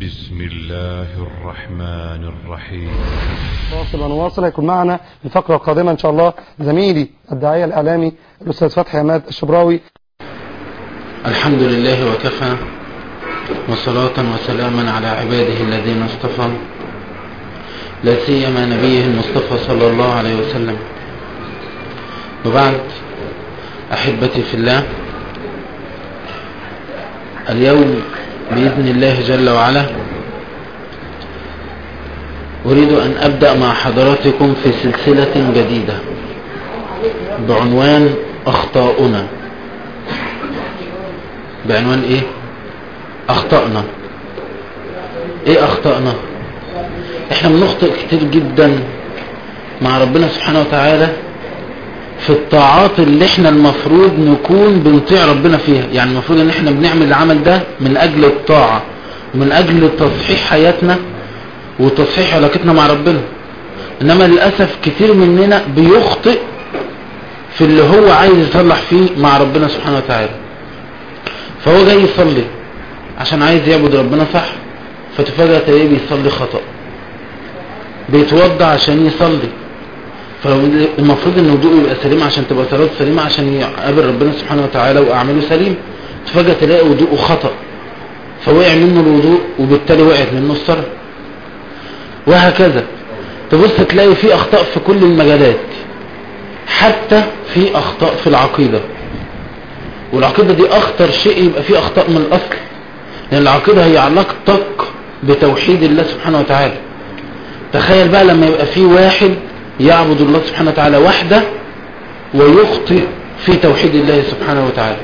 بسم الله الرحمن الرحيم واصل ونواصل هيكون معنا الفقرة القادمة إن شاء الله زميلي الداعية الإعلامي الأستاذ فتحي عماد الشبراوي الحمد لله وكفى وصلاة وسلاما على عباده الذين اصطفى لا سيما نبيه المصطفى صلى الله عليه وسلم وبعد أحبتي في الله اليوم بإذن الله جل وعلا أريد أن أبدأ مع حضراتكم في سلسلة جديدة بعنوان أخطاؤنا بعنوان إيه أخطأنا إيه أخطأنا إحنا بنخطئ كتير جدا مع ربنا سبحانه وتعالى في الطاعات اللي احنا المفروض نكون بنطيع ربنا فيها يعني المفروض ان احنا بنعمل العمل ده من اجل الطاعة ومن اجل تصحيح حياتنا وتصحيح علاقتنا مع ربنا انما للأسف كتير مننا بيخطئ في اللي هو عايز يصلح فيه مع ربنا سبحانه وتعالى فهو جاي يصلي عشان عايز يعبد ربنا صح فتفاجأ تلاقيه بيصلي خطأ بيتوضع عشان يصلي فالمفروض ان وضوءه يبقى سليم عشان تبقى صلاته سليمه عشان يقابل ربنا سبحانه وتعالى واعماله سليم فجاه تلاقي وضوءه خطا فوقع منه الوضوء وبالتالي وقعت منه الصلاه وهكذا تبص تلاقي في اخطاء في كل المجالات حتى في اخطاء في العقيده والعقيده دي اخطر شيء يبقى فيه اخطاء من الاصل لان العقيده هي علاقتك بتوحيد الله سبحانه وتعالى تخيل بقى لما يبقى في واحد يعبد الله سبحانه وتعالى وحده ويخطئ في توحيد الله سبحانه وتعالى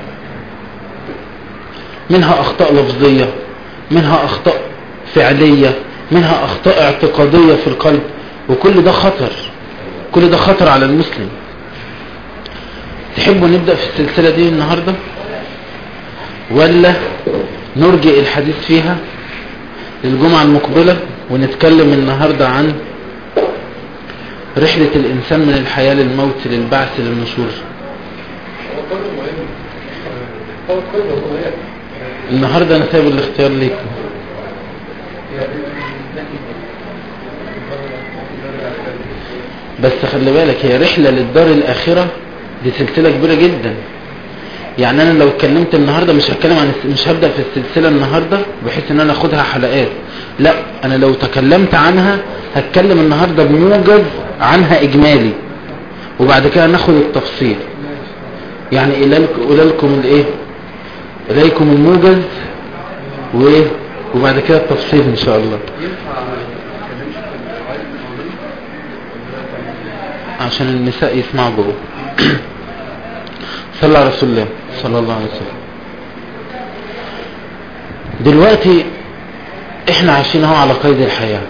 منها أخطاء لفظية منها أخطاء فعلية منها أخطاء اعتقادية في القلب وكل ده خطر كل ده خطر على المسلم تحبوا نبدأ في السلسلة دي النهاردة ولا نرجئ الحديث فيها للجمعة المقبلة ونتكلم النهاردة عن رحلة الإنسان من الحياة للموت للبعث للنشور النهاردة أنا سايب الاختيار ليكم بس خلي بالك هي رحلة للدار الآخرة دي سلسلة كبيرة جدا يعني أنا لو اتكلمت النهاردة مش هتكلم عن مش هبدأ في السلسلة النهاردة بحيث ان انا اخدها حلقات لا انا لو تكلمت عنها هتكلم النهاردة بموجز عنها اجمالي وبعد كده ناخد التفصيل يعني الى لكم الايه اليكم الموجز وايه وبعد كده التفصيل ان شاء الله عشان النساء يسمعوا جوه صلى على رسول الله صلى الله عليه وسلم دلوقتي احنا عايشين اهو على قيد الحياة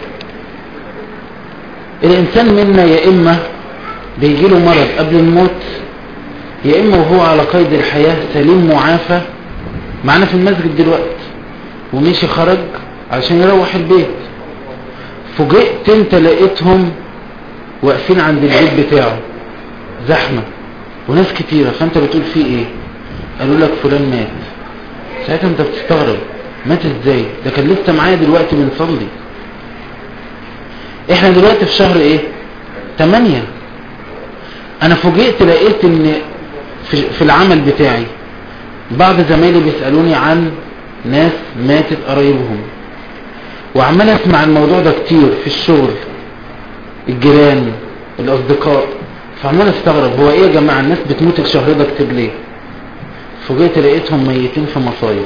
الانسان منا يا اما بيجيله مرض قبل الموت يا اما وهو على قيد الحياة سليم معافى معنا في المسجد دلوقتي ومشي خرج عشان يروح البيت فوجئت انت لقيتهم واقفين عند البيت بتاعه زحمة وناس كتيرة فانت بتقول فيه ايه قالوا لك فلان مات ساعتها انت بتستغرب مات ازاي ده كان لسه معايا دلوقتي بنصلي احنا دلوقتي في شهر ايه 8 انا فوجئت لقيت ان في, في العمل بتاعي بعض زمايلي بيسألوني عن ناس ماتت قرايبهم وعمال اسمع الموضوع ده كتير في الشغل الجيران الاصدقاء فعمال استغرب هو ايه يا جماعة الناس بتموت الشهر ده كتير ليه فوجئت لقيتهم ميتين في مصايف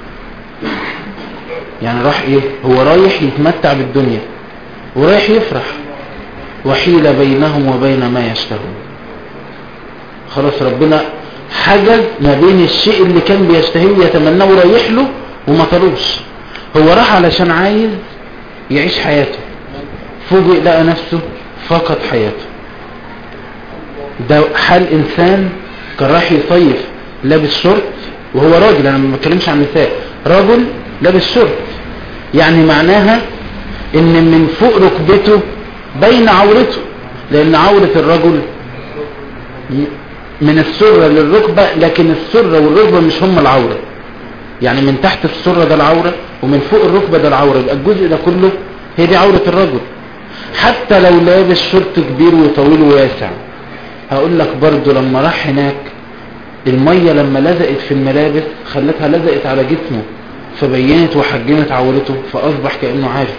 يعني راح ايه هو رايح يتمتع بالدنيا ورايح يفرح وحيل بينهم وبين ما يشتهون خلاص ربنا حجز ما بين الشيء اللي كان بيشتهيه ويتمناه ورايح له وما طلوش هو راح علشان عايز يعيش حياته فوجئ لقى نفسه فقد حياته ده حال انسان كان رايح يصيف لابس شورت وهو راجل انا ما بتكلمش عن نساء رجل لابس شورت يعني معناها ان من فوق ركبته بين عورته لان عورة الرجل من السرة للركبة لكن السرة والركبة مش هم العورة يعني من تحت السرة ده العورة ومن فوق الركبة ده العورة يبقى الجزء ده كله هي دي عورة الرجل حتى لو لابس شورت كبير وطويل وواسع هقول لك برضو لما راح هناك المية لما لزقت في الملابس خلتها لزقت على جسمه فبينت وحجمت عورته فأصبح كأنه عارف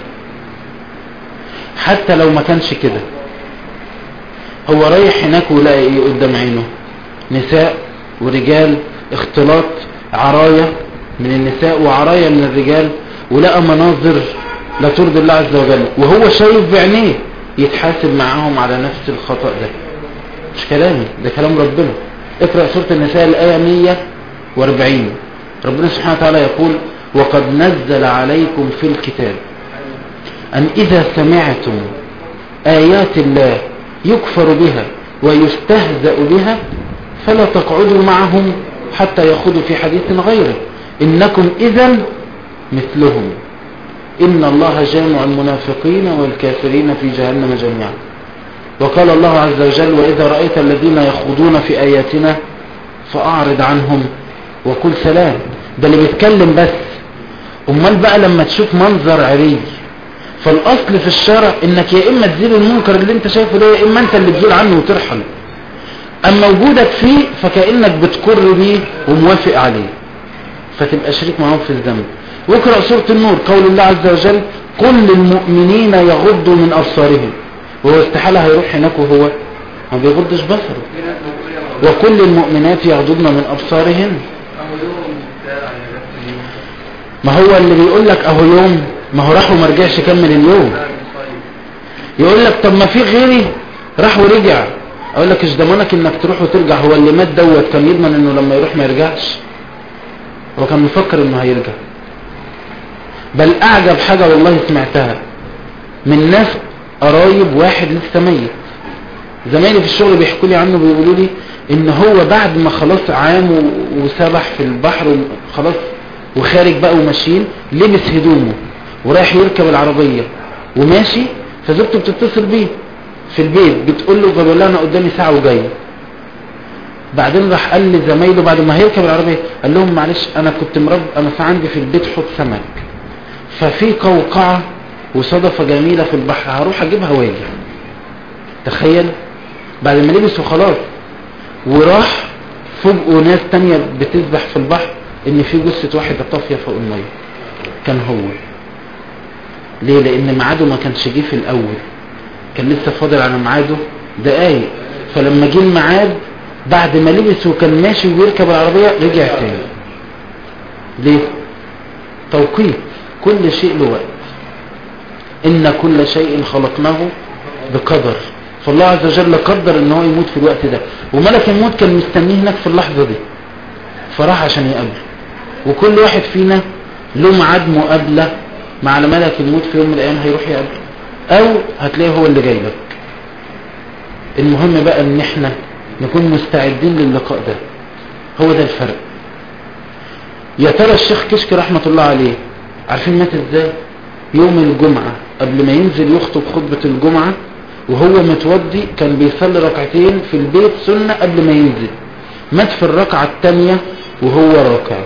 حتى لو ما كانش كده هو رايح هناك ولقى ايه قدام عينه نساء ورجال اختلاط عرايا من النساء وعرايا من الرجال ولقى مناظر لا ترضي الله عز وجل وهو شايف بعينيه يتحاسب معاهم على نفس الخطأ ده مش كلامي ده كلام ربنا اقرأ سورة النساء الآية 140 ربنا سبحانه وتعالى يقول وقد نزل عليكم في الكتاب أن إذا سمعتم آيات الله يكفر بها ويستهزأ بها فلا تقعدوا معهم حتى يخوضوا في حديث غيره إنكم إذا مثلهم إن الله جامع المنافقين والكافرين في جهنم جميعا وقال الله عز وجل وإذا رأيت الذين يخوضون في آياتنا فأعرض عنهم وكل سلام ده اللي بيتكلم بس أمال بقى لما تشوف منظر عري فالأصل في الشرع إنك يا إما تزيل المنكر اللي انت شايفه ده يا إما انت اللي تزيل عنه وترحل أما وجودك فيه فكأنك بتقر بيه وموافق عليه فتبقى شريك معهم في الذنب واقرأ سورة النور قول الله عز وجل قل للمؤمنين يغضوا من أبصارهم وهو استحالة هيروح هناك وهو ما بيغضش بصره وكل المؤمنات يغضضن من أبصارهن ما هو اللي بيقول لك اهو يوم ما هو راح وما رجعش كمل اليوم يقول لك طب ما في غيري راح ورجع اقول لك ايش ضمانك انك تروح وترجع هو اللي مات دوت كان يضمن انه لما يروح ما يرجعش هو كان مفكر انه هيرجع بل اعجب حاجة والله سمعتها من ناس قرايب واحد لسه ميت زمايلي في الشغل بيحكوا لي عنه بيقولوا لي ان هو بعد ما خلاص عام و- وسبح في البحر وخلاص وخارج بقى وماشيين لبس هدومه ورايح يركب العربية وماشي فزوجته بتتصل بيه في البيت بتقول له بقول لها انا قدامي ساعة وجاي بعدين راح قال لزمايله بعد ما هيركب العربية قال لهم معلش انا كنت مرب انا في عندي في البيت حوض سمك ففي قوقعة وصدفة جميلة في البحر هروح اجيبها واجي تخيل بعد ما لبس وخلاص وراح فوجئوا ناس تانية بتسبح في البحر ان في جثة واحدة طافية فوق المية كان هو ليه لان ميعاده ما كانش جه في الاول كان لسه فاضل على ميعاده دقايق فلما جه الميعاد بعد ما لبس وكان ماشي ويركب العربية رجع تاني ليه توقيت كل شيء له وقت ان كل شيء خلقناه بقدر فالله عز وجل قدر ان هو يموت في الوقت ده وملك الموت كان مستنيه هناك في اللحظة دي فراح عشان يقابله وكل واحد فينا له ميعاد مقابلة مع ملك الموت في يوم من الايام هيروح يقابله او هتلاقيه هو اللي جاي لك المهم بقى ان احنا نكون مستعدين للقاء ده هو ده الفرق يا ترى الشيخ كشك رحمة الله عليه عارفين مات ازاي يوم الجمعة قبل ما ينزل يخطب خطبة الجمعة وهو متوضي كان بيصلي ركعتين في البيت سنة قبل ما ينزل مات في الركعة التانية وهو راكع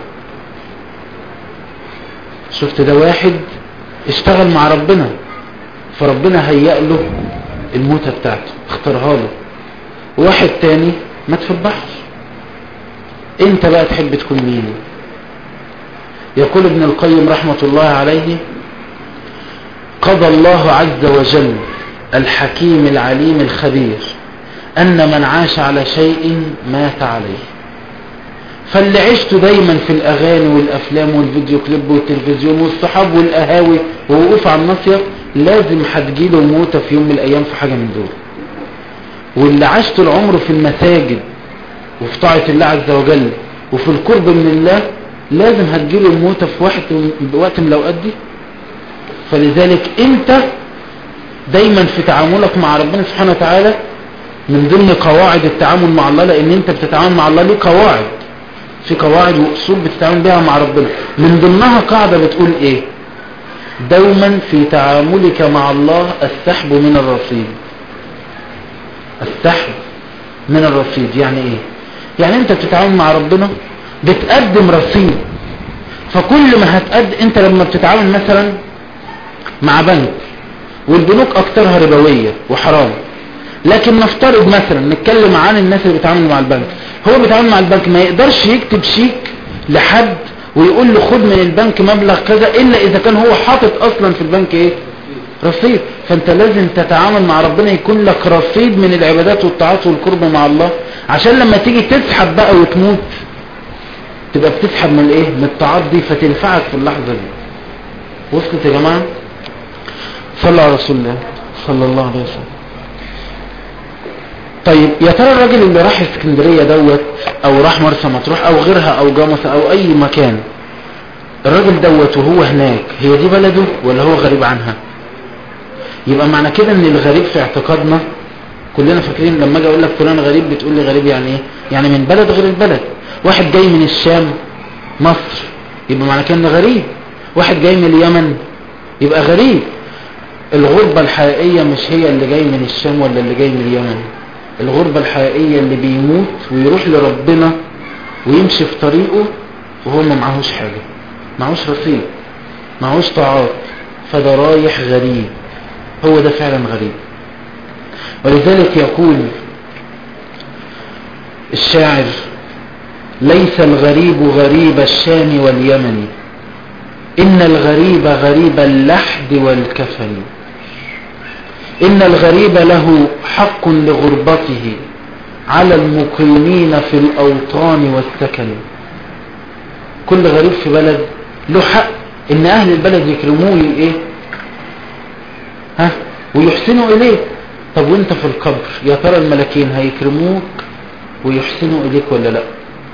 شفت ده واحد اشتغل مع ربنا فربنا هيأ له الموتة بتاعته اختارها له واحد تاني مات في البحر انت بقى تحب تكون مين يقول ابن القيم رحمة الله عليه قضى الله عز وجل الحكيم العليم الخبير أن من عاش على شيء مات عليه فاللي عشته دايما في الأغاني والأفلام والفيديو كليب والتلفزيون والصحاب والقهاوي ووقوف على النصية لازم هتجيله موتة في يوم من الأيام في حاجة من دول واللي عاش طول عمره في المساجد وفي طاعة الله عز وجل وفي القرب من الله لازم هتجيله الموتة في واحد وقت من الأوقات دي فلذلك انت دايما في تعاملك مع ربنا سبحانه وتعالى من ضمن قواعد التعامل مع الله لان انت بتتعامل مع الله ليه قواعد في قواعد واصول بتتعامل بيها مع ربنا من ضمنها قاعدة بتقول ايه دوما في تعاملك مع الله السحب من الرصيد السحب من الرصيد يعني ايه يعني انت بتتعامل مع ربنا بتقدم رصيد فكل ما هتقد انت لما بتتعامل مثلا مع بنك والبنوك اكترها ربوية وحرام لكن نفترض مثلا نتكلم عن الناس اللي بيتعاملوا مع البنك هو بيتعامل مع البنك ما يقدرش يكتب شيك لحد ويقول له خد من البنك مبلغ كذا الا اذا كان هو حاطط اصلا في البنك ايه رصيد فانت لازم تتعامل مع ربنا يكون لك رصيد من العبادات والطاعات والقرب مع الله عشان لما تيجي تسحب بقى وتموت تبقى بتسحب من الايه من الطاعات دي فتنفعك في اللحظة دي وصلت يا جماعة صلى على رسول الله صلى الله عليه وسلم طيب يا ترى الراجل اللي راح اسكندرية دوت او راح مرسى مطروح او غيرها او جاموس او اي مكان الراجل دوت وهو هناك هي دي بلده ولا هو غريب عنها يبقى معنى كده ان الغريب في اعتقادنا كلنا فاكرين لما اجي اقول لك فلان غريب بتقول لي غريب يعني ايه يعني من بلد غير البلد واحد جاي من الشام مصر يبقى معنى كده انه غريب واحد جاي من اليمن يبقى غريب الغربة الحقيقية مش هي اللي جاي من الشام ولا اللي جاي من اليمن الغربة الحقيقية اللي بيموت ويروح لربنا ويمشي في طريقه وهو ما معهوش حاجة معهوش رصيد معهوش طاعات فده رايح غريب هو ده فعلا غريب ولذلك يقول الشاعر ليس الغريب غريب الشام واليمن إن الغريب غريب اللحد والكفن إن الغريب له حق لغربته على المقيمين في الأوطان والسكن كل غريب في بلد له حق إن أهل البلد يكرموه إيه ها ويحسنوا إليه طب وانت في القبر يا ترى الملكين هيكرموك ويحسنوا إليك ولا لا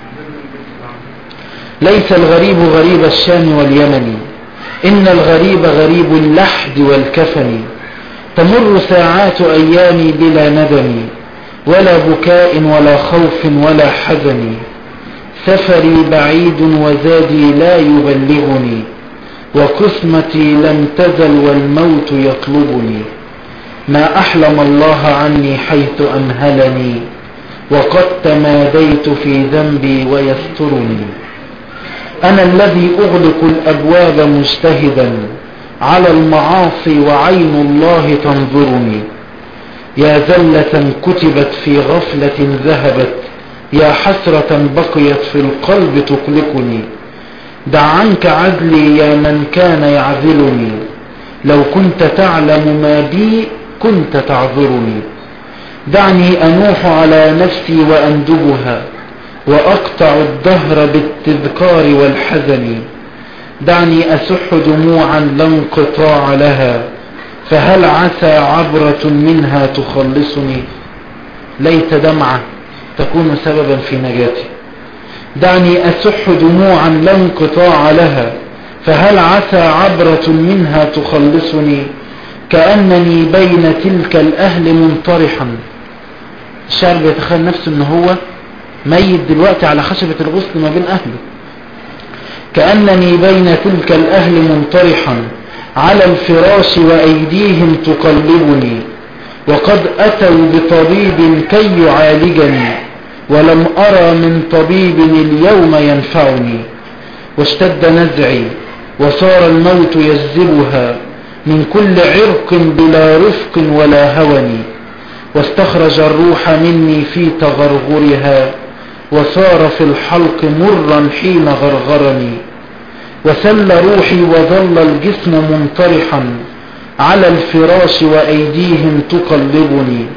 ليس الغريب غريب الشام واليمن إن الغريب غريب اللحد والكفن تمر ساعات أيامي بلا ندم ولا بكاء ولا خوف ولا حزن سفري بعيد وزادي لا يبلغني وقسمتي لم تزل والموت يطلبني ما أحلم الله عني حيث أمهلني وقد تماديت في ذنبي ويسترني أنا الذي أغلق الأبواب مجتهدا على المعاصي وعين الله تنظرني يا زلة كتبت في غفلة ذهبت يا حسرة بقيت في القلب تقلقني دع عنك عدلي يا من كان يعذلني لو كنت تعلم ما بي كنت تعذرني دعني أنوح على نفسي وأندبها وأقطع الدهر بالتذكار والحزن دعني أسح دموعا لا انقطاع لها فهل عسى عبرة منها تخلصني ليت دمعة تكون سببا في نجاتي دعني أسح دموعا لا انقطاع لها فهل عسى عبرة منها تخلصني كأنني بين تلك الأهل منطرحا الشعر بيتخيل نفسه ان هو ميت دلوقتي على خشبة الغسل ما بين أهله كأنني بين تلك الأهل منطرحا على الفراش وأيديهم تقلبني وقد أتوا بطبيب كي يعالجني ولم أرى من طبيب اليوم ينفعني واشتد نزعي وصار الموت يجذبها من كل عرق بلا رفق ولا هوني واستخرج الروح مني في تغرغرها وصار في الحلق مرا حين غرغرني وسل روحي وظل الجسم منطرحا على الفراش وأيديهم تقلبني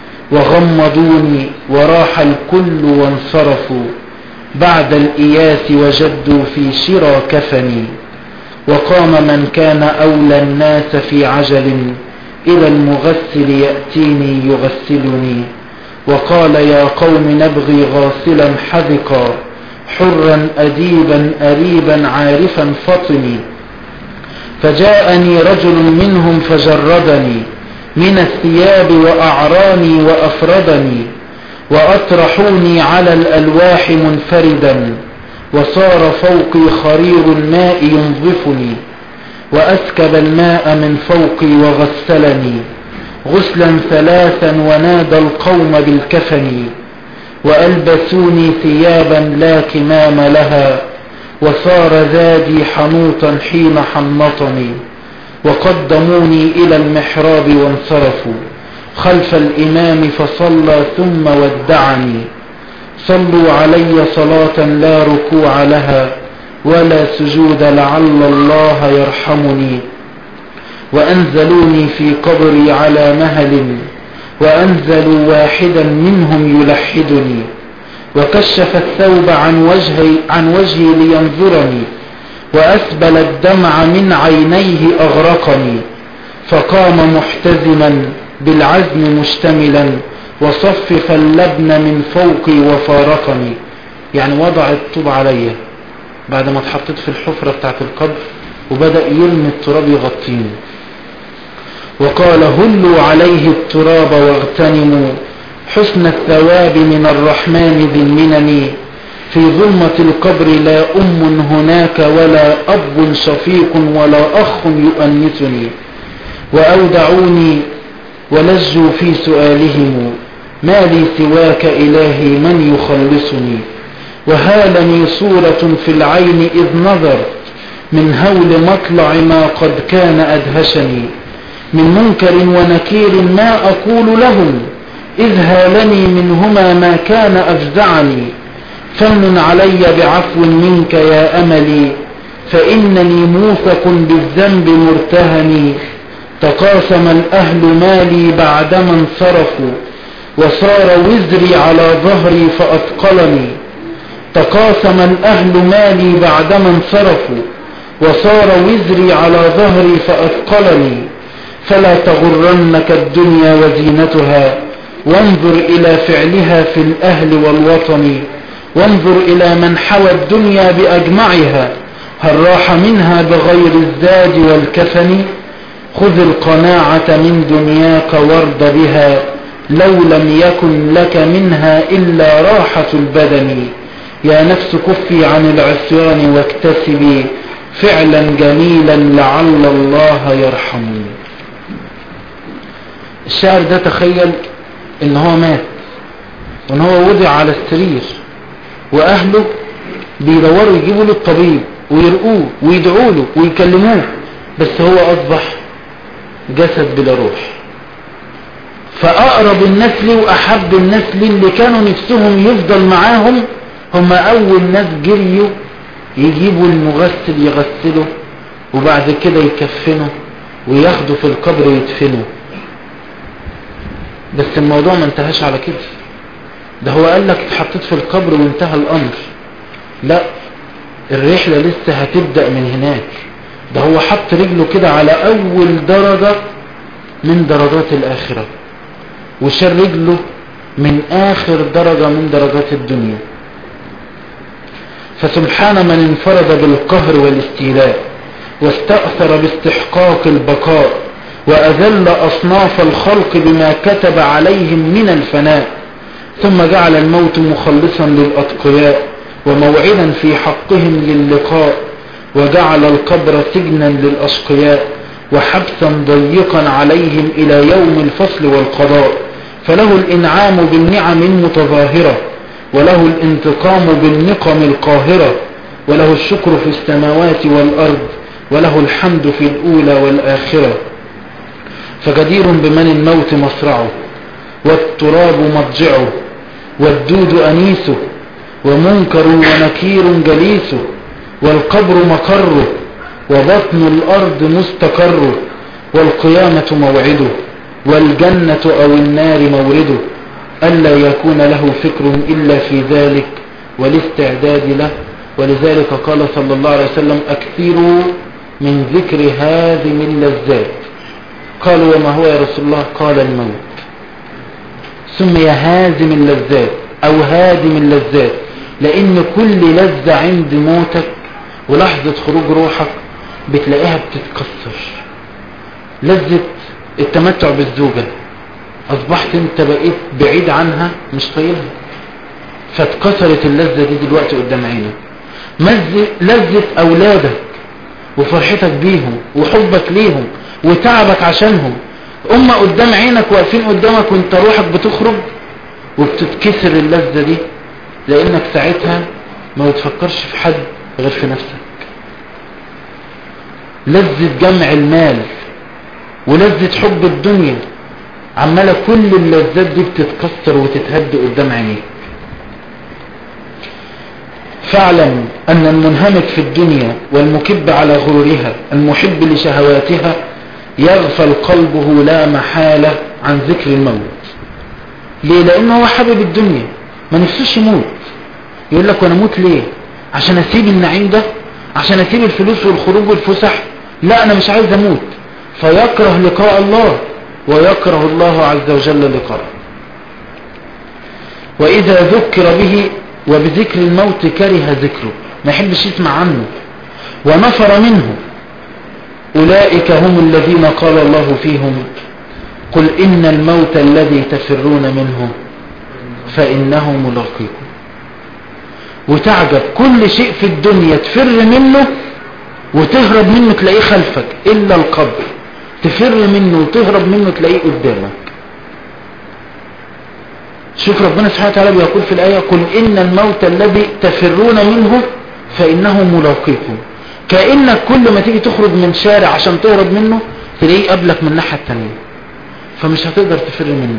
وغمضوني وراح الكل وانصرفوا بعد الإياس وجدوا في شرى كفني وقام من كان أولى الناس في عجل إلى المغسل يأتيني يغسلني وقال يا قوم نبغي غاسلا حذقا حرا أديبا أريبا عارفا فطني فجاءني رجل منهم فجردني من الثياب وأعراني وأفردني وأطرحوني على الألواح منفردا وصار فوقي خرير الماء ينظفني وأسكب الماء من فوقي وغسلني غسلا ثلاثا ونادى القوم بالكفن وألبسوني ثيابا لا كمام لها وصار زادي حنوطا حين حنطني وقدموني إلى المحراب وانصرفوا خلف الإمام فصلى ثم ودعني صلوا علي صلاة لا ركوع لها ولا سجود لعل الله يرحمني وأنزلوني في قبري على مهل وأنزلوا واحدا منهم يلحدني وكشف الثوب عن وجهي, عن وجهي لينظرني وأسبل الدمع من عينيه أغرقني فقام محتزما بالعزم مشتملا وصفف اللبن من فوقي وفارقني يعني وضع الطوب عليا بعد ما اتحطيت في الحفرة بتاعت القبر وبدأ يرمي التراب يغطيني وقال هلوا عليه التراب واغتنموا حسن الثواب من الرحمن ذي المنن في ظلمة القبر لا أم هناك ولا أب شفيق ولا أخ يؤنسني وأودعوني ولجوا في سؤالهم ما لي سواك إلهي من يخلصني وهالني صورة في العين إذ نظر من هول مطلع ما قد كان أدهشني من منكر ونكير ما أقول لهم إذ هالني منهما ما كان أفزعني فمن علي بعفو منك يا أملي فإنني موثق بالذنب مرتهني تقاسم الأهل مالي بعدما انصرفوا وصار وزري على ظهري فأثقلني تقاسم الأهل مالي بعدما انصرفوا وصار وزري على ظهري فأثقلني فلا تغرنك الدنيا وزينتها وانظر إلى فعلها في الأهل والوطن وانظر إلى من حوى الدنيا بأجمعها هل راح منها بغير الزاد والكفن خذ القناعة من دنياك وارض بها لو لم يكن لك منها إلا راحة البدن يا نفس كفي عن العصيان واكتسبي فعلا جميلا لعل الله يرحمني الشاعر ده تخيل ان هو مات وان هو وضع على السرير واهله بيدوروا يجيبوا له الطبيب ويرقوه ويدعوا له ويكلموه بس هو اصبح جسد بلا روح فاقرب الناس لي واحب الناس لي اللي كانوا نفسهم يفضل معاهم هم اول ناس جريوا يجيبوا المغسل يغسله وبعد كده يكفنه وياخدوا في القبر يدفنه بس الموضوع ما انتهاش على كده ده هو قال لك اتحطيت في القبر وانتهى الامر لا الرحلة لسه هتبدأ من هناك ده هو حط رجله كده على اول درجة من درجات الاخرة وشال رجله من اخر درجة من درجات الدنيا فسبحان من انفرد بالقهر والاستيلاء واستأثر باستحقاق البقاء وأذل أصناف الخلق بما كتب عليهم من الفناء ثم جعل الموت مخلصا للأتقياء وموعدا في حقهم للقاء وجعل القبر سجنا للأشقياء وحبسا ضيقا عليهم إلى يوم الفصل والقضاء فله الإنعام بالنعم المتظاهرة وله الانتقام بالنقم القاهرة وله الشكر في السماوات والأرض وله الحمد في الأولى والآخرة فجدير بمن الموت مصرعه والتراب مضجعه والدود أنيسه ومنكر ونكير جليسه والقبر مقره وبطن الأرض مستقره والقيامة موعده والجنة أو النار مورده ألا يكون له فكر إلا في ذلك والاستعداد له ولذلك قال صلى الله عليه وسلم أكثروا من ذكر هذه اللذات قالوا وما هو يا رسول الله قال الموت سمي هازم اللذات او هادم اللذات لان كل لذة عند موتك ولحظة خروج روحك بتلاقيها بتتكسر لذة التمتع بالزوجة اصبحت انت بقيت بعيد عنها مش طايلها فاتكسرت اللذة دي دلوقتي قدام عينك لذة اولادك وفرحتك بيهم وحبك ليهم وتعبك عشانهم هم قدام عينك واقفين قدامك وانت روحك بتخرج وبتتكسر اللذة دي لانك ساعتها ما بتفكرش في حد غير في نفسك لذة جمع المال ولذة حب الدنيا عمالة كل اللذات دي بتتكسر وتتهد قدام عينيك فاعلم أن المنهمك في الدنيا والمكب على غرورها المحب لشهواتها يغفل قلبه لا محالة عن ذكر الموت ليه لأنه هو حابب الدنيا ما نفسوش يموت يقول لك وانا اموت ليه عشان اسيب النعيم ده عشان اسيب الفلوس والخروج والفسح لا انا مش عايز اموت فيكره لقاء الله ويكره الله عز وجل لقاءه واذا ذكر به وبذكر الموت كره ذكره ما يحبش يسمع عنه ونفر منه أولئك هم الذين قال الله فيهم قل إن الموت الذي تفرون منه فإنه ملاقيكم وتعجب كل شيء في الدنيا تفر منه وتهرب منه تلاقيه خلفك إلا القبر تفر منه وتهرب منه تلاقيه قدامك شوف ربنا سبحانه وتعالى بيقول في الآية قل إن الموت الذي تفرون منه فإنه ملاقيكم كأنك كل ما تيجي تخرج من شارع عشان تهرب منه تلاقيه قبلك من الناحية التانية فمش هتقدر تفر منه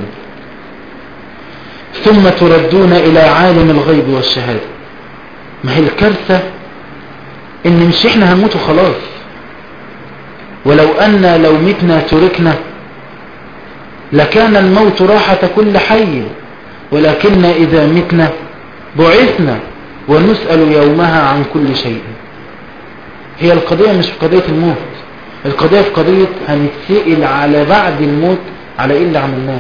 ثم تردون إلى عالم الغيب والشهادة ما هي الكارثة إن مش إحنا هنموت وخلاص ولو أن لو متنا تركنا لكان الموت راحة كل حي ولكن إذا متنا بعثنا ونسأل يومها عن كل شيء هي القضية مش في قضية الموت القضية في قضية هنتسئل على بعد الموت على إيه اللي عملناه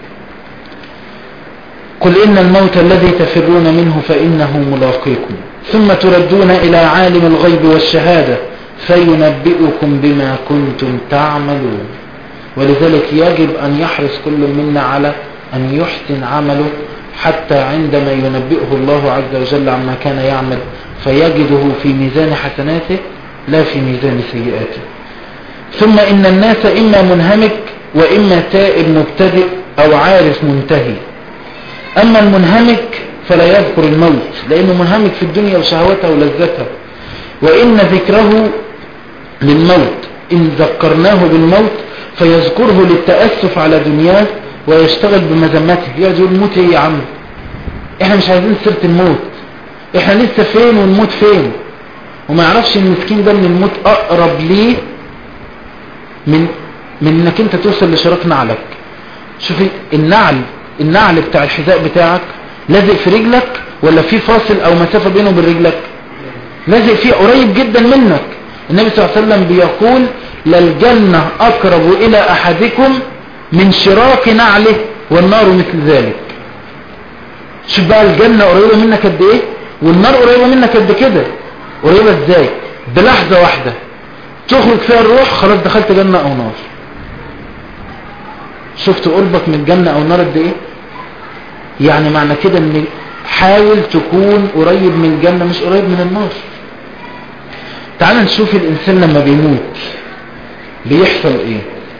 قل إن الموت الذي تفرون منه فإنه ملاقيكم ثم تردون إلى عالم الغيب والشهادة فينبئكم بما كنتم تعملون ولذلك يجب أن يحرص كل منا على أن يحسن عمله حتى عندما ينبئه الله عز وجل عما كان يعمل فيجده في ميزان حسناته لا في ميزان سيئاته ثم إن الناس إما منهمك وإما تائب مبتدئ أو عارف منتهي أما المنهمك فلا يذكر الموت لأنه منهمك في الدنيا وشهوتها ولذتها وإن ذكره للموت إن ذكرناه بالموت فيذكره للتأسف على دنياه ويشتغل بمذمته يقعد يقول الموت ايه يا عم احنا مش عايزين سيرة الموت احنا لسه فين والموت فين وما يعرفش المسكين ده ان الموت اقرب ليه من من انك انت توصل لشراك نعلك شوفي النعل النعل بتاع الحذاء بتاعك لازق في رجلك ولا في فاصل او مسافة بينه وبين رجلك لازق فيه قريب جدا منك النبي صلى الله عليه وسلم بيقول للجنة اقرب الى احدكم من شراك نعله والنار مثل ذلك شوف بقى الجنة قريبة منك قد ايه والنار قريبة منك قد كده قريبة ازاي بلحظة واحدة تخرج فيها الروح خلاص دخلت جنة او نار شفت قربك من الجنة او النار قد ايه يعني معنى كده ان حاول تكون قريب من الجنة مش قريب من النار تعال نشوف الانسان لما بيموت بيحصل ايه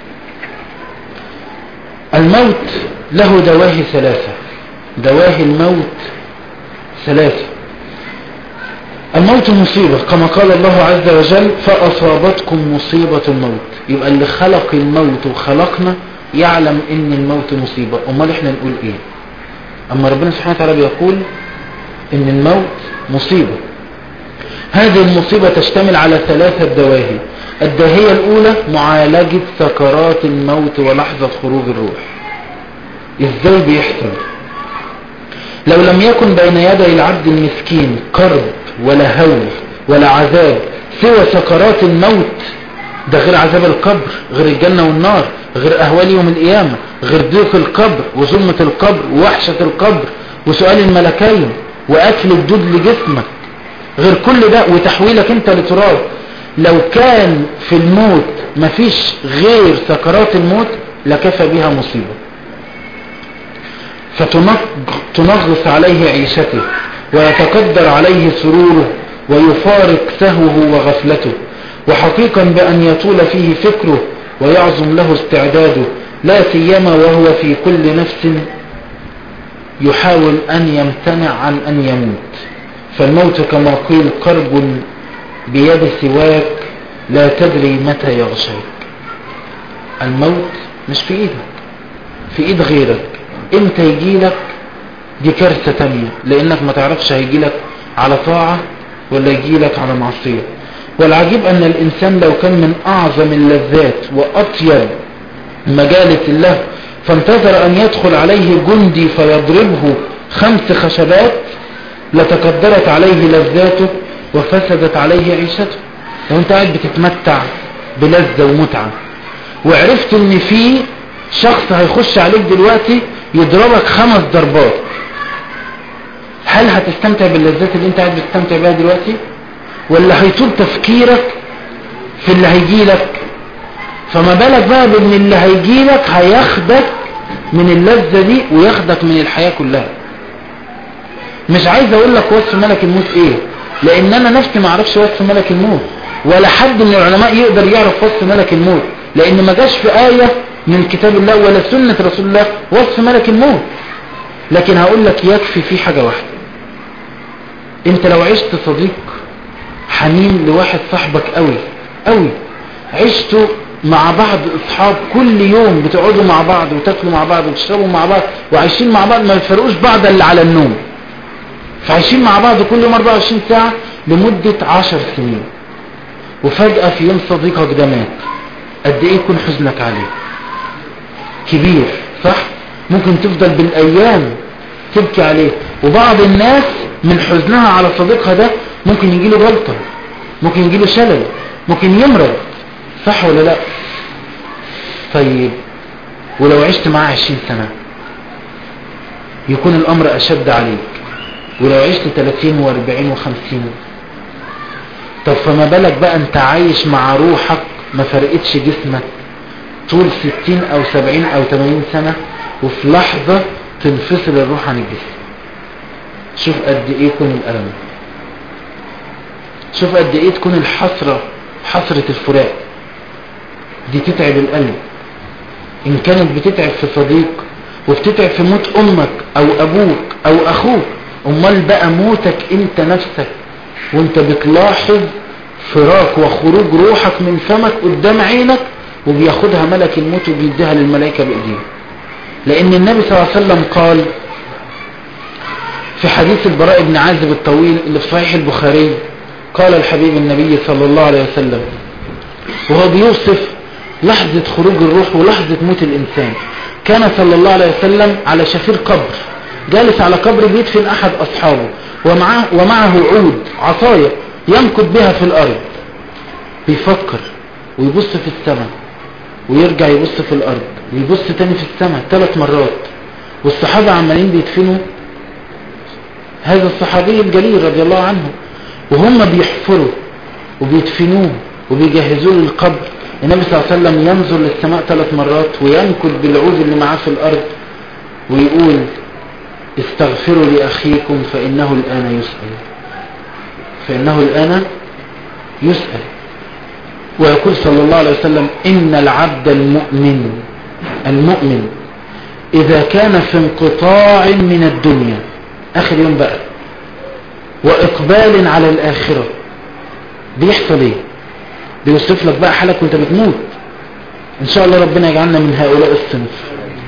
الموت له دواهي ثلاثة دواهي الموت ثلاثة الموت مصيبة كما قال الله عز وجل فأصابتكم مصيبة الموت يبقى اللي خلق الموت وخلقنا يعلم ان الموت مصيبة امال احنا نقول ايه اما ربنا سبحانه وتعالى بيقول ان الموت مصيبة هذه المصيبة تشتمل على ثلاثة دواهي الداهية الاولى معالجة سكرات الموت ولحظة خروج الروح ازاي بيحصل لو لم يكن بين يدي العبد المسكين كرب ولا هول ولا عذاب سوى سكرات الموت ده غير عذاب القبر غير الجنة والنار غير أهوال يوم القيامة غير ضيق القبر وظلمة القبر ووحشة القبر وسؤال الملكين وأكل الدود لجسمك غير كل ده وتحويلك انت لتراب لو كان في الموت مفيش غير سكرات الموت لكفى بها مصيبة فتنغص عليه عيشته ويتقدر عليه سروره ويفارق سهوه وغفلته وحقيقا بأن يطول فيه فكره ويعظم له استعداده لا سيما وهو في كل نفس يحاول أن يمتنع عن أن يموت فالموت كما قيل قرب بيد سواك لا تدري متى يغشيك الموت مش في ايدك في ايد غيرك امتى يجيلك دي كارثة تانية لانك ما تعرفش هيجيلك على طاعة ولا يجيلك على معصية والعجيب ان الانسان لو كان من اعظم اللذات واطيب مجالة الله فانتظر ان يدخل عليه جندي فيضربه خمس خشبات لتقدرت عليه لذاته وفسدت عليه عيشته لو انت قاعد بتتمتع بلذة ومتعة وعرفت ان في شخص هيخش عليك دلوقتي يضربك خمس ضربات هل هتستمتع باللذات اللي انت قاعد بتستمتع بها دلوقتي ولا هيطول تفكيرك في اللي هيجيلك فما بالك بقى بان اللي هيجيلك هياخدك من اللذة دي وياخدك من الحياة كلها مش عايز اقول لك وصف ملك الموت ايه لان انا نفسي ما اعرفش وصف ملك الموت ولا حد من العلماء يقدر يعرف وصف ملك الموت لان ما جاش في آية من كتاب الله ولا سنة رسول الله وصف ملك الموت لكن هقول لك يكفي في حاجة واحدة انت لو عشت صديق حنين لواحد صاحبك قوي قوي عشتوا مع بعض اصحاب كل يوم بتقعدوا مع بعض وتاكلوا مع بعض وتشربوا مع بعض وعايشين مع بعض ما يفرقوش بعض الا على النوم فعايشين مع بعض كل يوم 24 ساعة لمدة 10 سنين وفجأة في يوم صديقك ده مات قد ايه يكون حزنك عليه كبير صح ممكن تفضل بالايام تبكي عليه وبعض الناس من حزنها على صديقها ده ممكن يجيله جلطة ممكن يجيله شلل ممكن يمرض صح ولا لا طيب ولو عشت معاه عشرين سنة يكون الامر اشد عليك ولو عشت 30 و40 و50 طب فما بالك بقى انت عايش مع روحك ما فرقتش جسمك طول 60 او 70 او 80 سنة وفي لحظة تنفصل الروح عن الجسم شوف قد ايه يكون الالم شوف قد ايه تكون الحسرة حسرة الفراق دي تتعب القلب ان كانت بتتعب في صديق وبتتعب في موت امك او ابوك او اخوك امال بقى موتك انت نفسك وانت بتلاحظ فراق وخروج روحك من فمك قدام عينك وبياخدها ملك الموت وبيديها للملائكة بايديه لان النبي صلى الله عليه وسلم قال في حديث البراء بن عازب الطويل اللي في صحيح البخاري قال الحبيب النبي صلى الله عليه وسلم وهو بيوصف لحظة خروج الروح ولحظة موت الإنسان كان صلى الله عليه وسلم على شفير قبر جالس على قبر بيدفن أحد أصحابه ومعه, ومعه عود عصاية ينكت بها في الأرض بيفكر ويبص في السماء ويرجع يبص في الأرض ويبص تاني في السماء ثلاث مرات والصحابة عمالين بيدفنوا هذا الصحابي الجليل رضي الله عنه وهم بيحفروا وبيدفنوه وبيجهزوه للقبر النبي صلى الله عليه وسلم ينظر للسماء ثلاث مرات وينكت بالعود اللي معاه في الأرض ويقول استغفروا لأخيكم فإنه الآن يسأل فإنه الآن يسأل ويقول صلى الله عليه وسلم إن العبد المؤمن المؤمن إذا كان في انقطاع من الدنيا آخر يوم بقى وإقبال على الآخرة بيحصل إيه بيوصف لك بقى حالك وانت بتموت إن شاء الله ربنا يجعلنا من هؤلاء الصنف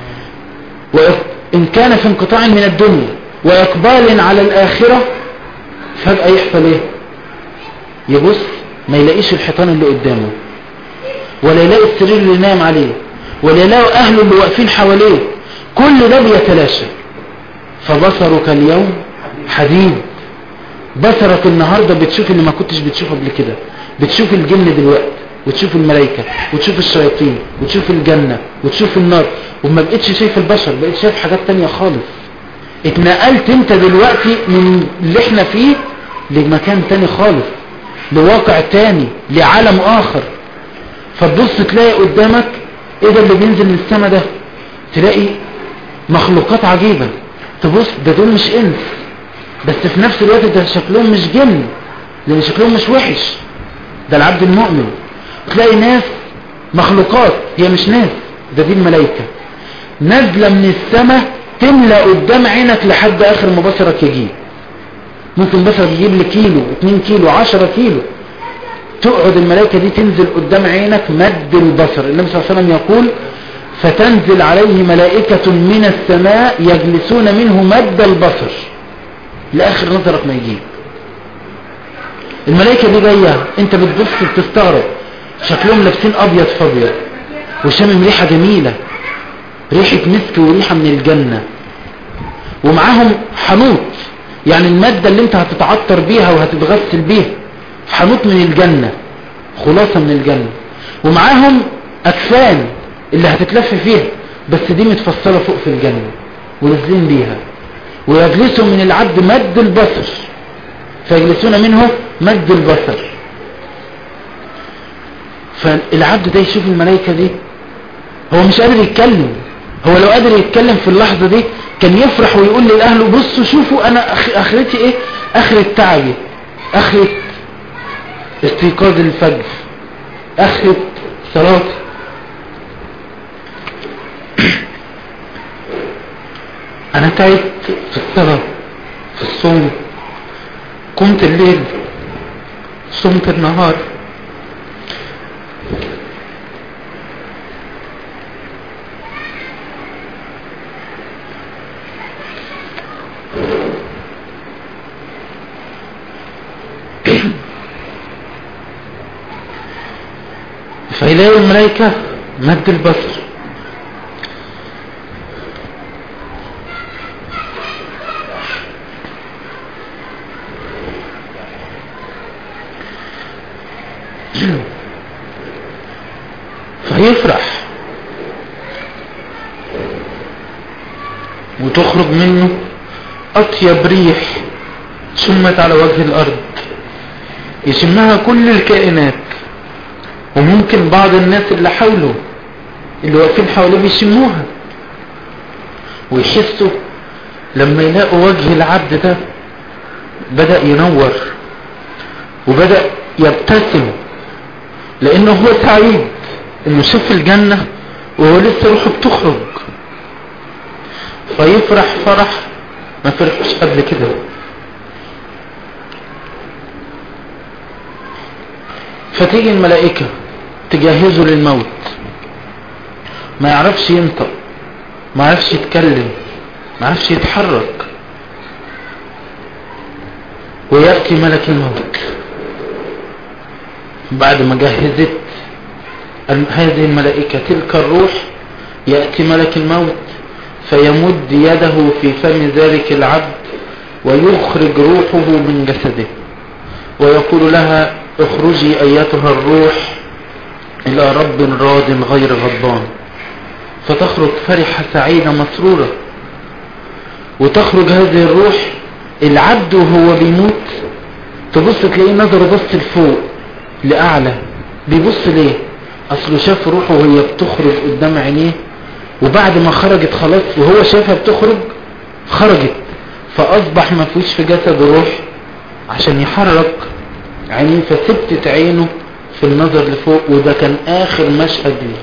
وإن كان في انقطاع من الدنيا وإقبال على الآخرة فجأة يحصل إيه يبص ما يلاقيش الحيطان اللي قدامه ولا يلاقي السرير اللي نايم عليه ولا يلاقي أهله اللي واقفين حواليه كل ده بيتلاشى فبصرك اليوم حديد بصرك النهاردة بتشوف اللي ما كنتش بتشوفه قبل كده بتشوف الجن دلوقتي وتشوف الملائكة وتشوف الشياطين وتشوف الجنة وتشوف النار وما بقتش شايف البشر بقيت شايف حاجات تانية خالص اتنقلت انت دلوقتي من اللي احنا فيه لمكان تاني خالص لواقع تاني لعالم اخر فتبص تلاقي قدامك ايه ده اللي بينزل من السما ده تلاقي مخلوقات عجيبة تبص ده دول مش انس بس في نفس الوقت ده شكلهم مش جن لان شكلهم مش وحش ده العبد المؤمن تلاقي ناس مخلوقات هي مش ناس ده دي الملائكة نازلة من السماء تملى قدام عينك لحد اخر ما بصرك يجيب ممكن بصرك يجيب لي كيلو 2 كيلو 10 كيلو تقعد الملائكة دي تنزل قدام عينك مد البصر النبي صلى الله عليه وسلم يقول فتنزل عليه ملائكة من السماء يجلسون منه مد البصر لآخر نظرك ما يجيب الملائكة دي جاية انت بتبص بتستغرب شكلهم لابسين ابيض فابيض وشامم ريحة جميلة ريحة مسك وريحة من الجنة ومعاهم حنوط يعني المادة اللي انت هتتعطر بيها وهتتغسل بيها حنوط من الجنة خلاصة من الجنة ومعاهم اكفان اللي هتتلف فيها بس دي متفصلة فوق في الجنة ونازلين بيها ويجلسوا من العبد مد البصر فيجلسون منه مد البصر فالعبد ده يشوف الملائكة دي هو مش قادر يتكلم هو لو قادر يتكلم في اللحظة دي كان يفرح ويقول لأهله بصوا شوفوا أنا أخ- آخرتي إيه آخرة تعبي آخرة استيقاظ الفجر آخرة صلاتي أنا تعبت في الصلاة في الصوم قمت الليل صمت النهار فيلاقي الملائكة مد البصر فيفرح وتخرج منه أطيب ريح شمت على وجه الأرض يشمها كل الكائنات وممكن بعض الناس اللي حوله اللي واقفين حوله بيشموها ويحسوا لما يلاقوا وجه العبد ده بدأ ينور وبدأ يبتسم لانه هو سعيد انه شاف الجنة وهو لسه روحه بتخرج فيفرح فرح ما فرحش قبل كده فتيجي الملائكة تجهزه للموت ما يعرفش ينطق ما يعرفش يتكلم ما يعرفش يتحرك ويأتي ملك الموت بعد ما جهزت هذه الملائكة تلك الروح يأتي ملك الموت فيمد يده في فم ذلك العبد ويخرج روحه من جسده ويقول لها اخرجي ايتها الروح الى رب راض غير غضبان فتخرج فرحة سعيدة مسرورة وتخرج هذه الروح العبد وهو بيموت تبص تلاقيه نظره بص لفوق لأعلى بيبص ليه اصله شاف روحه وهي بتخرج قدام عينيه وبعد ما خرجت خلاص وهو شافها بتخرج خرجت فاصبح ما فيش في جسد روح عشان يحرك عينيه فثبتت عينه في النظر لفوق وده كان اخر مشهد ليه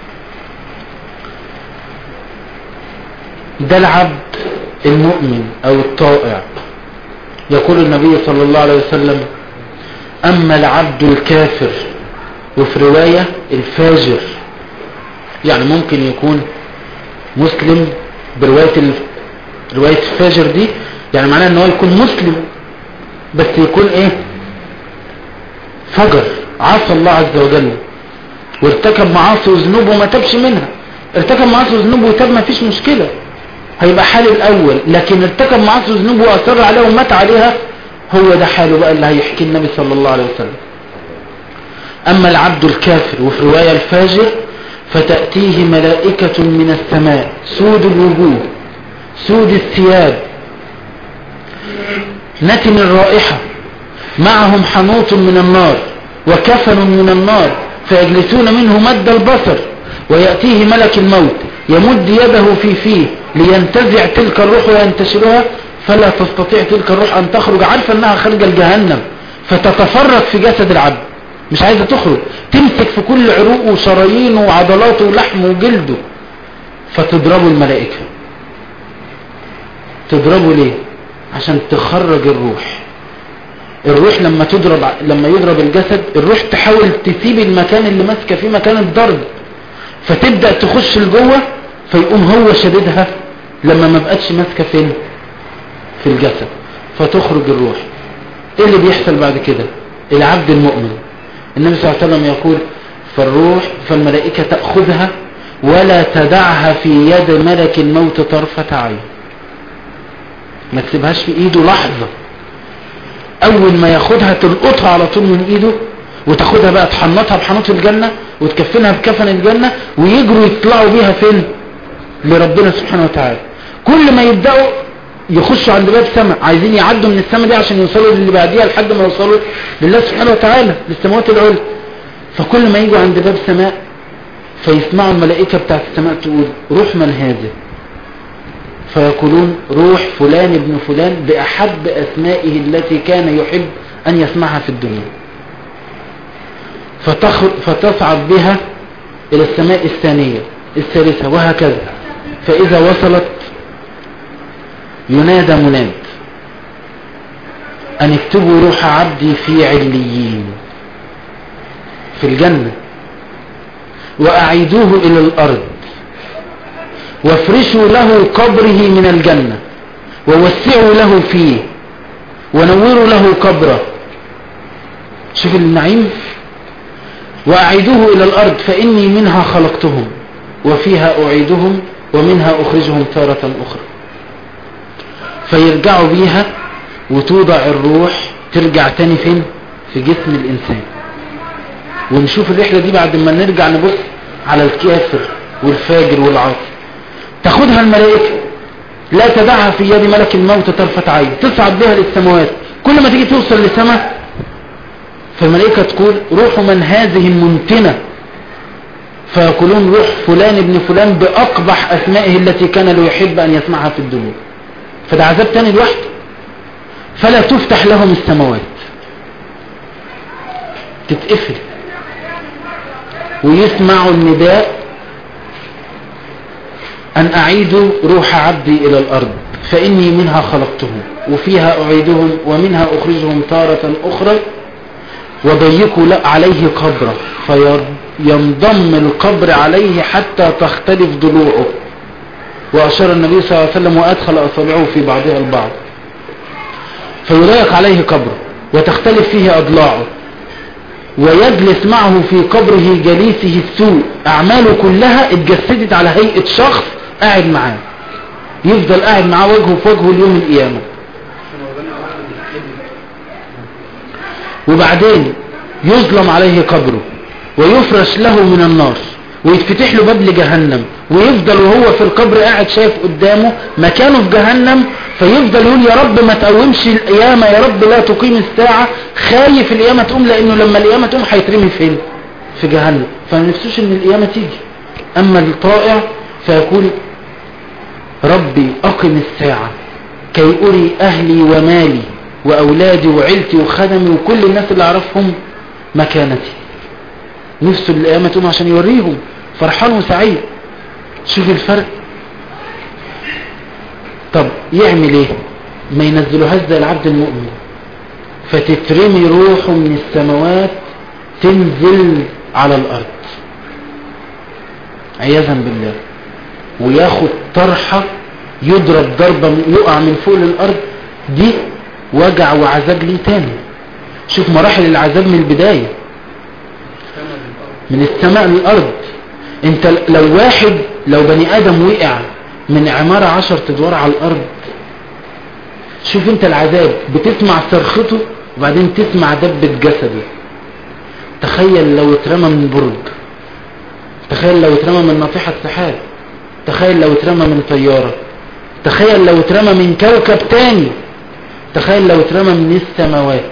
ده العبد المؤمن او الطائع يقول النبي صلى الله عليه وسلم اما العبد الكافر وفي رواية الفاجر يعني ممكن يكون مسلم برواية ال... رواية الفاجر دي يعني معناه ان هو يكون مسلم بس يكون ايه فجر عصى الله عز وجل وارتكب معاصي وذنوب وما تبش منها ارتكب معاصي وذنوب وتاب ما فيش مشكلة هيبقى حال الاول لكن ارتكب معاصي وذنوب واصر عليها ومات عليها هو ده حاله بقى اللي هيحكي النبي صلى الله عليه وسلم اما العبد الكافر وفي رواية الفاجر فتأتيه ملائكة من السماء سود الوجوه سود الثياب نتن الرائحة معهم حنوط من النار وكفن من النار فيجلسون منه مد البصر ويأتيه ملك الموت يمد يده في فيه لينتزع تلك الروح وينتشرها فلا تستطيع تلك الروح أن تخرج عارفة أنها خارجة الجهنم فتتفرق في جسد العبد مش عايزة تخرج تمسك في كل عروقه وشرايينه وعضلاته ولحمه وجلده فتضربه الملائكة تضربه ليه عشان تخرج الروح الروح لما تضرب لما يضرب الجسد الروح تحاول تسيب المكان اللي ماسكه فيه مكان الضرب فتبدأ تخش لجوه فيقوم هو شددها لما ما بقتش ماسكه فين في الجسد فتخرج الروح ايه اللي بيحصل بعد كده العبد المؤمن النبي صلى الله عليه وسلم يقول فالروح فالملائكة تأخذها ولا تدعها في يد ملك الموت طرفة عين ما تسيبهاش في ايده لحظة اول ما ياخدها تلقطها على طول من ايده وتاخدها بقى تحنطها بحنوط الجنة وتكفنها بكفن الجنة ويجروا يطلعوا بيها فين لربنا سبحانه وتعالى كل ما يبدأوا يخشوا عند باب سماء عايزين يعدوا من السماء دي عشان يوصلوا للي بعديها لحد ما يوصلوا لله سبحانه وتعالى للسماوات العلى فكل ما يجوا عند باب سماء فيسمعوا الملائكة بتاعت السماء تقول روح من هذا فيقولون روح فلان ابن فلان بأحب أسمائه التي كان يحب أن يسمعها في الدنيا فتخر فتصعد بها إلى السماء الثانية الثالثة وهكذا فإذا وصلت ينادى مناد أن اكتبوا روح عبدي في عليين في الجنة وأعيدوه إلى الأرض وافرشوا له قبره من الجنة ووسعوا له فيه ونوروا له قبره شوف النعيم وأعيدوه إلى الأرض فإني منها خلقتهم وفيها أعيدهم ومنها أخرجهم تارة أخرى فيرجعوا بيها وتوضع الروح ترجع تاني فين في جسم الإنسان ونشوف الرحلة دي بعد ما نرجع نبص على الكافر والفاجر والعاصي تاخدها الملائكة لا تدعها في يد ملك الموت طرفة عين تصعد بها للسماوات كل ما تيجي توصل للسماء فالملائكة تقول روح من هذه المنتنة فيقولون روح فلان ابن فلان بأقبح أسمائه التي كان له يحب أن يسمعها في الدنيا فده عذاب تاني لوحده فلا تفتح لهم السماوات تتقفل ويسمعوا النداء أن أعيد روح عبدي إلى الأرض فإني منها خلقتهم وفيها أعيدهم ومنها أخرجهم تارة أخرى وضيقوا عليه قبره فينضم القبر عليه حتى تختلف ضلوعه وأشار النبي صلى الله عليه وسلم وأدخل أصابعه في بعضها البعض فيضيق عليه قبره وتختلف فيه أضلاعه ويجلس معه في قبره جليسه السوء أعماله كلها اتجسدت على هيئة شخص قاعد معاه يفضل قاعد معاه وجهه في وجهه اليوم القيامة وبعدين يظلم عليه قبره ويفرش له من النار ويتفتح له باب لجهنم ويفضل وهو في القبر قاعد شايف قدامه مكانه في جهنم فيفضل يقول يا رب ما تقومش القيامة يا رب لا تقيم الساعة خايف القيامة تقوم لانه لما القيامة تقوم هيترمي فين في جهنم فنفسوش ان القيامة تيجي اما الطائع فيقول ربي اقم الساعة كي اري اهلي ومالي واولادي وعيلتي وخدمي وكل الناس اللي اعرفهم مكانتي نفسه القيامة تقوم عشان يوريهم فرحان وسعيد شوف الفرق طب يعمل ايه ما ينزلوهاش زي العبد المؤمن فتترمي روحه من السماوات تنزل على الارض عياذا بالله وياخد طرحة يضرب ضربة يقع من فوق للارض دي وجع وعذاب ليه تاني شوف مراحل العذاب من البداية من السماء للأرض انت لو واحد لو بني آدم وقع من عمارة عشر ادوار على الأرض شوف انت العذاب بتسمع صرخته وبعدين تسمع دبة جسده تخيل لو اترمى من برج تخيل لو اترمى من ناطحة سحاب تخيل لو اترمى من طيارة تخيل لو اترمى من كوكب تاني تخيل لو اترمى من السماوات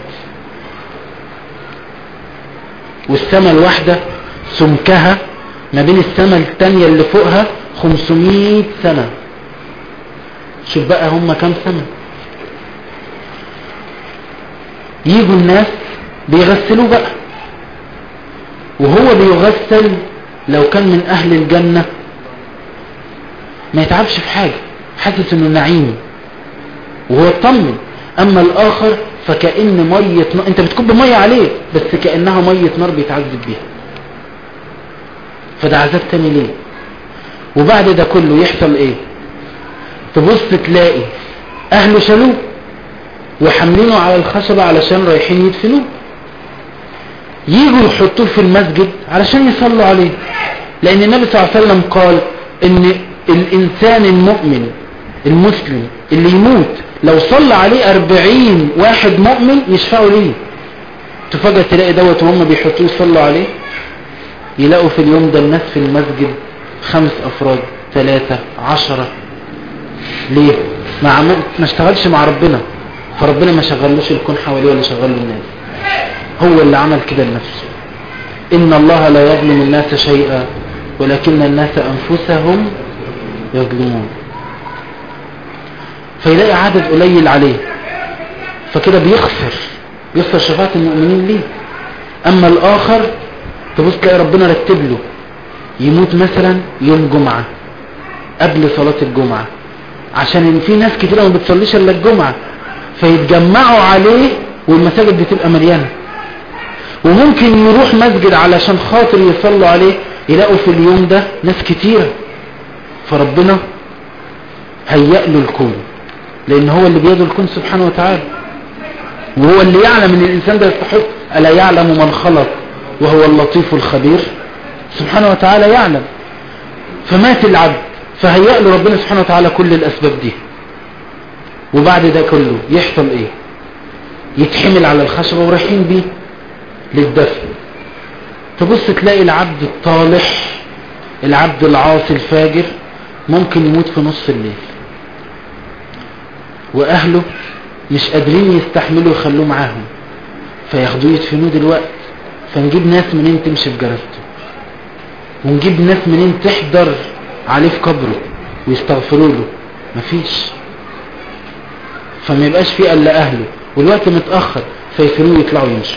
والسماء الواحدة سمكها ما بين السماء التانية اللي فوقها 500 سنة شوف بقى هم كام سنة يجوا الناس بيغسلوه بقى وهو بيغسل لو كان من اهل الجنة ما يتعبش في حاجة حاسس انه نعيم وهو اطمن اما الاخر فكأن مية نار انت بتكب مية عليه بس كأنها مية نار بيتعذب بيها فده عذاب تاني ليه وبعد ده كله يحصل ايه تبص تلاقي اهله شالوه وحاملينه على الخشبة علشان رايحين يدفنوه يجوا يحطوه في المسجد علشان يصلوا عليه لان النبي صلى الله عليه وسلم قال ان الانسان المؤمن المسلم اللي يموت لو صلى عليه أربعين واحد مؤمن يشفعوا ليه تفاجأ تلاقي دوت وهم بيحطوه يصلوا عليه يلاقوا في اليوم ده الناس في المسجد خمس أفراد ثلاثة عشرة ليه ما, عمل... ما اشتغلش مع ربنا فربنا ما شغلوش الكون حواليه ولا شغله الناس هو اللي عمل كده لنفسه إن الله لا يظلم الناس شيئا ولكن الناس أنفسهم يظلمون فيلاقي عدد قليل عليه فكده بيخسر بيخسر شفاعة المؤمنين ليه أما الآخر تبص تلاقي ربنا رتب له يموت مثلا يوم جمعة قبل صلاة الجمعة عشان ان في ناس كتير ما بتصليش الا الجمعة فيتجمعوا عليه والمساجد بتبقى مليانة وممكن يروح مسجد علشان خاطر يصلوا عليه يلاقوا في اليوم ده ناس كتيرة فربنا هيأ له الكون لان هو اللي بيده الكون سبحانه وتعالى وهو اللي يعلم ان الانسان ده يستحق الا يعلم من خلق وهو اللطيف الخبير سبحانه وتعالى يعلم فمات العبد فهيأ له ربنا سبحانه وتعالى كل الاسباب دي وبعد ده كله يحصل ايه يتحمل على الخشبة ورايحين بيه للدفن تبص تلاقي العبد الطالح العبد العاصي الفاجر ممكن يموت في نص الليل واهله مش قادرين يستحملوا يخلوه معاهم فياخدوه يدفنوه دلوقتي فنجيب ناس منين تمشي في جنازته ونجيب ناس منين تحضر عليه في قبره ويستغفروا له مفيش فما يبقاش فيه الا اهله والوقت متاخر فيسيبوه يطلعوا يمشوا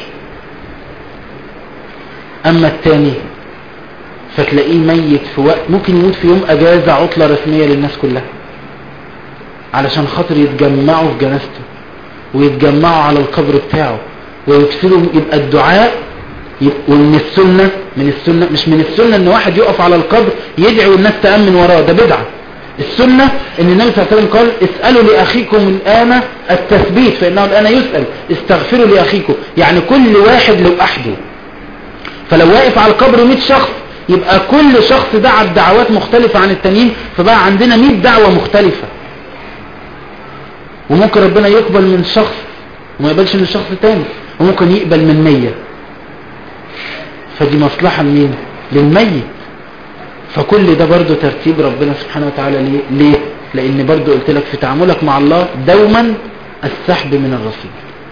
اما التاني فتلاقيه ميت في وقت ممكن يموت في يوم اجازة عطلة رسمية للناس كلها علشان خاطر يتجمعوا في جنازته ويتجمعوا على القبر بتاعه ويكسروا يبقى الدعاء ومن السنة من السنة مش من السنة ان واحد يقف على القبر يدعي والناس تأمن وراه ده بدعة السنة ان النبي صلى الله عليه وسلم قال اسألوا لأخيكم الآن التثبيت فإنه الآن يسأل استغفروا لأخيكم يعني كل واحد له أحده فلو واقف على القبر 100 شخص يبقى كل شخص دعا بدعوات مختلفة عن التانيين فبقى عندنا 100 دعوة مختلفة وممكن ربنا يقبل من شخص وما يقبلش من شخص تاني وممكن يقبل من 100 فدي مصلحة لمين للميت فكل ده برضو ترتيب ربنا سبحانه وتعالى ليه ليه لان برضو قلت لك في تعاملك مع الله دوما السحب من الرصيد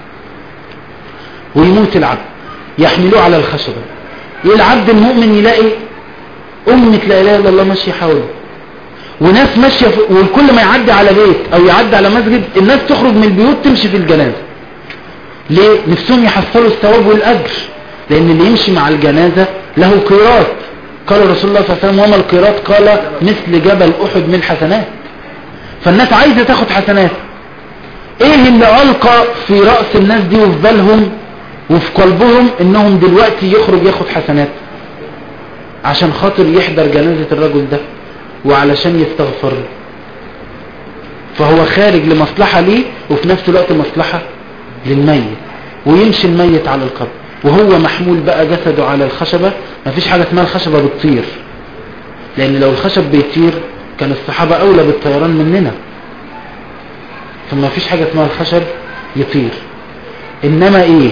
ويموت العبد يحملوه على الخشبة العبد المؤمن يلاقي أمة لا إله إلا الله ماشية حوله وناس ماشية في... وكل ما يعدي على بيت أو يعدي على مسجد الناس تخرج من البيوت تمشي في الجنازة ليه؟ نفسهم يحصلوا الثواب والأجر لأن اللي يمشي مع الجنازة له قيراط قال رسول الله صلى الله عليه وسلم وما القيراط قال مثل جبل أحد من حسنات فالناس عايزة تاخد حسنات ايه اللي ألقى في رأس الناس دي وفي بالهم وفي قلبهم انهم دلوقتي يخرج ياخد حسنات عشان خاطر يحضر جنازة الرجل ده وعلشان يستغفر له فهو خارج لمصلحة ليه وفي نفس الوقت مصلحة للميت ويمشي الميت على القبر وهو محمول بقى جسده على الخشبة مفيش حاجة اسمها الخشبة بتطير لان لو الخشب بيطير كان الصحابة اولى بالطيران مننا فما فيش حاجة اسمها الخشب يطير انما ايه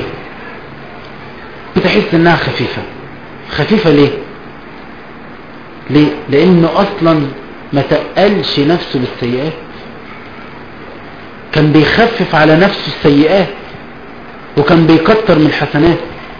بتحس انها خفيفة خفيفة ليه ليه لانه اصلا ما تقلش نفسه بالسيئات كان بيخفف على نفسه السيئات وكان بيكتر من الحسنات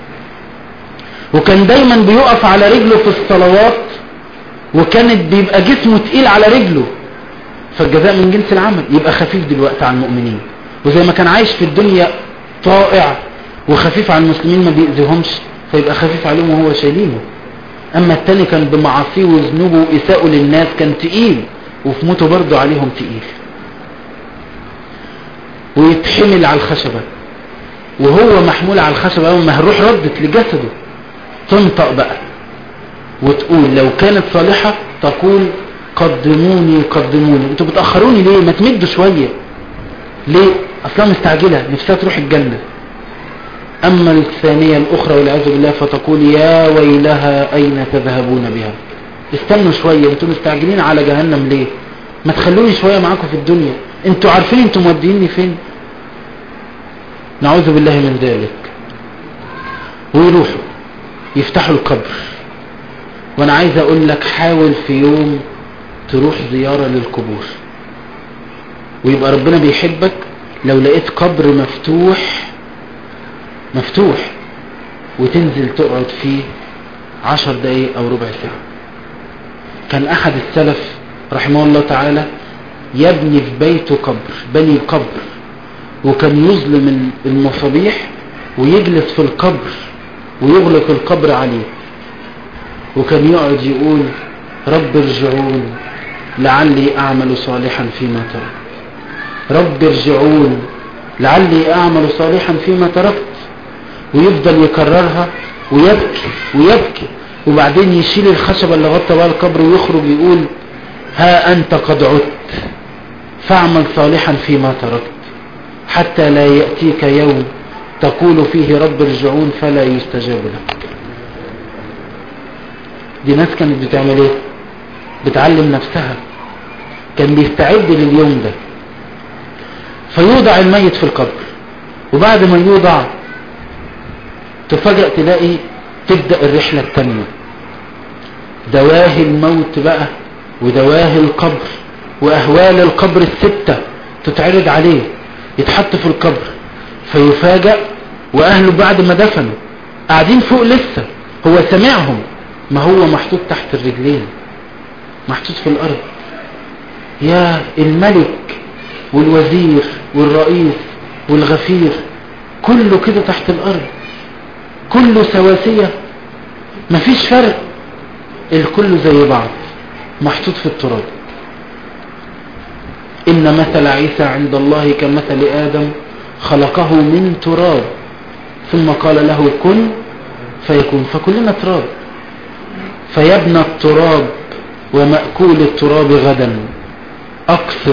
وكان دايما بيقف على رجله في الصلوات وكانت بيبقى جسمه تقيل على رجله فالجزاء من جنس العمل يبقى خفيف دلوقتي على المؤمنين وزي ما كان عايش في الدنيا طائع وخفيف على المسلمين ما بيأذيهمش فيبقى خفيف عليهم وهو شايلينه اما التاني كان بمعاصيه وذنوبه وإساءه للناس كان تقيل وفي موته برضه عليهم تقيل ويتحمل على الخشبة وهو محمول على الخشبة أول ما الروح ردت لجسده تنطق بقى وتقول لو كانت صالحة تقول قدموني قدموني انتوا بتأخروني ليه ما تمدوا شوية ليه اصلا مستعجلة نفسها تروح الجنة اما الثانية الاخرى والعياذ بالله فتقول يا ويلها اين تذهبون بها استنوا شوية انتوا مستعجلين على جهنم ليه ما تخلوني شوية معاكم في الدنيا انتوا عارفين انتوا موديني فين نعوذ بالله من ذلك ويروحوا يفتحوا القبر وانا عايز اقول لك حاول في يوم تروح زيارة للقبور ويبقى ربنا بيحبك لو لقيت قبر مفتوح مفتوح وتنزل تقعد فيه عشر دقايق او ربع ساعة كان احد السلف رحمه الله تعالى يبني في بيته قبر بني قبر وكان يظلم المصابيح ويجلس في القبر ويغلق القبر عليه وكان يقعد يقول رب ارجعون لعلي اعمل صالحا فيما تركت رب ارجعون لعلي اعمل صالحا فيما تركت ويفضل يكررها ويبكي ويبكي وبعدين يشيل الخشبة اللي غطى بها القبر ويخرج يقول ها انت قد عدت فاعمل صالحا فيما تركت حتى لا يأتيك يوم تقول فيه رب ارجعون فلا يستجاب لك دي ناس كانت بتعمل ايه بتعلم نفسها كان بيستعد لليوم ده فيوضع الميت في القبر وبعد ما يوضع تفاجأ تلاقي تبدأ الرحلة التانية دواهي الموت بقى ودواهي القبر وأهوال القبر الستة تتعرض عليه يتحط في القبر فيفاجأ وأهله بعد ما دفنوا قاعدين فوق لسه هو سمعهم ما هو محطوط تحت الرجلين محطوط في الأرض يا الملك والوزير والرئيس والغفير كله كده تحت الأرض كله سواسية مفيش فرق الكل زي بعض محطوط في التراب إن مثل عيسى عند الله كمثل آدم خلقه من تراب ثم قال له كن فيكون فكلنا تراب فيبنى التراب ومأكول التراب غدا أكثر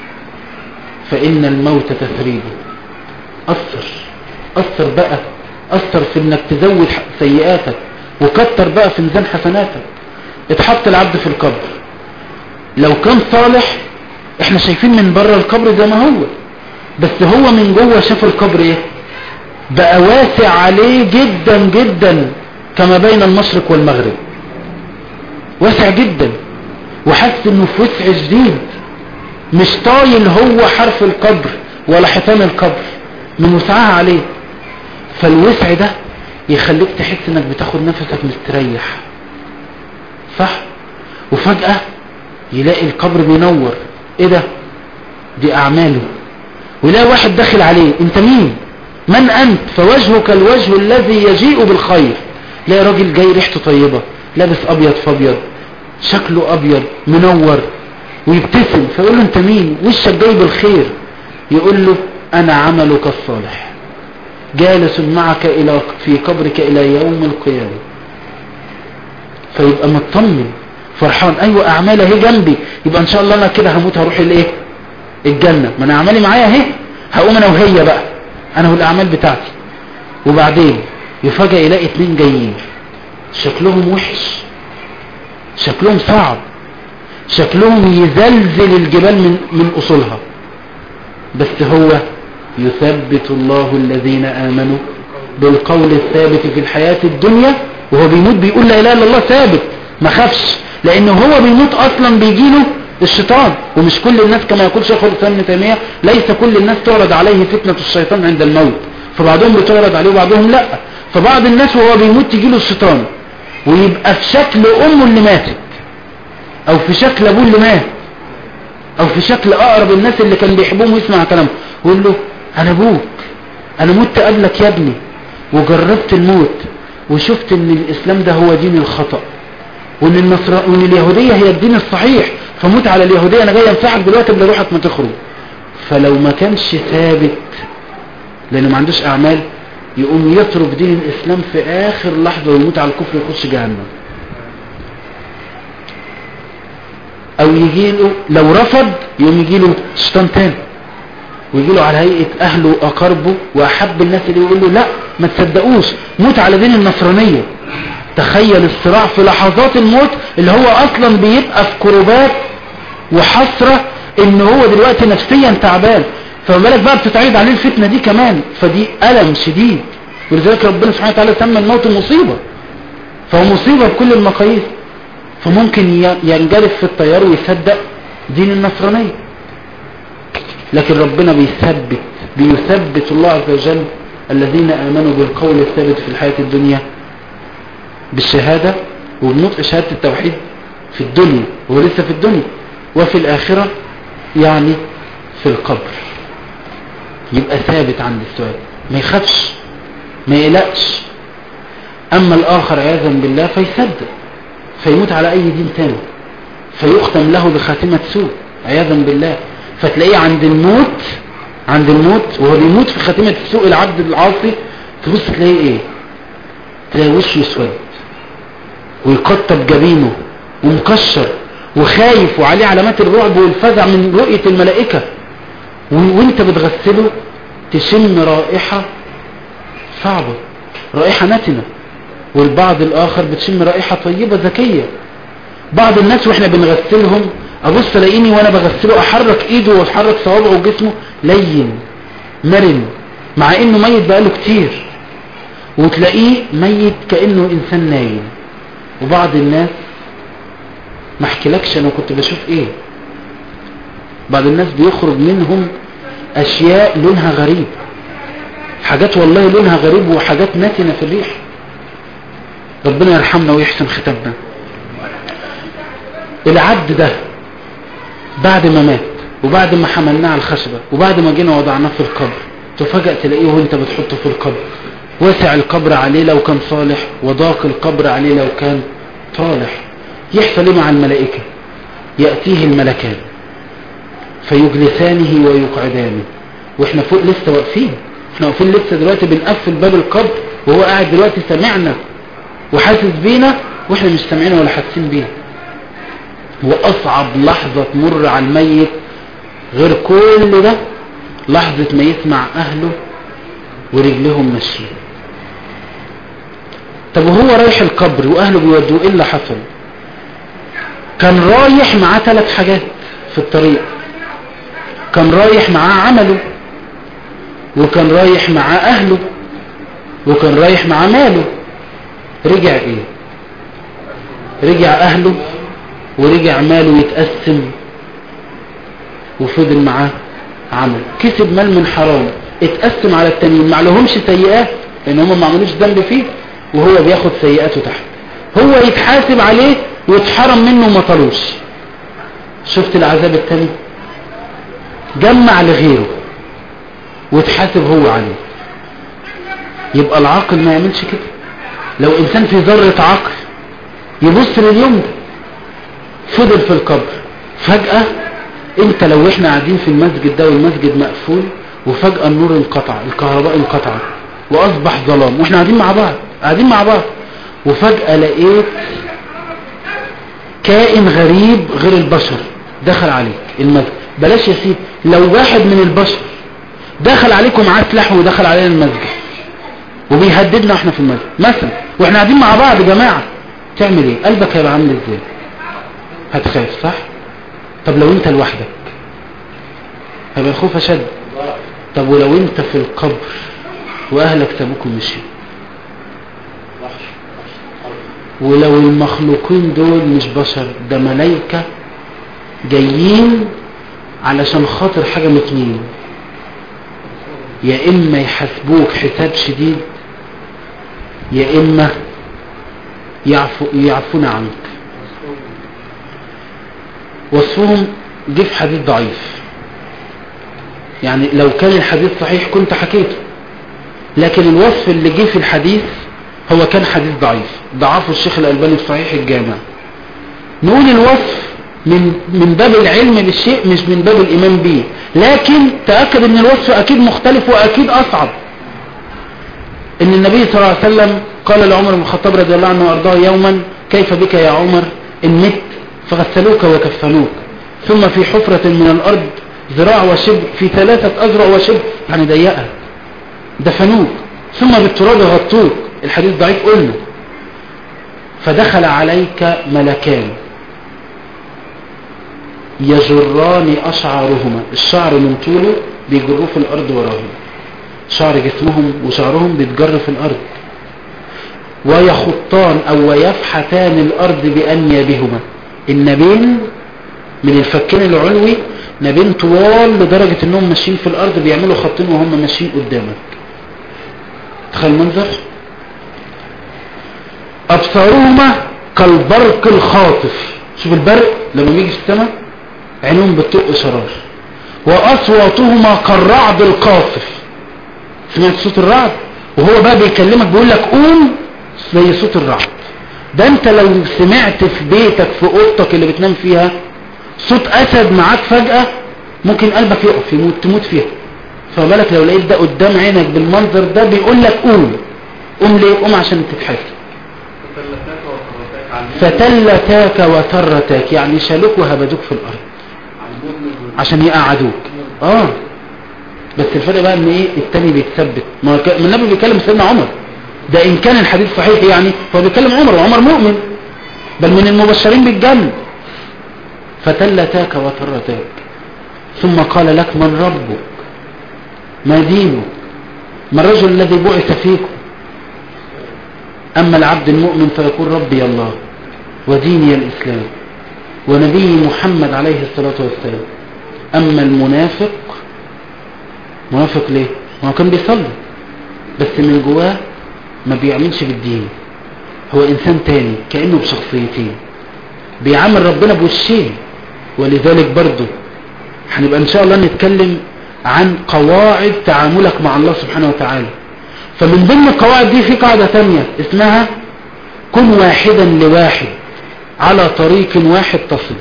فإن الموت تثريبه أثر أثر بقى أثر في إنك تزود سيئاتك وكتر بقى في ميزان حسناتك اتحط العبد في القبر لو كان صالح احنا شايفين من بره القبر زي ما هو بس هو من جوه شاف القبر ايه بقى واسع عليه جدا جدا كما بين المشرق والمغرب واسع جدا وحس انه في وسع جديد مش طايل هو حرف القبر ولا حيطان القبر من وسعها عليه فالوسع ده يخليك تحس انك بتاخد نفسك مستريح صح وفجأة يلاقي القبر بينور ايه ده دي اعماله ويلاقي واحد داخل عليه انت مين من انت فوجهك الوجه الذي يجيء بالخير لا راجل جاي ريحته طيبة لابس ابيض فابيض شكله ابيض منور ويبتسم فيقول له انت مين وشك جاي بالخير يقول له انا عملك الصالح جالس معك الى في قبرك الى يوم القيامة فيبقى مطمن فرحان ايوه اعمالي اهي جنبي يبقى ان شاء الله انا كده هموت هروح الايه الجنة ما انا اعمالي معايا اهي هقوم انا وهي بقى انا والاعمال بتاعتي وبعدين يفاجئ يلاقي اتنين جايين شكلهم وحش شكلهم صعب شكلهم يزلزل الجبال من, من اصولها بس هو يثبت الله الذين امنوا بالقول الثابت في الحياة الدنيا وهو بيموت بيقول لا اله الا الله ثابت ما خافش لان هو بيموت اصلا بيجيله الشيطان ومش كل الناس كما يقول شيخ الاسلام ابن تيميه ليس كل الناس تعرض عليه فتنه الشيطان عند الموت فبعضهم بتعرض عليه وبعضهم لا فبعض الناس وهو بيموت تجيله الشيطان ويبقى في شكل امه اللي ماتت او في شكل ابوه اللي مات او في شكل اقرب الناس اللي كان بيحبهم ويسمع كلامه ويقول له انا ابوك انا مت قبلك يا ابني وجربت الموت وشفت ان الاسلام ده هو دين الخطأ وان النصر وان اليهودية هي الدين الصحيح فموت على اليهودية انا جاي انفعك دلوقتي قبل روحك ما تخرج فلو ما كانش ثابت لانه ما عندوش اعمال يقوم يترك دين الاسلام في اخر لحظة ويموت على الكفر ويخش جهنم او يجي له لو رفض يقوم يجي له شيطان تاني ويجي له على هيئة اهله واقاربه واحب الناس اللي يقول له لا ما تصدقوش موت على دين النصرانية تخيل الصراع في لحظات الموت اللي هو اصلا بيبقى في كروبات وحسرة ان هو دلوقتي نفسيا تعبان فما بالك بقى بتتعرض عليه الفتنة دي كمان فدي ألم شديد ولذلك ربنا سبحانه وتعالى سمى الموت مصيبة فهو مصيبة بكل المقاييس فممكن ينجرف في الطيار ويصدق دين النصرانية لكن ربنا بيثبت بيثبت الله عز وجل الذين آمنوا بالقول الثابت في الحياة الدنيا بالشهادة وبنطق شهادة التوحيد في الدنيا وهو لسه في الدنيا وفي الآخرة يعني في القبر يبقى ثابت عند السؤال ما يخافش ما يقلقش أما الآخر عياذا بالله فيصدق فيموت على أي دين تاني فيختم له بخاتمة سوء عياذا بالله فتلاقيه عند الموت عند الموت وهو بيموت في خاتمة السوء العبد العاصي تبص تلاقيه ايه تلاقيه وشه يسود ويقطب جبينه ومكشر وخايف وعليه علامات الرعب والفزع من رؤية الملائكة وانت بتغسله تشم رائحة صعبة رائحة نتنة والبعض الآخر بتشم رائحة طيبة ذكية بعض الناس واحنا بنغسلهم ابص الاقيني وانا بغسله احرك ايده واحرك صوابعه وجسمه لين مرن مع انه ميت بقاله كتير وتلاقيه ميت كأنه انسان نايم وبعض الناس ما احكيلكش انا كنت بشوف ايه بعض الناس بيخرج منهم اشياء لونها غريب حاجات والله لونها غريب وحاجات ناتنة في الريح ربنا يرحمنا ويحسن ختمنا العبد ده بعد ما مات وبعد ما حملناه على الخشبة وبعد ما جينا وضعناه في القبر تفاجأ تلاقيه وانت بتحطه في القبر وسع القبر عليه لو كان صالح وضاق القبر عليه لو كان طالح يحصل ايه مع الملائكة يأتيه الملكان فيجلسانه ويقعدانه واحنا فوق لسه واقفين احنا واقفين لسه دلوقتي بنقفل باب القبر وهو قاعد دلوقتي سمعنا وحاسس بينا واحنا مش سامعين ولا حاسين بينا واصعب لحظة تمر على الميت غير كل ده لحظة ما يسمع اهله ورجلهم ماشيين طب وهو رايح القبر واهله بيودوه ايه اللي حصل كان رايح معاه ثلاث حاجات في الطريق كان رايح معاه عمله وكان رايح معاه اهله وكان رايح معاه ماله رجع ايه رجع اهله ورجع ماله يتقسم وفضل معاه عمل كسب مال من حرام اتقسم على التانيين ما لهمش سيئات لان هم ما عملوش ذنب فيه وهو بياخد سيئاته تحت هو يتحاسب عليه ويتحرم منه وما طلوش شفت العذاب التاني جمع لغيره وتحاسب هو عليه يبقى العاقل ما يعملش كده لو انسان في ذرة عقل يبص لليوم ده فضل في القبر فجأة انت لو احنا قاعدين في المسجد ده والمسجد مقفول وفجأة النور انقطع الكهرباء انقطعت واصبح ظلام واحنا قاعدين مع بعض قاعدين مع بعض وفجأة لقيت كائن غريب غير البشر دخل عليك المسجد بلاش يا سيدي لو واحد من البشر دخل عليكم معاه سلاح ودخل علينا المسجد وبيهددنا واحنا في المسجد مثلا واحنا قاعدين مع بعض يا جماعه تعمل ايه قلبك هيبقى عامل ازاي هتخاف صح طب لو انت لوحدك هيبقى الخوف اشد طب ولو انت في القبر واهلك سابوك ومشيوا ولو المخلوقين دول مش بشر ده ملايكة جايين علشان خاطر حاجة من اتنين يا اما يحاسبوك حساب شديد يا اما يعفو يعفون عنك وصفهم جه في حديث ضعيف يعني لو كان الحديث صحيح كنت حكيته لكن الوصف اللي جه في الحديث هو كان حديث ضعيف ضعفه الشيخ الألباني في صحيح الجامع نقول الوصف من من باب العلم بالشيء مش من باب الإيمان به لكن تأكد ان الوصف أكيد مختلف وأكيد أصعب ان النبي صلى الله عليه وسلم قال لعمر بن الخطاب رضي الله عنه وارضاه يوما كيف بك يا عمر ان مت فغسلوك وكفنوك ثم في حفرة من الارض ذراع وشبر في ثلاثة اذرع وشبر يعني ضيقة دفنوك ثم بالتراب غطوك الحديث ضعيف قلنا فدخل عليك ملكان يجران أشعارهما الشعر من طوله بيجروه في الأرض وراهم شعر جسمهم وشعرهم بيتجر في الأرض ويخطان أو ويفحتان الأرض بأنيابهما النبين من الفكين العلوي نبين طوال لدرجة انهم ماشيين في الأرض بيعملوا خطين وهم ماشيين قدامك تخيل المنظر أبصارهما كالبرق الخاطف شوف البرق لما بيجي في السماء عينهم بتطق شرار وأصواتهما كالرعد القاصف سمعت صوت الرعد وهو بقى بيكلمك بيقول لك قوم زي صوت الرعد ده انت لو سمعت في بيتك في اوضتك اللي بتنام فيها صوت اسد معاك فجأة ممكن قلبك يقف يموت تموت فيها فبالك لو لقيت ده قدام عينك بالمنظر ده بيقول لك قوم قوم ليه قوم عشان تتحاسب فتلتاك وترتاك يعني شالوك وهبدوك في الارض عشان يقعدوك اه بس الفرق بقى ان ايه التاني بيتثبت ما هو ك- النبي بيكلم سيدنا عمر ده ان كان الحديث صحيح يعني هو بيكلم عمر وعمر مؤمن بل من المبشرين بالجنة فتلتاك وترتاك ثم قال لك من ربك ما دينك ما الرجل الذي بعث فيكم أما العبد المؤمن فيقول ربي الله وديني الإسلام ونبي محمد عليه الصلاة والسلام أما المنافق منافق ليه؟ ما هو كان بيصلي بس من جواه ما بيعملش بالدين هو إنسان تاني كأنه بشخصيتين بيعامل ربنا بوشين ولذلك برضه هنبقى إن شاء الله نتكلم عن قواعد تعاملك مع الله سبحانه وتعالى فمن ضمن القواعد دي في قاعدة تانية اسمها كن واحدا لواحد على طريق واحد تصل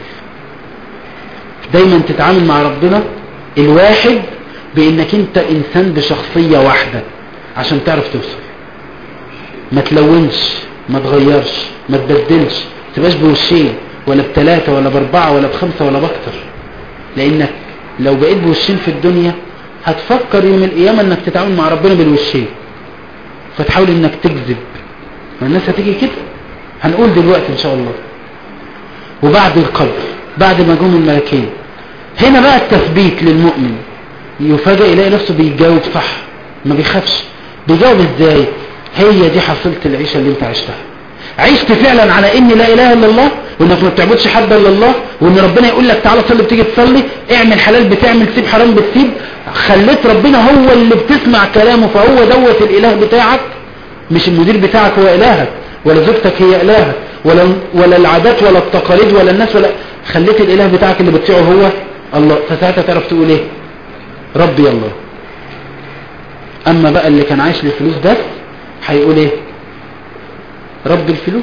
دايما تتعامل مع ربنا الواحد بانك انت انسان بشخصية واحدة عشان تعرف توصل ما تلونش ما تغيرش ما تبدلش ما تبقاش بوشين ولا بتلاتة ولا باربعة ولا بخمسة ولا باكتر لانك لو بقيت بوشين في الدنيا هتفكر يوم القيامة انك تتعامل مع ربنا بالوشين فتحاول انك تكذب ما الناس هتيجي كده هنقول دلوقتي ان شاء الله وبعد القبر بعد ما جم الملكين هنا بقى التثبيت للمؤمن يفاجئ يلاقي نفسه بيجاوب صح ما بيخافش بيجاوب ازاي هي دي حصيلة العيشة اللي انت عشتها عشت فعلا على ان لا اله الا الله وانك ما بتعبدش حد الا الله وان ربنا يقول لك تعالى صلي بتيجي تصلي اعمل حلال بتعمل سيب حرام بتسيب خليت ربنا هو اللي بتسمع كلامه فهو دوت الاله بتاعك مش المدير بتاعك هو الهك ولا زوجتك هي الهك ولا ولا العادات ولا التقاليد ولا الناس ولا خليت الاله بتاعك اللي بتطيعه هو الله فساعتها تعرف تقول ايه ربي الله اما بقى اللي كان عايش للفلوس بس هيقول ايه رب الفلوس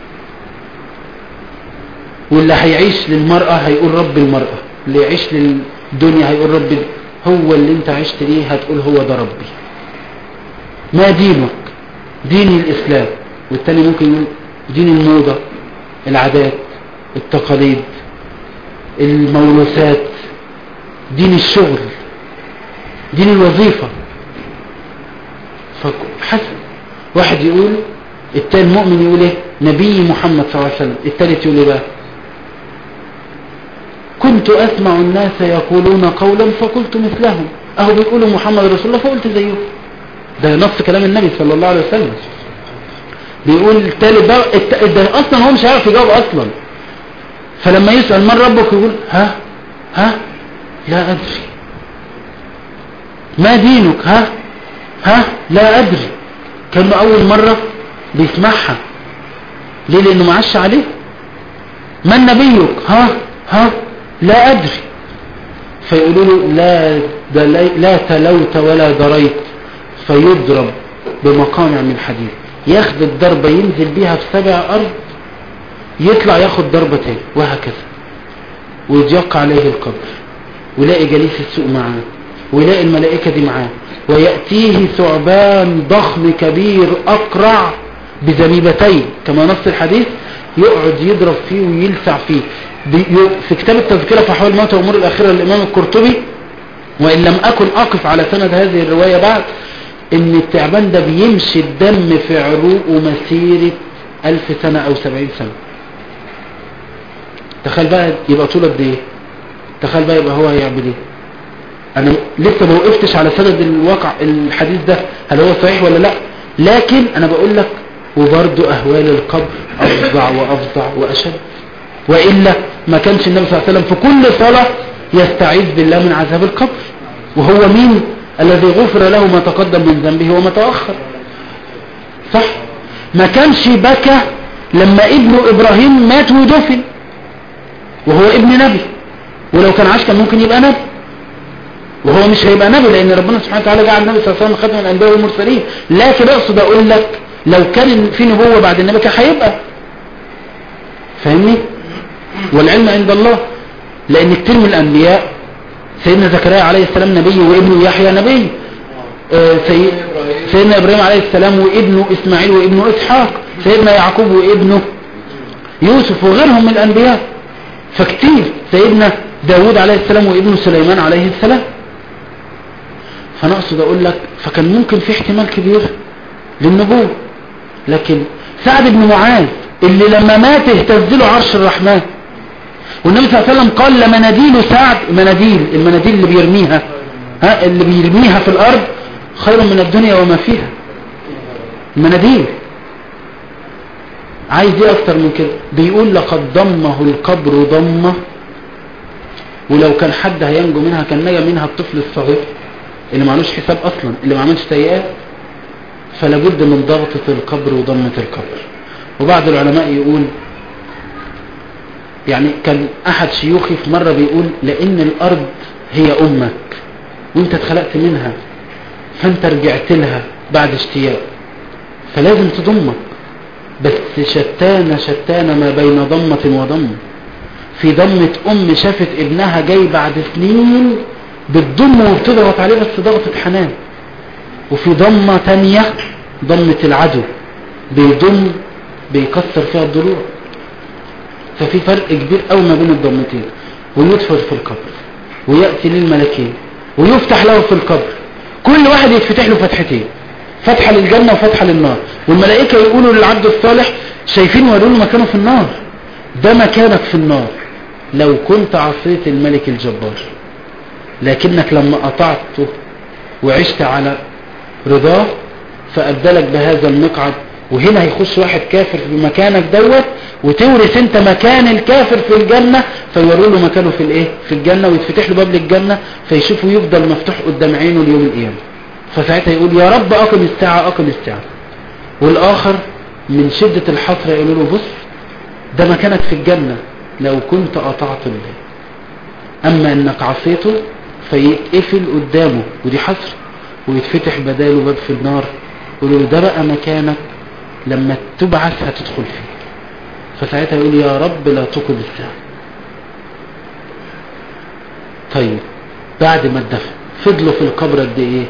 واللي هيعيش للمرأة هيقول رب المرأة اللي يعيش للدنيا هيقول رب ال- هو اللي انت عشت ليه هتقول هو ده ربي ما دينك ديني الإسلام والتاني ممكن يقول دين الموضة العادات التقاليد الموروثات دين الشغل دين الوظيفة فحسب واحد يقول التاني المؤمن يقول ايه نبي محمد صلى الله عليه وسلم التالت يقول ايه بقى كنت اسمع الناس يقولون قولا فقلت مثلهم اهو بيقولوا محمد رسول الله فقلت زيه ده نص كلام النبي صلى الله عليه وسلم بيقول التالت بقى الت- ده اصلا هو مش عارف يجاوب اصلا فلما يسأل من ربك يقول ها ها لا ادري ما دينك ها ها لا ادري كانه اول مرة بيسمعها ليه لانه ما عاش عليه من نبيك ها ها لا ادري فيقولوا له لا دلي لا تلوت ولا دريت فيضرب بمقامع من حديد ياخد الضربة ينزل بيها في سبع ارض يطلع ياخد ضربة تاني وهكذا ويضيق عليه القبر ويلاقي جليس السوء معاه ويلاقي الملائكة دي معاه ويأتيه ثعبان ضخم كبير أقرع بزميبتين كما نص الحديث يقعد يضرب فيه ويلسع فيه بي- في كتاب التذكرة في حوال الموت وأمور الآخرة للإمام القرطبي وإن لم أكن أقف على سند هذه الرواية بعد إن التعبان ده بيمشي الدم في عروقه مسيرة ألف سنة أو سبعين سنة تخيل بقى يبقى طول قد إيه تخيل بقى يبقى هو هيعمل إيه أنا لسه ما وقفتش على سند الواقع الحديث ده هل هو صحيح ولا لا لكن أنا بقول لك وبرضه أهوال القبر أفظع وأفظع وأشد وإلا ما كانش النبي صلى الله عليه وسلم في كل صلاة يستعيذ بالله من عذاب القبر وهو مين الذي غفر له ما تقدم من ذنبه وما تأخر صح ما كانش بكى لما ابنه إبراهيم مات ودفن وهو ابن نبي ولو كان عاش كان ممكن يبقى نبي وهو مش هيبقى نبي لأن ربنا سبحانه وتعالى جعل النبي صلى الله عليه وسلم خاتم الأنبياء والمرسلين لكن أقصد أقول لك لو كان في نبوة بعد النبي كان هيبقى فاهمني والعلم عند الله لأن كتير من الأنبياء سيدنا زكريا عليه السلام نبي وابنه يحيى نبي آه، سي- سيدنا إبراهيم عليه السلام وابنه إسماعيل وابنه إسحاق سيدنا يعقوب وابنه يوسف وغيرهم من الأنبياء فكتير سيدنا داود عليه السلام وابنه سليمان عليه السلام فأنا أقصد أقول لك فكان ممكن في احتمال كبير للنبوة لكن سعد بن معاذ اللي لما مات اهتز له عرش الرحمن والنبي صلى الله عليه وسلم قال لمناديل سعد مناديل المناديل اللي بيرميها ها اللي بيرميها في الأرض خير من الدنيا وما فيها المناديل عايز ايه اكتر من كده بيقول لقد ضمه القبر ضمه ولو كان حد هينجو منها كان نجا منها الطفل الصغير اللي معلوش حساب اصلا اللي ما عملش سيئات فلابد من ضغطة القبر وضمة القبر وبعض العلماء يقول يعني كان احد شيوخي في مرة بيقول لان الارض هي امك وانت اتخلقت منها فانت رجعت لها بعد اشتياق فلازم تضمك بس شتان شتان ما بين ضمة وضمة في ضمة ام شافت ابنها جاي بعد سنين بتضم وبتضغط عليه بس ضغطة حنان وفي ضمة تانية ضمة العدو بيضم بيكسر فيها الضلوع ففي فرق كبير قوي ما بين الضمتين ويدفر في القبر ويأتي للملكين ويفتح له في القبر كل واحد يتفتح له فتحتين فتحة للجنة وفتحة للنار والملائكة يقولوا للعبد الصالح شايفين ويقولوا له مكانه في النار ده مكانك في النار لو كنت عصيت الملك الجبار لكنك لما قطعته وعشت على رضاه فأبدلك بهذا المقعد وهنا هيخش واحد كافر في مكانك دوت وتورث انت مكان الكافر في الجنة فيوروا له مكانه في الايه في الجنة ويتفتح له باب للجنة فيشوفه يفضل مفتوح قدام عينه ليوم القيامة فساعتها يقول يا رب اقم الساعة اقم الساعة والاخر من شدة الحسرة يقولوا له بص ده مكانك في الجنة لو كنت قطعت الله اما انك عصيته فيتقفل قدامه ودي حسرة ويتفتح بداله باب في النار يقولوا له ده بقى مكانك لما تبعث هتدخل فيه فساعتها يقول يا رب لا تقم الساعة طيب بعد ما اتدفن فضلوا في القبر قد ايه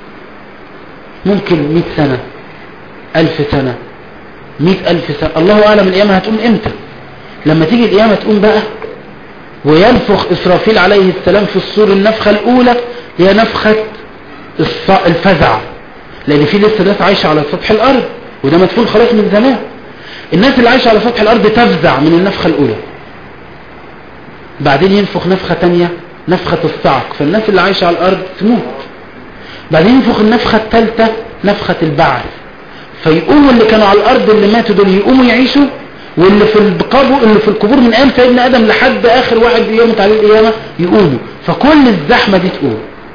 ممكن مئة سنة ألف سنة مئة ألف سنة الله أعلم القيامة هتقوم امتى لما تيجي القيامة تقوم بقى وينفخ إسرافيل عليه السلام في الصور النفخة الأولى هي نفخة الص- الفزع لأن في لسه ناس عايشة على سطح الأرض وده مدفون خلاص من زمان الناس اللي عايشة على سطح الأرض تفزع من النفخة الأولى بعدين ينفخ نفخة تانية نفخة الصعق فالناس اللي عايشة على الأرض تموت بعدين ينفخ النفخة الثالثة نفخة البعث فيقوموا اللي كانوا على الأرض اللي ماتوا دول يقوموا يعيشوا واللي في القبور اللي في القبور من أيام سيدنا آدم لحد آخر واحد يموت عليه القيامة يقوموا فكل الزحمة دي تقوم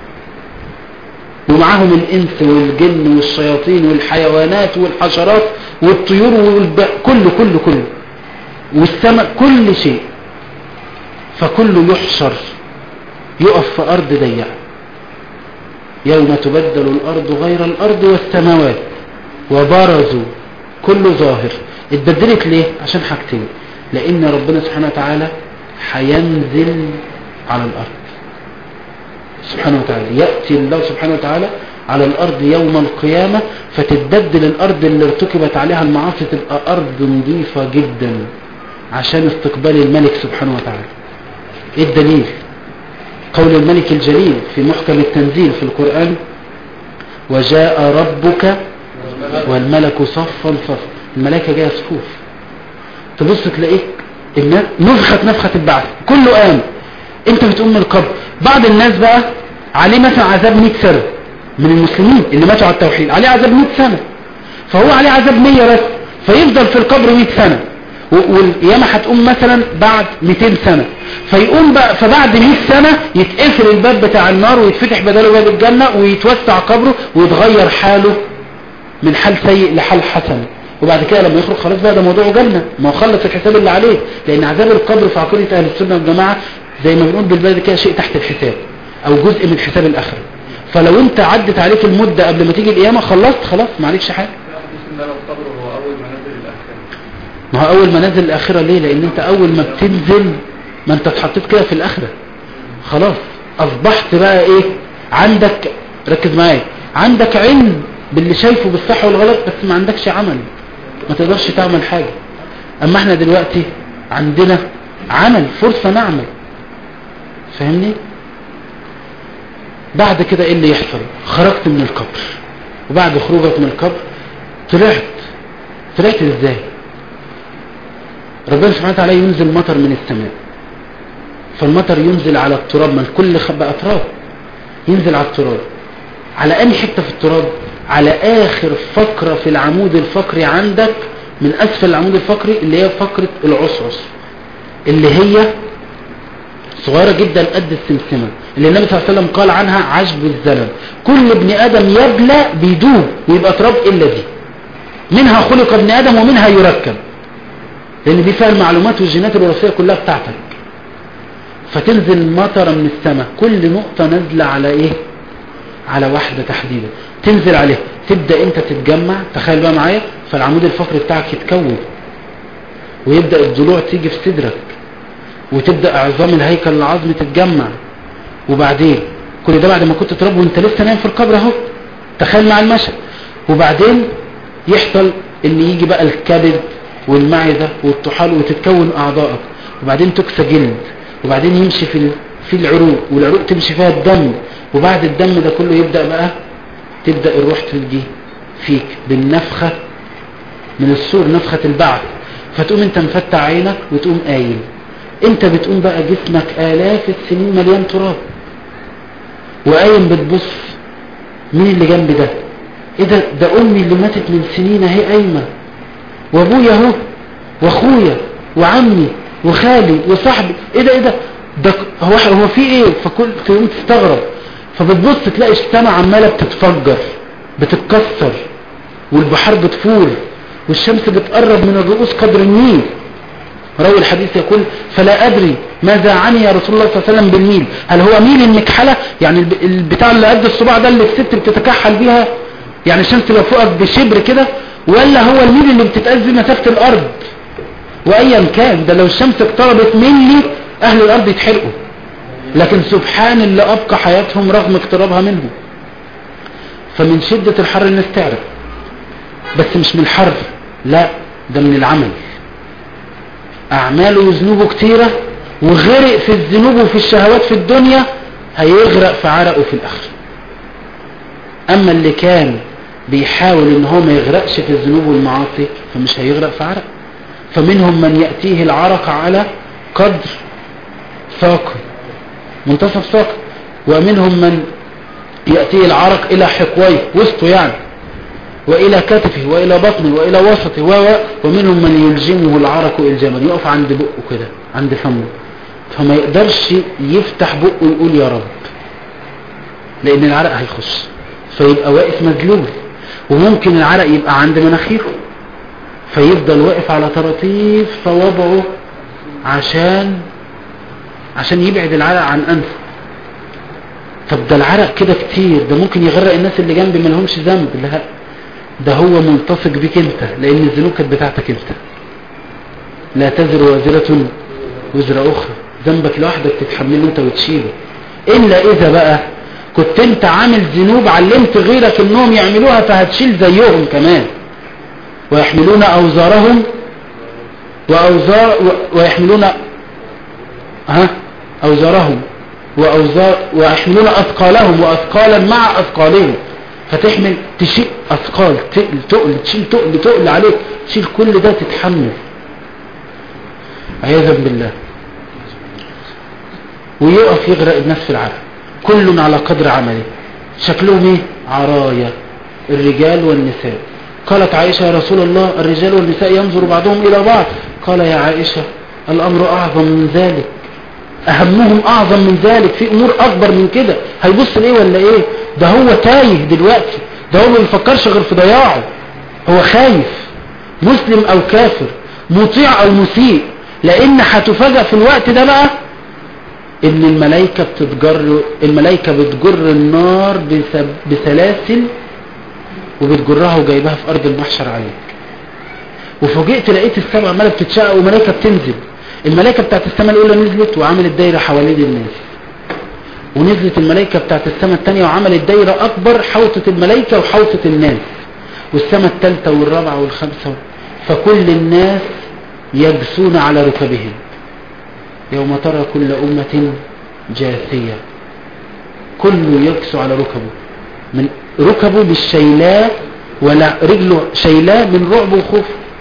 ومعاهم الإنس والجن والشياطين والحيوانات والحشرات والطيور والب... كله كله كله والسماء كل شيء فكله يحشر يقف في أرض ضيقة يوم تبدل الأرض غير الأرض والسماوات وبرزوا كل ظاهر اتبدلت ليه عشان حاجتين لأن ربنا سبحانه وتعالى هينزل على الأرض سبحانه وتعالى يأتي الله سبحانه وتعالى على الأرض يوم القيامة فتتبدل الأرض اللي ارتكبت عليها المعاصي تبقى أرض نظيفة جدا عشان استقبال الملك سبحانه وتعالى ايه الدليل قول الملك الجليل في محكم التنزيل في القرآن وجاء ربك والملك صفا صفا الملائكة جاية صفوف تبص تلاقيك الناس نفخت نفخة البعث كله قام انت بتقوم من القبر بعض الناس بقى عليه مثلا عذاب 100 سنة من المسلمين اللي ماتوا على التوحيد عليه عذاب 100 سنة فهو عليه عذاب 100 بس فيفضل في القبر 100 سنة والقيامة هتقوم مثلا بعد 200 سنة فيقوم بقى فبعد 100 سنة يتقفل الباب بتاع النار ويتفتح بداله باب الجنة ويتوسع قبره ويتغير حاله من حال سيء لحال حسن وبعد كده لما يخرج خلاص بقى ده موضوعه جنة ما هو خلص الحساب اللي عليه لان عذاب القبر في عقيدة اهل السنة والجماعة زي ما بنقول بالبلد كده شيء تحت الحساب او جزء من حساب الاخرة فلو انت عدت عليك المدة قبل ما تيجي القيامة خلصت خلاص ما عليكش حاجة ما هو اول ما نزل الاخرة ليه لان انت اول ما بتنزل ما انت اتحطيت كده في الاخرة خلاص اصبحت بقى ايه عندك ركز معايا عندك علم باللي شايفه بالصح والغلط بس ما عندكش عمل ما تقدرش تعمل حاجة اما احنا دلوقتي عندنا عمل فرصة نعمل فاهمني بعد كده ايه اللي يحصل خرجت من القبر وبعد خروجك من القبر طلعت طلعت ازاي ربنا سبحانه وتعالى ينزل مطر من السماء فالمطر ينزل على التراب ما الكل بقى تراب ينزل على التراب على أي حتة في التراب على آخر فقرة في العمود الفقري عندك من أسفل العمود الفقري اللي هي فقرة العصعص اللي هي صغيرة جدا قد السمسمة اللي النبي صلى الله عليه وسلم قال عنها عجب الزلم كل ابن آدم يبلى بيدوب ويبقى تراب إلا دي منها خلق ابن آدم ومنها يركب لأن دي فيها المعلومات والجينات الوراثية كلها بتاعتك فتنزل مطرة من السماء كل نقطة نازلة على ايه على واحدة تحديدا تنزل عليها تبدأ انت تتجمع تخيل بقى معايا فالعمود الفقري بتاعك يتكون ويبدأ الضلوع تيجي في صدرك وتبدأ عظام الهيكل العظمي تتجمع وبعدين كل ده بعد ما كنت تراب وانت لسه نايم في القبر اهو تخيل مع المشهد وبعدين يحصل ان يجي بقى الكبد والمعدة والطحال وتتكون اعضائك وبعدين تكسى جلد وبعدين يمشي في في العروق والعروق تمشي فيها الدم وبعد الدم ده كله يبدأ بقى تبدأ الروح تجي فيك بالنفخة من السور نفخة البعث فتقوم انت مفتح عينك وتقوم قايم انت بتقوم بقى جسمك آلاف السنين مليان تراب وقايم بتبص مين اللي جنبي ده ايه ده ده امي اللي ماتت من سنين اهي قايمه وابويا اهو واخويا وعمي وخالي وصاحبي ايه ده ايه ده ده هو هو في ايه فكل تقوم تستغرب فبتبص تلاقي السماء عماله بتتفجر بتتكسر والبحار بتفور والشمس بتقرب من الرؤوس قدر النيل راوي الحديث يقول فلا أدري ماذا عني يا رسول الله صلى الله عليه وسلم بالميل هل هو ميل المكحلة يعني البتاع اللي قد الصباع ده اللي الست بتتكحل بيها يعني الشمس لو فوقك بشبر كده ولا هو الميل اللي بتتأذي مسافة الأرض وأيا كان ده لو الشمس اقتربت مني أهل الأرض يتحرقوا لكن سبحان اللي أبقى حياتهم رغم اقترابها منه فمن شدة الحر الناس تعرف بس مش من الحر لا ده من العمل أعماله وذنوبه كتيرة وغرق في الذنوب وفي الشهوات في الدنيا هيغرق في عرقه في الآخرة أما اللي كان بيحاول ان هو ما يغرقش في الذنوب والمعاصي فمش هيغرق في عرق فمنهم من يأتيه العرق على قدر ساقه منتصف ساقه ومنهم من يأتيه العرق إلى حقويه وسطه يعني وإلى كتفه وإلى بطنه وإلى وسطه و ومنهم من يلجمه العرق إلجاما يقف عند بقه كده عند فمه فما يقدرش يفتح بقه ويقول يا رب لأن العرق هيخش فيبقى واقف مجلول وممكن العرق يبقى عند مناخيره فيفضل واقف على طراطيف صوابعه عشان عشان يبعد العرق عن أنفه طب ده العرق كده كتير ده ممكن يغرق الناس اللي جنبي ما لهمش ذنب لا ده هو ملتصق بيك انت لان الذنوب كانت بتاعتك انت لا تزر وازرة وزر اخرى ذنبك لوحدك تتحمله انت وتشيله الا اذا بقى كنت انت عامل ذنوب علمت غيرك انهم يعملوها فهتشيل زيهم كمان ويحملون اوزارهم واوزار و- ويحملون ها اوزارهم واوزار ويحملون اثقالهم واثقالا مع اثقالهم فتحمل تشيل اثقال تقل تقل تشيل تقل تقل عليك تشيل كل ده تتحمل عياذا بالله ويقف يغرق الناس في العرق كل على قدر عمله شكلهم ايه عرايا الرجال والنساء قالت عائشة يا رسول الله الرجال والنساء ينظر بعضهم إلى بعض قال يا عائشة الأمر أعظم من ذلك أهمهم أعظم من ذلك في أمور أكبر من كده هيبص لإيه ولا إيه ده هو تايه دلوقتي ده هو ما بيفكرش غير في ضياعه هو خايف مسلم أو كافر مطيع أو مسيء لأن هتفاجأ في الوقت ده بقى ان الملائكة بتتجر الملائكة بتجر النار بسب... بسلاسل وبتجرها وجايبها في ارض المحشر عليك وفوجئت لقيت السماء عماله بتتشقق وملائكة بتنزل الملائكة بتاعت السماء الاولى نزلت وعملت دايرة حوالين الناس ونزلت الملائكة بتاعت السماء الثانية وعملت دايرة اكبر حوطت الملائكة وحوطت الناس والسماء الثالثة والرابعة والخامسة فكل الناس يجسون على ركبهم يوم ترى كل أمة جاثية كله يكسو على ركبه من ركبه بالشيلاء ولا رجله شيلاء من رعب وخوف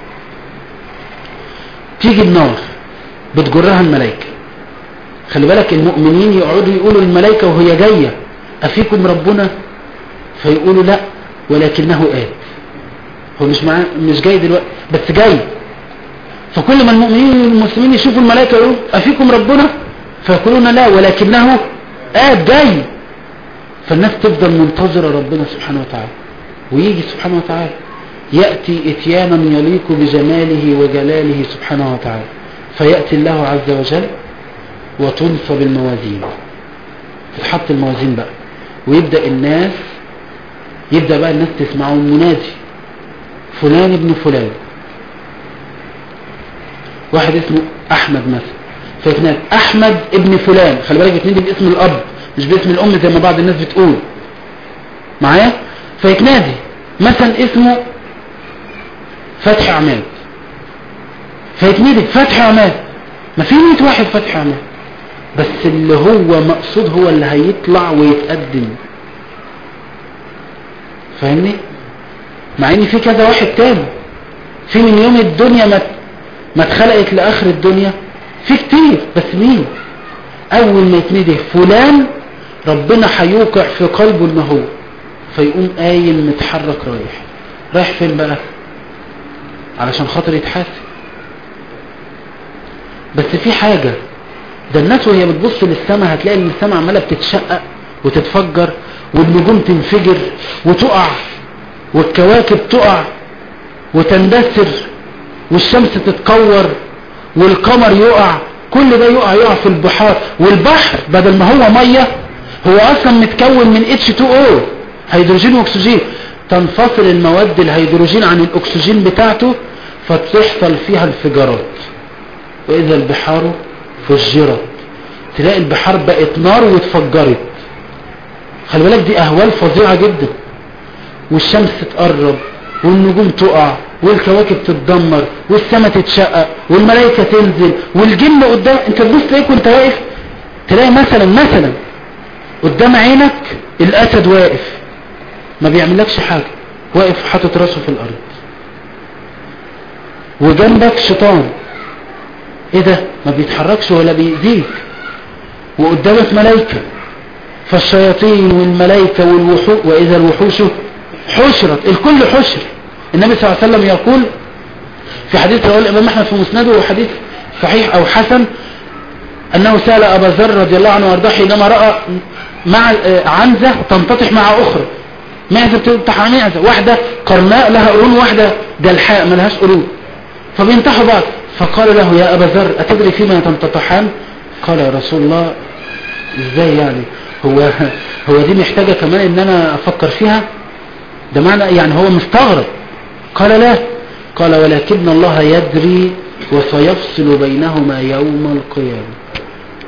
تيجي النار بتجرها الملائكة خلي بالك المؤمنين يقعدوا يقولوا للملائكة وهي جاية أفيكم ربنا فيقولوا لا ولكنه آت هو مش معاه مش جاي دلوقتي بس جاي فكل ما المؤمنين والمسلمين يشوفوا الملائكة يقولوا أفيكم ربنا فيقولون لا ولكنه آت جاي فالناس تفضل منتظرة ربنا سبحانه وتعالى ويجي سبحانه وتعالى يأتي اتيانا يليق بجماله وجلاله سبحانه وتعالى فيأتي الله عز وجل وتنصب الموازين تتحط الموازين بقى ويبدأ الناس يبدأ بقى الناس تسمعوا المنادي فلان ابن فلان واحد اسمه احمد مثلا فيتنادي احمد ابن فلان خلي بالك بيتنادي باسم الاب مش باسم الام زي ما بعض الناس بتقول معايا فيتنادي مثلا اسمه فتحي عماد فيتنادي فتحي عماد ما في 100 واحد فتحي عماد بس اللي هو مقصود هو اللي هيطلع ويتقدم فاهمني مع ان في كذا واحد تاني في من يوم الدنيا ما ما اتخلقت لاخر الدنيا في كتير بس مين اول ما يتندي فلان ربنا هيوقع في قلبه ان هو فيقوم قايم متحرك رايح رايح فين بقى علشان خاطر يتحاسب بس في حاجة ده الناس وهي بتبص للسماء هتلاقي ان السماء عمالة بتتشقق وتتفجر والنجوم تنفجر وتقع والكواكب تقع وتندثر والشمس تتكور والقمر يقع كل ده يقع يقع في البحار والبحر بدل ما هو مية هو اصلا متكون من H2O هيدروجين واكسجين تنفصل المواد الهيدروجين عن الاكسجين بتاعته فتحصل فيها انفجارات واذا البحار فجرت تلاقي البحار بقت نار واتفجرت خلي بالك دي اهوال فظيعة جدا والشمس تتقرب والنجوم تقع والكواكب تتدمر والسماء تتشقق والملائكة تنزل والجن قدام انت تبص تلاقيك وانت واقف تلاقي مثلا مثلا قدام عينك الاسد واقف ما بيعملكش حاجة واقف حاطط راسه في الارض وجنبك شيطان ايه ده ما بيتحركش ولا بيأذيك وقدامك ملائكة فالشياطين والملائكة والوحوش واذا الوحوش حشرت الكل حشر النبي صلى الله عليه وسلم يقول في حديث رواه الامام احمد في مسنده وحديث صحيح او حسن انه سأل ابا ذر رضي الله عنه وارضاه حينما رأى مع عنزة تنتطح مع اخرى معزة بتنتح مع معزة واحدة قرناء لها قرون واحدة جلحاء ما لهاش قرون فبينتحوا بعض فقال له يا ابا ذر اتدري فيما تنتطحان قال يا رسول الله ازاي يعني هو هو دي محتاجة كمان ان انا افكر فيها ده معنى يعني هو مستغرب قال لا قال ولكن الله يدري وسيفصل بينهما يوم القيامة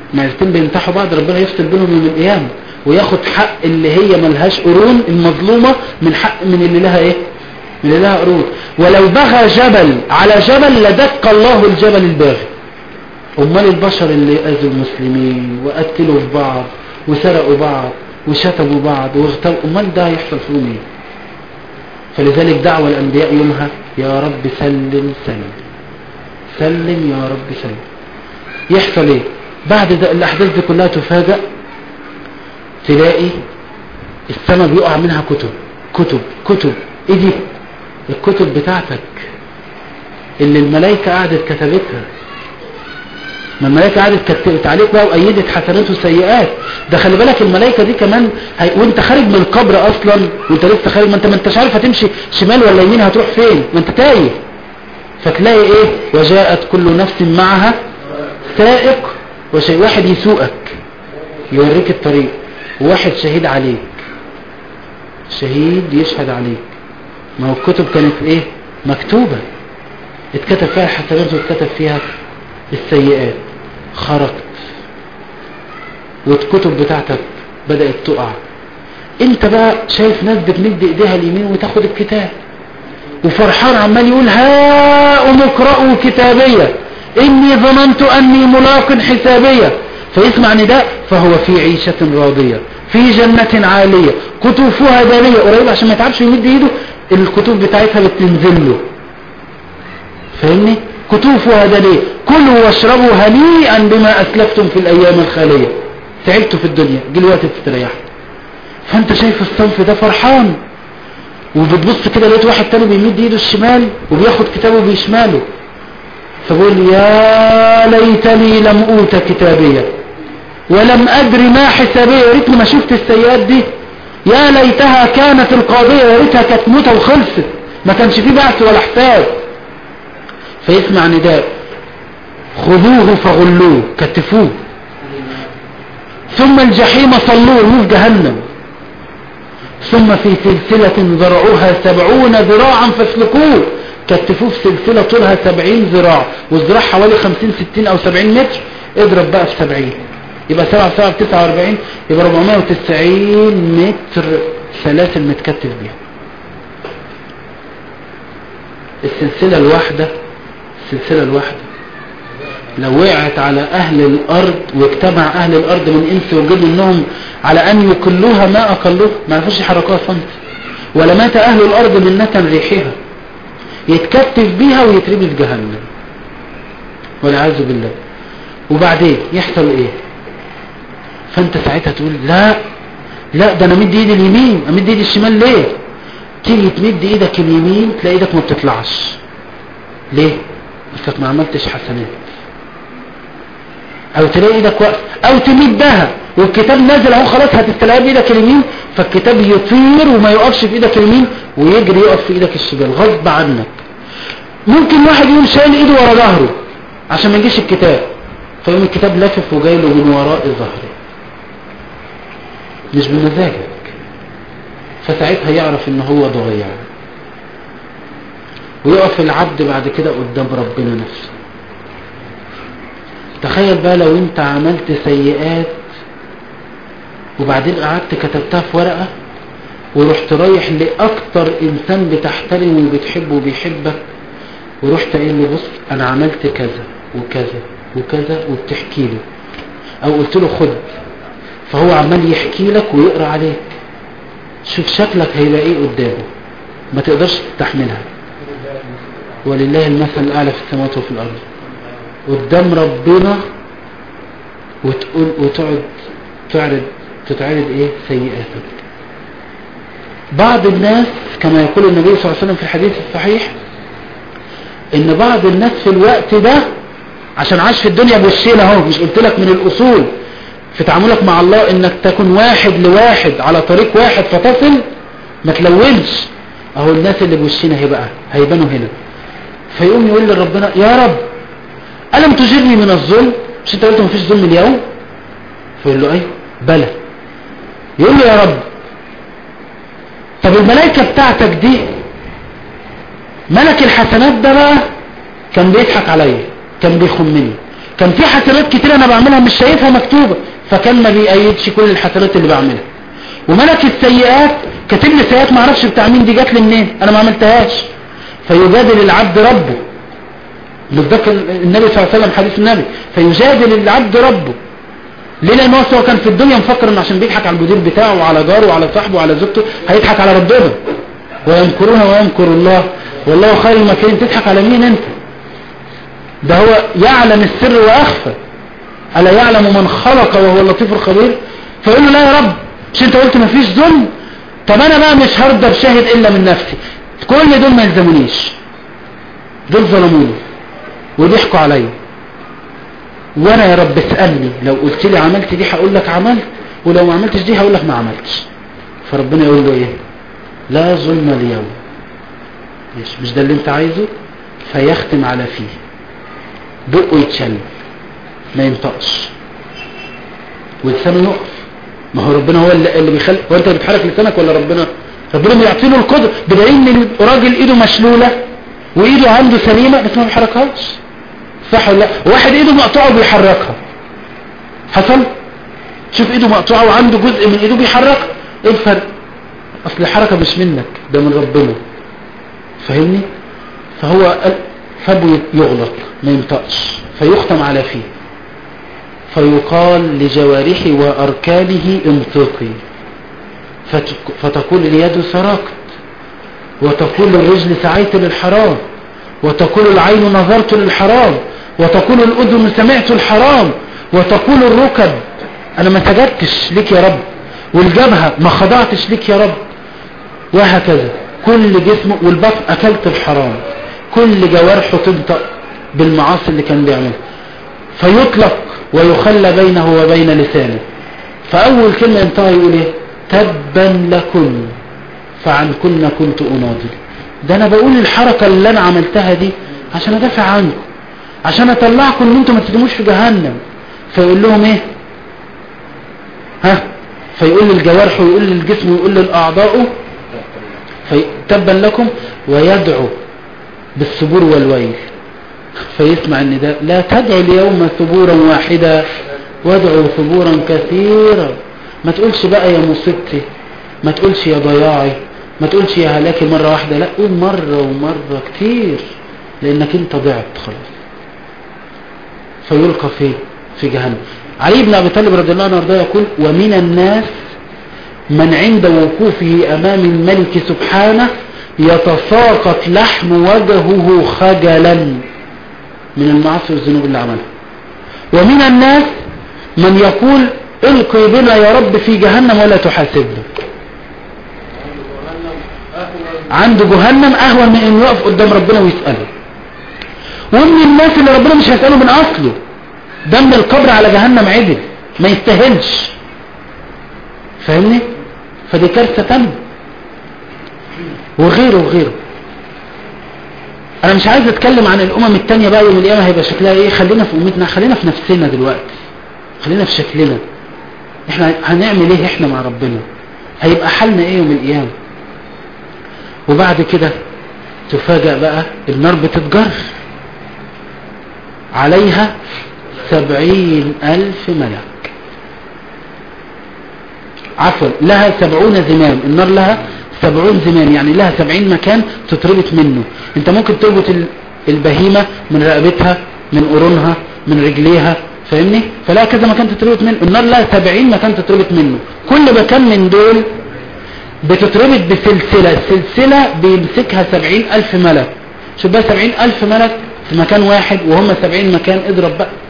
معيلتين بينتحوا بعض ربنا يفصل بينهم يوم القيامة وياخد حق اللي هي ملهاش قرون المظلومة من حق من اللي لها ايه من اللي لها قرون ولو بغى جبل على جبل لدك الله الجبل الباغي امال البشر اللي اذوا المسلمين وقتلوا في بعض وسرقوا بعض وشتموا بعض واغتابوا امال ده هيحصل فيهم ايه فلذلك دعوة الانبياء يومها يا رب سلم سلم سلم يا رب سلم يحصل ايه بعد ده الاحداث دي كلها تفاجأ تلاقي السماء بيقع منها كتب كتب كتب ايه دي الكتب بتاعتك اللي الملائكة قعدت كتبتها ما الملائكة قعدت كتبت عليك بقى وأيدت حسنات وسيئات ده خلي بالك الملائكة دي كمان هي... وانت خارج من القبر اصلا وانت لسه خارج ما انت ما انتش عارف هتمشي شمال ولا يمين هتروح فين ما انت تايه فتلاقي ايه وجاءت كل نفس معها سائق وشيء واحد يسوقك يوريك الطريق وواحد شهيد عليك شهيد يشهد عليك ما هو الكتب كانت ايه مكتوبة اتكتب فيها الحسنات واتكتب فيها السيئات خرجت والكتب بتاعتك بدأت تقع انت بقى شايف ناس بتمد ايديها اليمين وتاخد الكتاب وفرحان عمال يقول هاؤم اقرأوا كتابية اني ظننت اني ملاق حسابية فيسمع نداء فهو في عيشة راضية في جنة عالية كتوفها دانية قريب عشان ما يتعبش يمد ايده الكتب بتاعتها بتنزل له فاهمني كتوفها دانية كلوا واشربوا هنيئا بما اسلفتم في الايام الخالية تعبتوا في الدنيا جه الوقت تستريحوا فانت شايف الصنف ده فرحان وبتبص كده لقيت واحد تاني بيمد ايده الشمال وبياخد كتابه بشماله فبقول يا ليتني لم اوت كتابية ولم ادري ما حسابية يا ريتني ما شفت السيئات دي يا ليتها كانت القاضية يا ريتها كانت موتة وخلصت ما كانش فيه بعث ولا حساب فيسمع نداء خذوه فغلوه كتفوه ثم الجحيم صلوه في جهنم ثم في سلسلة ذرعوها سبعون ذراعا فاسلكوه كتفوه في سلسلة طولها سبعين ذراع والذراع حوالي خمسين ستين او سبعين متر اضرب بقى في سبعين يبقى سبعة سبعة بتسعة واربعين يبقى ربعمية وتسعين متر سلاسل متكتف بيها السلسلة الواحدة السلسلة الواحدة لو وقعت على أهل الأرض واجتمع أهل الأرض من إنس وجن منهم على أن يكلوها ما أقلوها ما عرفوش يحركوها صمت ولا مات أهل الأرض من نتن ريحها يتكتف بيها ويترمي في جهنم والعياذ بالله وبعدين يحصل ايه فانت ساعتها تقول لا لا ده انا مد ايدي اليمين امد ايدي الشمال ليه تيجي تمد ايدك اليمين تلاقي ايدك ما بتطلعش ليه بس ما عملتش حسنات او تلاقي ايدك واقف او تمدها والكتاب نازل اهو خلاص هتستلقى بايدك اليمين فالكتاب يطير وما يقفش في ايدك اليمين ويجري يقف في ايدك الشمال غصب عنك ممكن واحد يقوم شايل ايده ورا ظهره عشان ما يجيش الكتاب فيقوم الكتاب لافف وجاي له من وراء ظهره مش بمزاجك فساعتها يعرف ان هو ضايع ويقف العبد بعد كده قدام ربنا نفسه تخيل بقى لو انت عملت سيئات وبعدين قعدت كتبتها في ورقة ورحت رايح لأكتر إنسان بتحترمه وبتحبه وبيحبك ورحت قايل له بص أنا عملت كذا وكذا وكذا وبتحكي له أو قلت له خد فهو عمال يحكي لك ويقرأ عليك شوف شكلك هيبقى ايه قدامه ما تقدرش تستحملها ولله المثل الأعلى في السماوات وفي الأرض قدام ربنا وتقول وتقعد تعرض تتعرض ايه سيئاتك بعض الناس كما يقول النبي صلى الله عليه وسلم في الحديث الصحيح ان بعض الناس في الوقت ده عشان عاش في الدنيا بوشين اهو مش قلت لك من الاصول في تعاملك مع الله انك تكون واحد لواحد على طريق واحد فتصل ما تلونش اهو الناس اللي بوشين اهي بقى هيبانوا هنا فيقوم يقول لربنا يا رب ألم تجرني من الظلم مش انت قلت مفيش ظلم اليوم فيقول له ايوه بلى يقول له يا رب طب الملائكة بتاعتك دي ملك الحسنات ده بقى كان بيضحك عليا كان بيخمني كان في حسنات كتير انا بعملها مش شايفها مكتوبة فكان ما بيأيدش كل الحسنات اللي بعملها وملك السيئات كاتب لي سيئات ما اعرفش بتاع مين دي جات لي منين انا ما عملتهاش فيجادل العبد ربه بالذكر النبي صلى الله عليه وسلم حديث النبي فيجادل العبد ربه ليه لان هو كان في الدنيا مفكر انه عشان بيضحك على المدير بتاعه وعلى جاره وعلى صاحبه وعلى زوجته هيضحك على ربنا ويمكرون ويمكر الله والله خير الماكرين تضحك على مين انت ده هو يعلم السر واخفى الا يعلم من خلق وهو اللطيف الخبير فيقول له لا يا رب مش انت قلت مفيش ظلم طب انا بقى مش هرضى بشاهد الا من نفسي كل دول ما يلزمونيش دول ظلموني وضحكوا عليا وانا يا رب اسألني لو قلت لي عملت دي هقول لك عملت ولو ما عملتش دي هقول لك ما عملتش فربنا يقول له ايه لا ظلم اليوم مش, مش ده اللي انت عايزه فيختم على فيه بقه يتشل ما ينطقش ولسانه يقف ما هو ربنا هو اللي, اللي بيخلي هو انت بتحرك لسانك ولا ربنا ربنا بيعطي له القدره بدليل ان الراجل ايده مشلوله وايده عنده سليمه بس ما بيحركهاش صح ولا لا واحد ايده مقطوعه وبيحركها حصل شوف ايده مقطوعه وعنده جزء من ايده بيحركها ايه الفرق اصل الحركه مش منك ده من ربنا فاهمني فهو فبه يغلق ما ينطقش فيختم على فيه فيقال لجوارحه وأركانه انطقي فتقول اليد سرقت وتقول الرجل سعيت للحرام وتقول العين نظرت للحرام وتقول الأذن سمعت الحرام وتقول الركب أنا ما سجدتش لك يا رب والجبهة ما خضعتش لك يا رب وهكذا كل جسمه والبطن أكلت الحرام كل جوارحه تنطق بالمعاصي اللي كان بيعملها فيطلق ويخلى بينه وبين لسانه فأول كلمة ينطقها يقول ايه تبا لكن فعن كنا كنت أناضل ده أنا بقول الحركة اللي أنا عملتها دي عشان أدافع عنكم عشان أطلعكم إن أنتم ما تدموش في جهنم فيقول لهم إيه ها فيقول للجوارح ويقول للجسم ويقول للأعضاء تبا لكم ويدعو بالصبور والويل فيسمع النداء لا تدعوا اليوم ثبورا واحدا وادعوا ثبورا كثيرا ما تقولش بقى يا مصيبتي ما تقولش يا ضياعي ما تقولش يا هلاكي مرة واحدة لا قول مرة ومرة كتير لانك انت ضعت خلاص فيلقى في في جهنم علي بن ابي طالب رضي الله عنه وارضاه يقول ومن الناس من عند وقوفه امام الملك سبحانه يتساقط لحم وجهه خجلا من المعاصي والذنوب اللي عملها ومن الناس من يقول القي بنا يا رب في جهنم ولا تحاسبنا عنده جهنم اهون من انه يقف قدام ربنا ويسأله ومن الناس اللي ربنا مش هيسأله من اصله دم القبر على جهنم عدل ما يستاهلش فاهمني فدي كارثة تانية وغيره وغيره انا مش عايز اتكلم عن الامم التانية بقى يوم القيامة هيبقى شكلها ايه خلينا في امتنا خلينا في نفسنا دلوقتي خلينا في شكلنا احنا هنعمل ايه احنا مع ربنا هيبقى حالنا ايه يوم القيامة وبعد كده تفاجأ بقى النار بتتجر عليها سبعين الف ملك عفوا لها سبعون زمام النار لها سبعون زمام يعني لها سبعين مكان تتربط منه انت ممكن تربط البهيمة من رقبتها من قرونها من رجليها فاهمني فلا كذا مكان تتربط منه النار لها سبعين مكان تتربط منه كل مكان من دول بتتربط بسلسلة السلسلة بيمسكها سبعين ألف ملك شوف بقى سبعين ألف ملك في مكان واحد وهم سبعين مكان اضرب بقى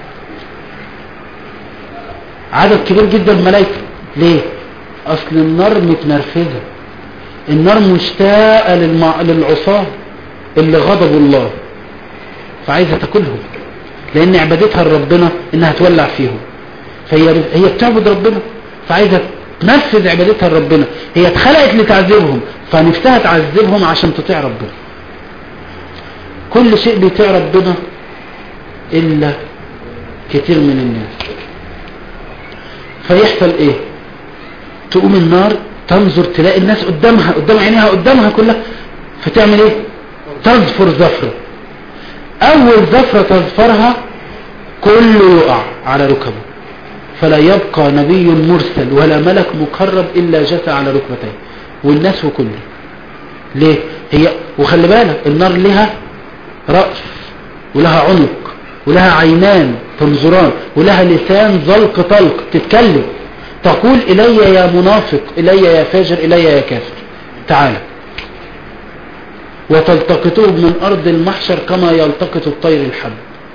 عدد كبير جدا ملائكة ليه اصل النار متنرفزة النار مشتاقة للمع... للعصاة اللي غضبوا الله فعايزة تاكلهم لان عبادتها لربنا انها تولع فيهم فهي هي بتعبد ربنا فعايزة تنفذ عبادتها لربنا هي اتخلقت لتعذبهم فنفسها تعذبهم عشان تطيع ربنا كل شيء بيطيع ربنا الا كتير من الناس فيحصل ايه تقوم النار تنظر تلاقي الناس قدامها قدام عينيها قدامها كلها فتعمل ايه تزفر زفرة اول زفرة تزفرها كله يقع على ركبه فلا يبقى نبي مرسل ولا ملك مقرب إلا جثى على ركبتيه والناس وكله ليه هي وخلي بالك النار لها رأس ولها عنق ولها عينان تنظران ولها لسان زلق طلق تتكلم تقول إلي يا منافق إلي يا فاجر إلي يا كافر تعالى وتلتقطه من أرض المحشر كما يلتقط الطير الحب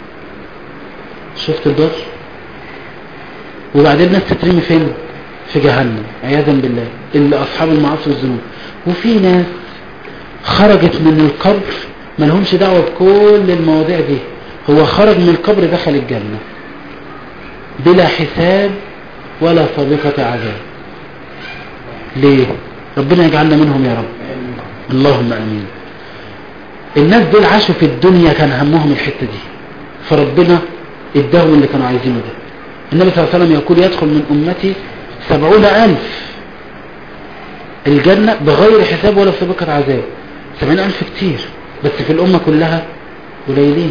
شفت الدور وبعدين الناس تترمي فين في جهنم عياذا بالله اللي أصحاب المعاصي والذنوب وفي ناس خرجت من القبر ما لهمش دعوة بكل المواضيع دي هو خرج من القبر دخل الجنة بلا حساب ولا سابقة عذاب ليه ربنا يجعلنا منهم يا رب اللهم امين الناس دول عاشوا في الدنيا كان همهم الحتة دي فربنا اداهم اللي كانوا عايزينه ده النبي صلى الله عليه وسلم يقول يدخل من امتي سبعون الف الجنة بغير حساب ولا سابقة عذاب سبعين الف كتير بس في الامة كلها قليلين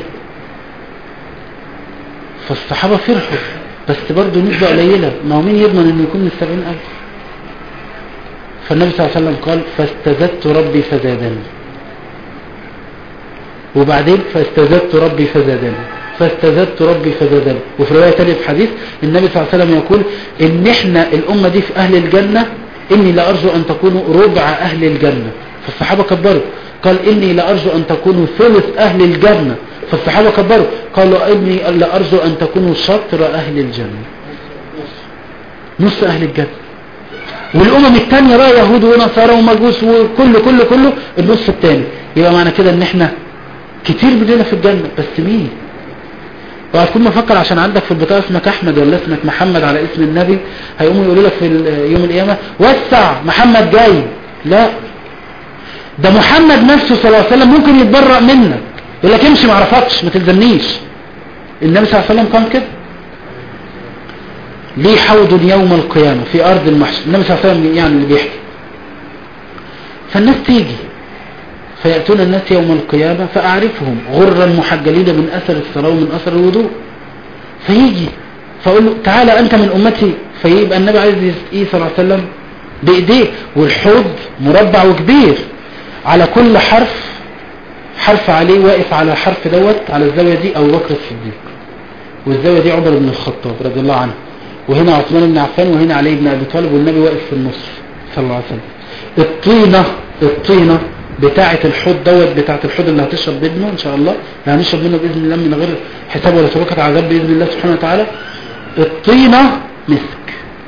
فالصحابة فرحوا بس برضه نسبة قليلة ما هو مين يضمن انه يكون من السبعين الف فالنبي صلى الله عليه وسلم قال فاستزدت ربي فزادني وبعدين فاستزدت ربي فزادني فاستزدت ربي فزادني وفي رواية تانية في حديث النبي صلى الله عليه وسلم يقول ان احنا الامة دي في اهل الجنة اني لارجو ان تكونوا ربع اهل الجنة فالصحابة كبروا قال اني لارجو ان تكونوا ثلث اهل الجنة فالصحابة كبروا قالوا اني لارجو ان تكونوا شطر اهل الجنة نص اهل الجنة والامم التانية بقى يهود ونصارى ومجوس وكله كله كله النص التاني يبقى معنى كده ان احنا كتير مننا في الجنة بس مين وهتكون مفكر عشان عندك في البطاقة اسمك احمد ولا اسمك محمد على اسم النبي هيقوموا يقولوا لك في يوم القيامة وسع محمد جاي لا ده محمد نفسه صلى الله عليه وسلم ممكن يتبرأ منك يقول لك امشي ما عرفتش ما تلزمنيش النبي صلى الله عليه وسلم قال كده ليه حوض يوم القيامة في أرض المحشر النبي صلى الله عليه وسلم يعني اللي بيحكي فالناس تيجي فيأتون الناس يوم القيامة فأعرفهم غرا محجلين من أثر الصلاة ومن أثر الوضوء فيجي فأقول له تعالى أنت من أمتي فيبقى النبي عايز إيه صلى الله عليه وسلم بإيديه والحوض مربع وكبير على كل حرف حرف عليه واقف على حرف دوت على الزاوية دي أبو بكر الصديق والزاوية دي عمر بن الخطاب رضي الله عنه وهنا عثمان بن عفان وهنا علي بن أبي طالب والنبي واقف في النص صلى الله عليه وسلم الطينة الطينة بتاعة الحوض دوت بتاعة الحوض اللي هتشرب منه ان شاء الله اللي هنشرب منه بإذن الله من غير حساب ولا سبقة عذاب بإذن الله سبحانه وتعالى الطينة مسك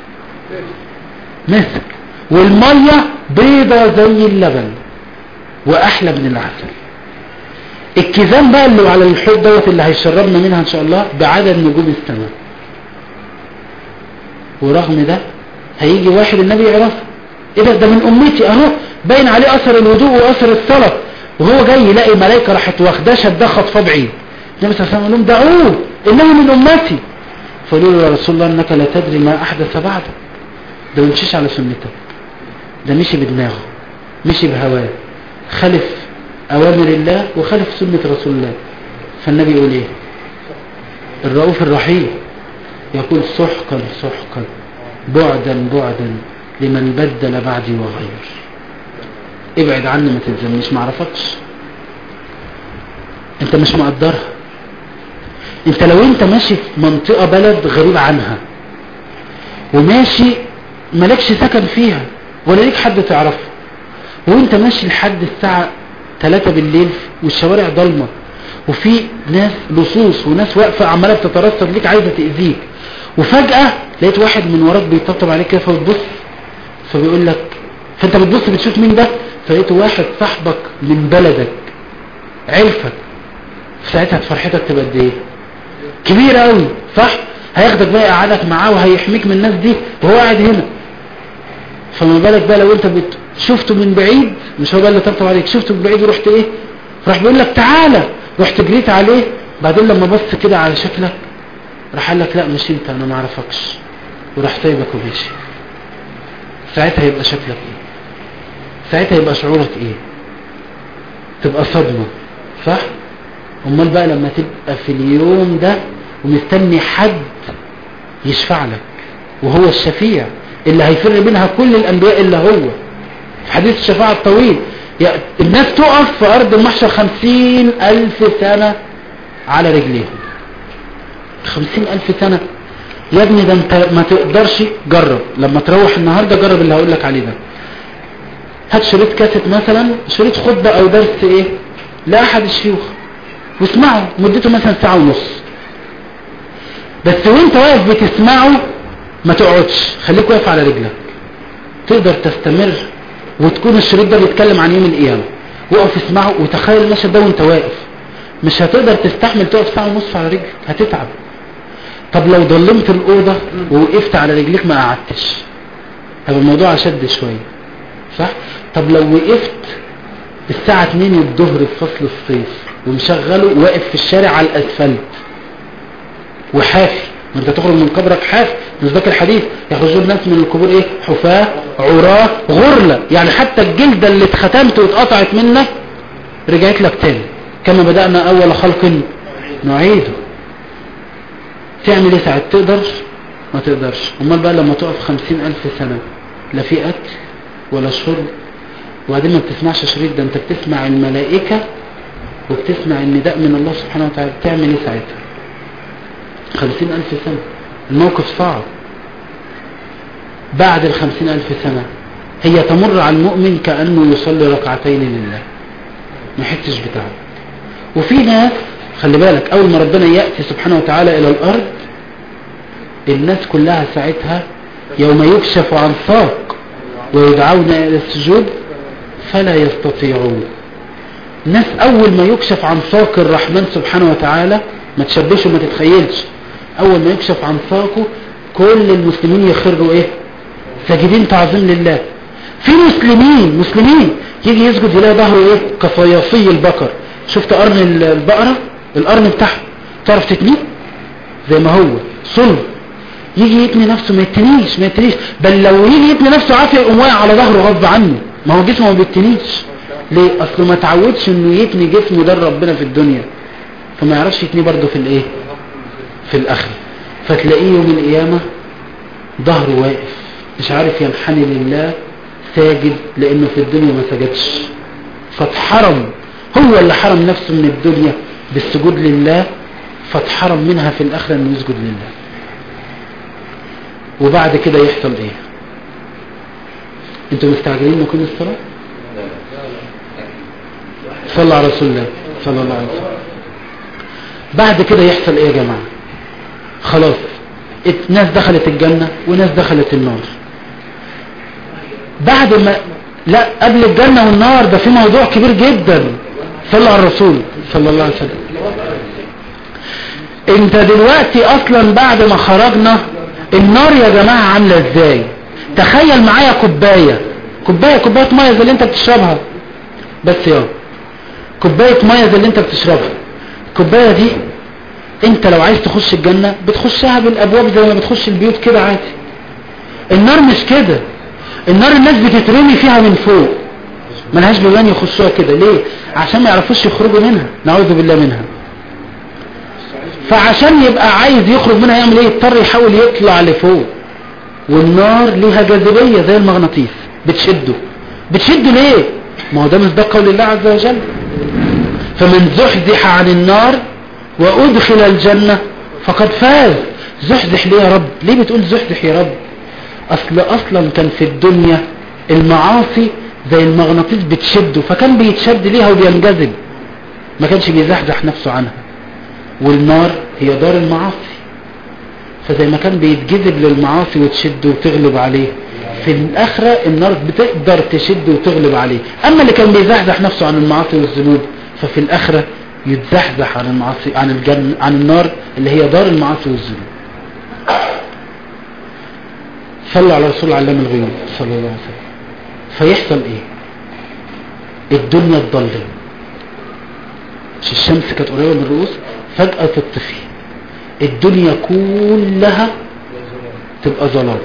مسك والمية بيضة زي اللبن وأحلى من العسل الكيزان بقى اللي على الحوض دوت اللي هيشربنا منها ان شاء الله بعدد نجوم السماء ورغم ده هيجي واحد النبي يعرفه ايه ده ده من امتي اهو باين عليه اثر الوضوء واثر الصلاة وهو جاي يلاقي ملائكة راحت واخداه شداه خطفه بعيد النبي صلى الله عليه وسلم لهم دعوه انه من امتي فقالوا له يا رسول الله انك لا تدري ما احدث بعدك ده ما مشيش على سنتك ده مشي بدماغه مشي بهواه خلف اوامر الله وخلف سنة رسول الله فالنبي يقول ايه الرؤوف الرحيم يقول سحقا سحقا بعدا بعدا لمن بدل بعدي وغير ابعد عني ما تلزمنيش ما اعرفكش انت مش مقدرها انت لو انت ماشي في منطقة بلد غريب عنها وماشي مالكش سكن فيها ولا ليك حد تعرفه وانت ماشي لحد الساعة 3 بالليل والشوارع ضلمة وفي ناس لصوص وناس واقفة عمالة بتترصد ليك عايزة تأذيك وفجأة لقيت واحد من وراك بيطبطب عليك كده فبتبص فبيقول لك فانت بتبص بتشوف مين ده فلقيت واحد صاحبك من بلدك عرفك ساعتها فرحتك تبقى قد ايه كبيرة قوي صح هياخدك بقى يقعدك معاه وهيحميك من الناس دي وهو قاعد هنا فما بالك بقى لو انت بت... شفته من بعيد مش هو بقى اللي طبطب عليك شفته من بعيد ورحت ايه راح بيقول لك تعالى رحت جريت عليه بعدين لما بص كده على شكلك راح قال لك لا مش انت انا ما اعرفكش وراح سايبك ومشي ساعتها يبقى شكلك ايه ساعتها يبقى شعورك ايه تبقى صدمة صح امال بقى لما تبقى في اليوم ده ومستني حد يشفع لك وهو الشفيع اللي هيفر منها كل الانبياء الا هو في حديث الشفاعة الطويل يا- الناس تقف في ارض المحشر خمسين الف سنة على رجليهم خمسين الف سنة يا ابني ده انت ما تقدرش جرب لما تروح النهاردة جرب اللي هقول لك عليه ده هات شريط كاسيت مثلا شريط خطبة او درس ايه لأحد الشيوخ واسمعه مدته مثلا ساعة ونص بس وانت واقف بتسمعه ما تقعدش خليك واقف على رجلك تقدر تستمر وتكون الشريط ده بيتكلم عن يوم القيامة وقف اسمعه وتخيل المشهد ده وانت واقف مش هتقدر تستحمل تقف ساعة ونص على رجلك هتتعب طب لو ضلمت الأوضة ووقفت على رجليك ما قعدتش هيبقى الموضوع أشد شوية صح طب لو وقفت الساعة 2 الظهر في فصل الصيف ومشغله واقف في الشارع على الأسفلت وحافي ما انت تخرج من قبرك حافي مش ذاك الحديث يخرجون الناس من القبور ايه حفاة عراة غرلة يعني حتى الجلدة اللي اتختمت واتقطعت منك رجعت لك تاني كما بدأنا أول خلق نعيده تعمل ايه ساعة تقدر ما تقدرش امال بقى لما تقف خمسين ألف سنة لا في أكل ولا شرب وبعدين ما بتسمعش شريط ده انت بتسمع الملائكة وبتسمع النداء من الله سبحانه وتعالى تعمل ايه ساعتها خمسين ألف سنة الموقف صعب بعد الخمسين ألف سنة هي تمر على المؤمن كأنه يصلي ركعتين لله ما يحسش بتعب وفي ناس خلي بالك أول ما ربنا يأتي سبحانه وتعالى إلى الأرض الناس كلها ساعتها يوم يكشف عن ساق ويدعون إلى السجود فلا يستطيعون ناس أول ما يكشف عن ساق الرحمن سبحانه وتعالى ما تشبهش وما تتخيلش أول ما يكشف عن ساقه كل المسلمين يخروا إيه ساجدين تعظيم لله في مسلمين مسلمين يجي يسجد يلاقي ظهره إيه كصياصي البقر شفت قرن البقرة القرن بتاعها تعرف تتنيه زي ما هو صلب يجي يتني نفسه ما يتنيش ما يتنيش بل لو يجي يتني نفسه عافية يقوم واقع على ظهره غصب عنه ما هو جسمه ما بيتنيش ليه اصله ما تعودش انه يتني جسمه ده ربنا في الدنيا فما يعرفش يتني برضه في الايه في الاخره فتلاقيه يوم القيامه ظهره واقف مش عارف ينحني لله ساجد لانه في الدنيا ما سجدش فاتحرم هو اللي حرم نفسه من الدنيا بالسجود لله فاتحرم منها في الاخره انه يسجد لله وبعد كده يحصل ايه انتوا مستعجلين نكون الصلاة صلى على رسول الله صلى الله عليه وسلم بعد كده يحصل ايه يا جماعة خلاص ناس دخلت الجنة وناس دخلت النار بعد ما لا قبل الجنة والنار ده في موضوع كبير جدا صلى على الرسول صلى الله عليه وسلم انت دلوقتي اصلا بعد ما خرجنا النار يا جماعة عاملة ازاي تخيل معايا كوباية كوباية كوباية مية زي اللي انت بتشربها بس يا كوباية مية زي اللي انت بتشربها الكوباية دي انت لو عايز تخش الجنة بتخشها بالابواب زي ما بتخش البيوت كده عادي النار مش كده النار الناس بتترمي فيها من فوق ملهاش بيبان يخشوها كده ليه عشان ما يعرفوش يخرجوا منها نعوذ بالله منها فعشان يبقى عايز يخرج منها يعمل ايه يضطر يحاول يطلع لفوق والنار ليها جاذبية زي المغناطيس بتشده بتشده ليه ما هو ده مصداق قول الله عز وجل فمن زحزح عن النار وادخل الجنة فقد فاز زحزح ليه يا رب ليه بتقول زحزح يا رب اصل اصلا كان في الدنيا المعاصي زي المغناطيس بتشده فكان بيتشد ليها وبينجذب ما كانش بيزحزح نفسه عنها والنار هي دار المعاصي فزي ما كان بيتجذب للمعاصي وتشد وتغلب عليه في الآخرة النار بتقدر تشد وتغلب عليه أما اللي كان بيزحزح نفسه عن المعاصي والذنوب ففي الآخرة يتزحزح عن المعاصي عن الجنة عن النار اللي هي دار المعاصي والذنوب صلى على رسول علام الغيوب صلى الله عليه وسلم فيحصل ايه الدنيا تضلم مش الشمس كانت قريبة من الرؤوس فجأة تطفي الدنيا كلها تبقى ظلام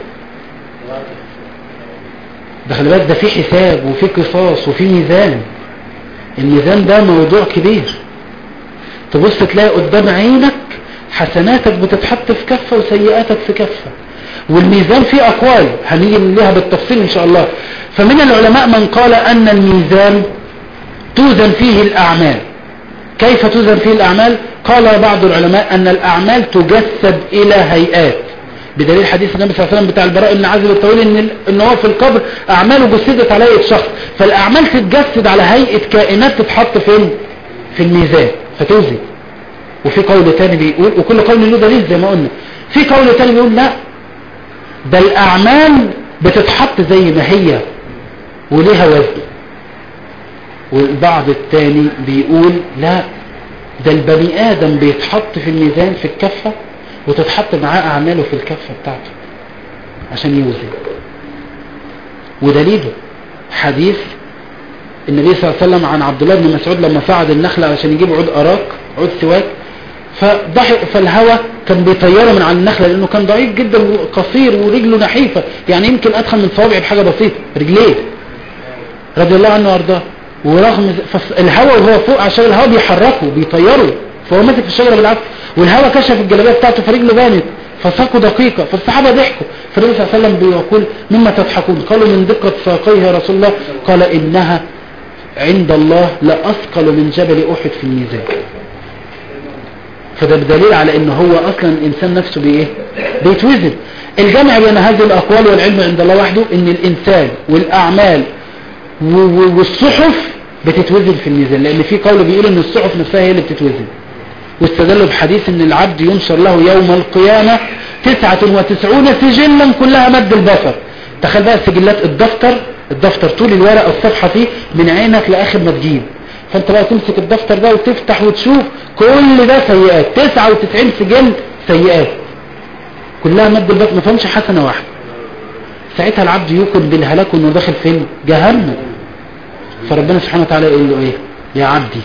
ده خلي بالك ده في حساب وفي قصاص وفي ميزان الميزان ده موضوع كبير تبص تلاقي قدام عينك حسناتك بتتحط في كفة وسيئاتك في كفة والميزان فيه أقوال هنيجي لها بالتفصيل إن شاء الله فمن العلماء من قال أن الميزان توزن فيه الأعمال كيف توزن فيه الأعمال قال بعض العلماء أن الأعمال تجسد إلى هيئات بدليل حديث النبي صلى الله عليه وسلم بتاع البراء بن عازب الطويل ان ان هو في القبر اعماله جسدت على هيئه شخص فالاعمال تتجسد على هيئه كائنات تتحط فين في الميزان فتوزن وفي قول تاني بيقول وكل قول له دليل زي ما قلنا في قول تاني بيقول لا ده الاعمال بتتحط زي ما هي وليها وزن والبعض التاني بيقول لا ده البني ادم بيتحط في الميزان في الكفة وتتحط معاه اعماله في الكفة بتاعته عشان يوزن ودليله حديث النبي صلى الله عليه وسلم عن عبد الله بن مسعود لما صعد النخلة عشان يجيب عود أراك عود سواك فضحك فالهوى كان بيطيره من على النخلة لأنه كان ضعيف جدا وقصير ورجله نحيفة يعني يمكن أدخل من صوابعي بحاجة بسيطة رجليه رضي الله عنه وارضاه ورغم الهوى وهو فوق عشان الهوى بيحركه بيطيره فهو ماسك في الشجرة بالعكس والهوى كشف الجلابيه بتاعته فرجله بانت فساقه دقيقة فالصحابة ضحكوا فالنبي صلى الله عليه وسلم بيقول مما تضحكون قالوا من دقة ساقيه يا رسول الله قال إنها عند الله لأثقل من جبل أحد في الميزان فده بدليل على ان هو اصلا الانسان نفسه بايه بيتوزن الجمع بين هذه الاقوال والعلم عند الله وحده ان الانسان والاعمال والصحف بتتوزن في الميزان لان في قول بيقول ان الصحف نفسها هي اللي بتتوزن واستدلوا بحديث ان العبد ينشر له يوم القيامة تسعة وتسعون سجلا كلها مد البصر تخيل بقى السجلات الدفتر الدفتر طول الورقة الصفحة فيه من عينك لاخر ما تجيب فانت بقى تمسك الدفتر ده وتفتح وتشوف كل ده سيئات 99 سجل سيئات كلها مد البصر ما فهمش حسنة واحدة ساعتها العبد يوقن بالهلاك وانه داخل فين جهنم فربنا سبحانه وتعالى يقول له ايه يا عبدي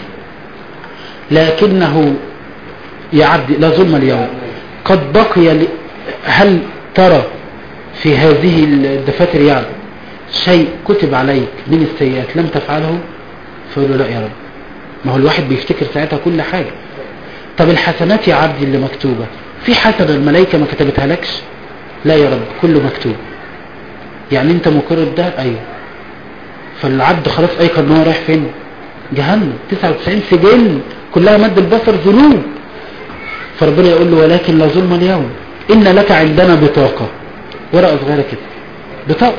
لكنه يا عبدي لا ظلم اليوم قد بقي ل... هل ترى في هذه الدفاتر يعني شيء كتب عليك من السيئات لم تفعله فيقول له لا يا رب ما هو الواحد بيفتكر ساعتها كل حاجة طب الحسنات يا عبدي اللي مكتوبة في حسنة الملائكة ما كتبتها لكش لا يا رب كله مكتوب يعني انت مقر بده ايوه فالعبد خلاص ايقن ان هو رايح فين جهنم 99 سجن كلها مد البصر ذنوب فربنا يقول له ولكن لا ظلم اليوم ان لك عندنا بطاقة ورقة صغيرة كده بطاقة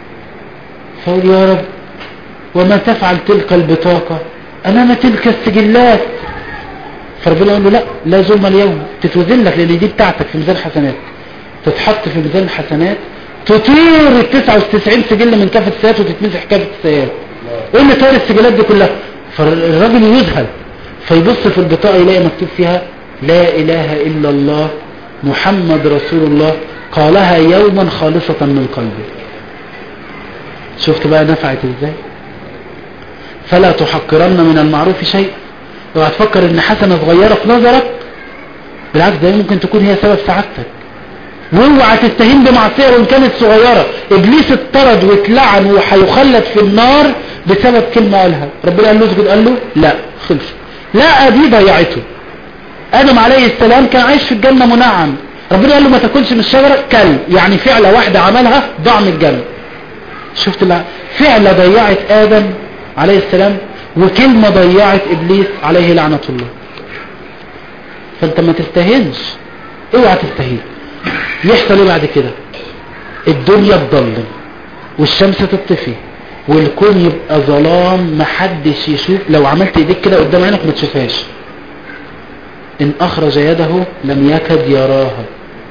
فقول يا رب وما تفعل تلك البطاقة امام تلك السجلات فربنا يقول له لا لا ظلم اليوم تتوزن لك لان دي بتاعتك في ميزان حسنات تتحط في ميزان الحسنات تطير ال 99 سجل من كافة السيئات وتتمسح كافة السيئات ايه اللي طاير السجلات دي كلها فالراجل يذهل فيبص في البطاقة يلاقي مكتوب فيها لا اله الا الله محمد رسول الله قالها يوما خالصة من قلبه شفت بقى نفعت ازاي فلا تحقرن من المعروف شيء اوعى تفكر ان حسنة صغيرة في نظرك بالعكس ده ممكن تكون هي سبب سعادتك واوعى تستهين بمعصية وان كانت صغيرة ابليس اتطرد واتلعن وهيخلد في النار بسبب كلمة قالها ربنا قال له اسجد قال له لا خلص لا دي ضيعته ادم عليه السلام كان عايش في الجنة منعم ربنا قال له ما تاكلش من الشجرة كل يعني فعلة واحدة عملها ضاع من الجنة شفت الله فعلة ضيعت ادم عليه السلام وكلمة ضيعت ابليس عليه لعنة الله فانت ما تستهنش اوعى تستهين يحصل ايه بعد كده الدنيا تضلم والشمس تطفي والكون يبقى ظلام محدش يشوف لو عملت ايديك كده قدام عينك ما تشوفهاش ان اخرج يده لم يكد يراها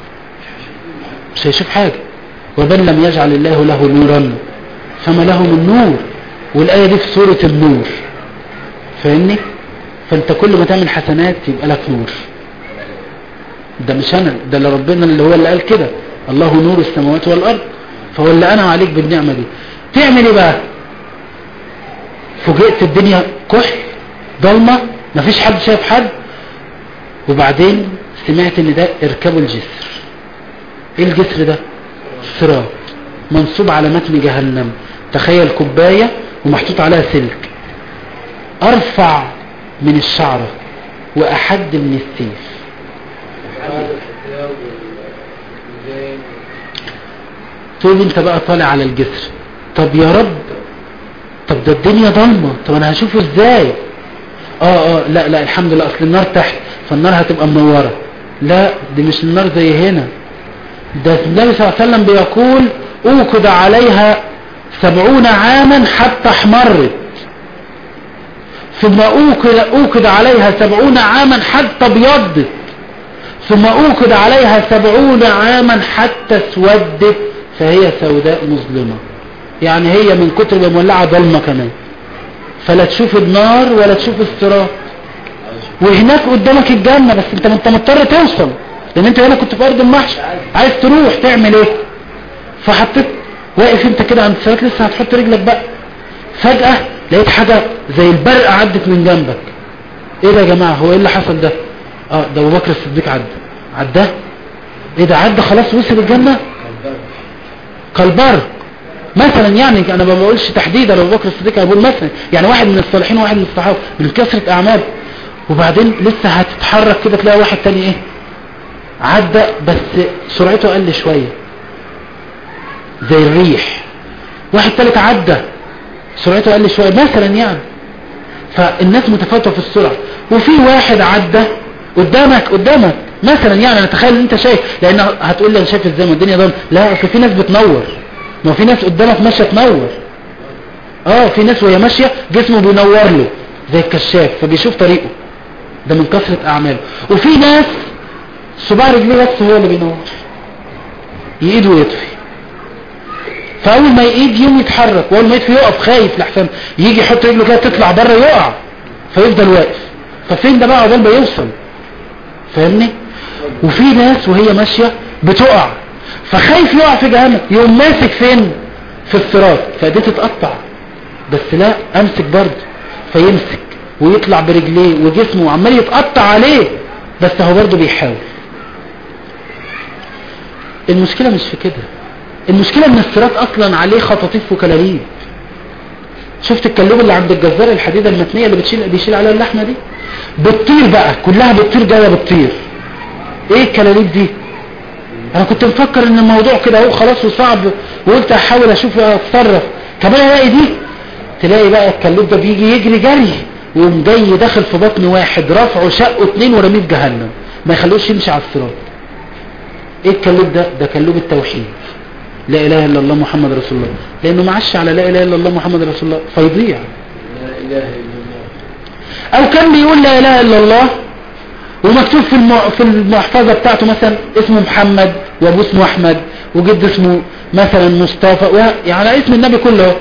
مش هيشوف حاجة ومن لم يجعل الله له نورا فما له من نور والآية دي في سورة النور فاهمني فانت كل ما تعمل حسنات يبقى لك نور ده مش انا ده اللي ربنا اللي هو اللي قال كده الله نور السماوات والارض فهو اللي انعم عليك بالنعمة دي تعمل ايه بقى فوجئت الدنيا كحل ضلمة مفيش حد شايف حد وبعدين سمعت ان ده اركبوا الجسر ايه الجسر ده صراط منصوب على متن جهنم تخيل كوباية ومحطوط عليها سلك ارفع من الشعرة واحد من السيف تقول لي انت بقى طالع على الجسر طب يا رب طب ده الدنيا ضلمة طب انا هشوفه ازاي اه اه لا لا الحمد لله اصل النار تحت فالنار هتبقى منورة لا دي مش النار زي هنا ده النبي صلى الله عليه وسلم بيقول اوقد عليها سبعون عاما حتى احمرت ثم اوقد, أوقد عليها سبعون عاما حتى ابيضت ثم اوقد عليها سبعون عاما حتى اسودت فهي سوداء مظلمة يعني هي من كتر ما مولعة ضلمة كمان فلا تشوف النار ولا تشوف الصراط وهناك قدامك الجنة بس انت انت مضطر توصل لان انت هنا كنت في ارض المحشر عايز تروح تعمل ايه فحطيت واقف انت كده عند الصراط لسه هتحط رجلك بقى فجأة لقيت حاجة زي البرق عدت من جنبك ايه ده يا جماعة هو ايه اللي حصل ده اه ده ابو بكر الصديق عدى عدى ايه ده عدى خلاص وصل الجنة كالبرق مثلا يعني انا ما بقولش تحديدا ابو بكر الصديق انا بقول مثلا يعني واحد من الصالحين وواحد من الصحابه من كثره اعمال وبعدين لسه هتتحرك كده تلاقي واحد تاني ايه عدى بس سرعته اقل شويه زي الريح واحد تالت عدى سرعته اقل شويه مثلا يعني فالناس متفاوته في السرعه وفي واحد عدى قدامك قدامك مثلا يعني انا تخيل ان انت شايف لان هتقول لي انا شايف ازاي ما الدنيا ضلمه لا اصل في ناس بتنور ما في ناس قدامك ماشيه تنور اه في ناس وهي ماشيه جسمه بينور له زي الكشاف فبيشوف طريقه ده من كثره اعماله وفي ناس صباع رجليه بس هو اللي بينور يقيد ويطفي فاول ما يقيد يوم يتحرك واول ما يطفي يقف خايف لحسن يجي يحط رجله كده تطلع بره يقع فيفضل واقف ففين ده بقى عقبال ما يوصل فاهمني وفي ناس وهي ماشيه بتقع فخايف يقع في جهنم يقوم ماسك فين في الصراط فايديه تتقطع بس لا امسك برضه فيمسك ويطلع برجليه وجسمه عمال يتقطع عليه بس هو برضه بيحاول المشكلة مش في كده المشكلة ان الصراط اصلا عليه خطاطيف وكلاليب شفت الكلوب اللي عند الجزار الحديدة المتنية اللي بتشيل بيشيل عليها اللحمة دي بتطير بقى كلها بتطير جاية بتطير ايه الكلاليب دي انا كنت مفكر ان الموضوع كده اهو خلاص وصعب وقلت احاول اشوف اتصرف كمان الاقي دي تلاقي بقى الكلوب ده بيجي يجري جري ويقوم جاي داخل في بطن واحد رفعه شقه اتنين ورميه في جهنم ما يخلوش يمشي على الصراط ايه الكلوب ده ده كلوب التوحيد لا اله الا الله محمد رسول الله لانه معش على لا اله الا الله محمد رسول الله فيضيع لا اله الا الله او كان بيقول لا اله الا الله ومكتوب في الم... في المحفظة بتاعته مثلا اسمه محمد وابوه اسمه احمد وجد اسمه مثلا مصطفى و... يعني اسم النبي كله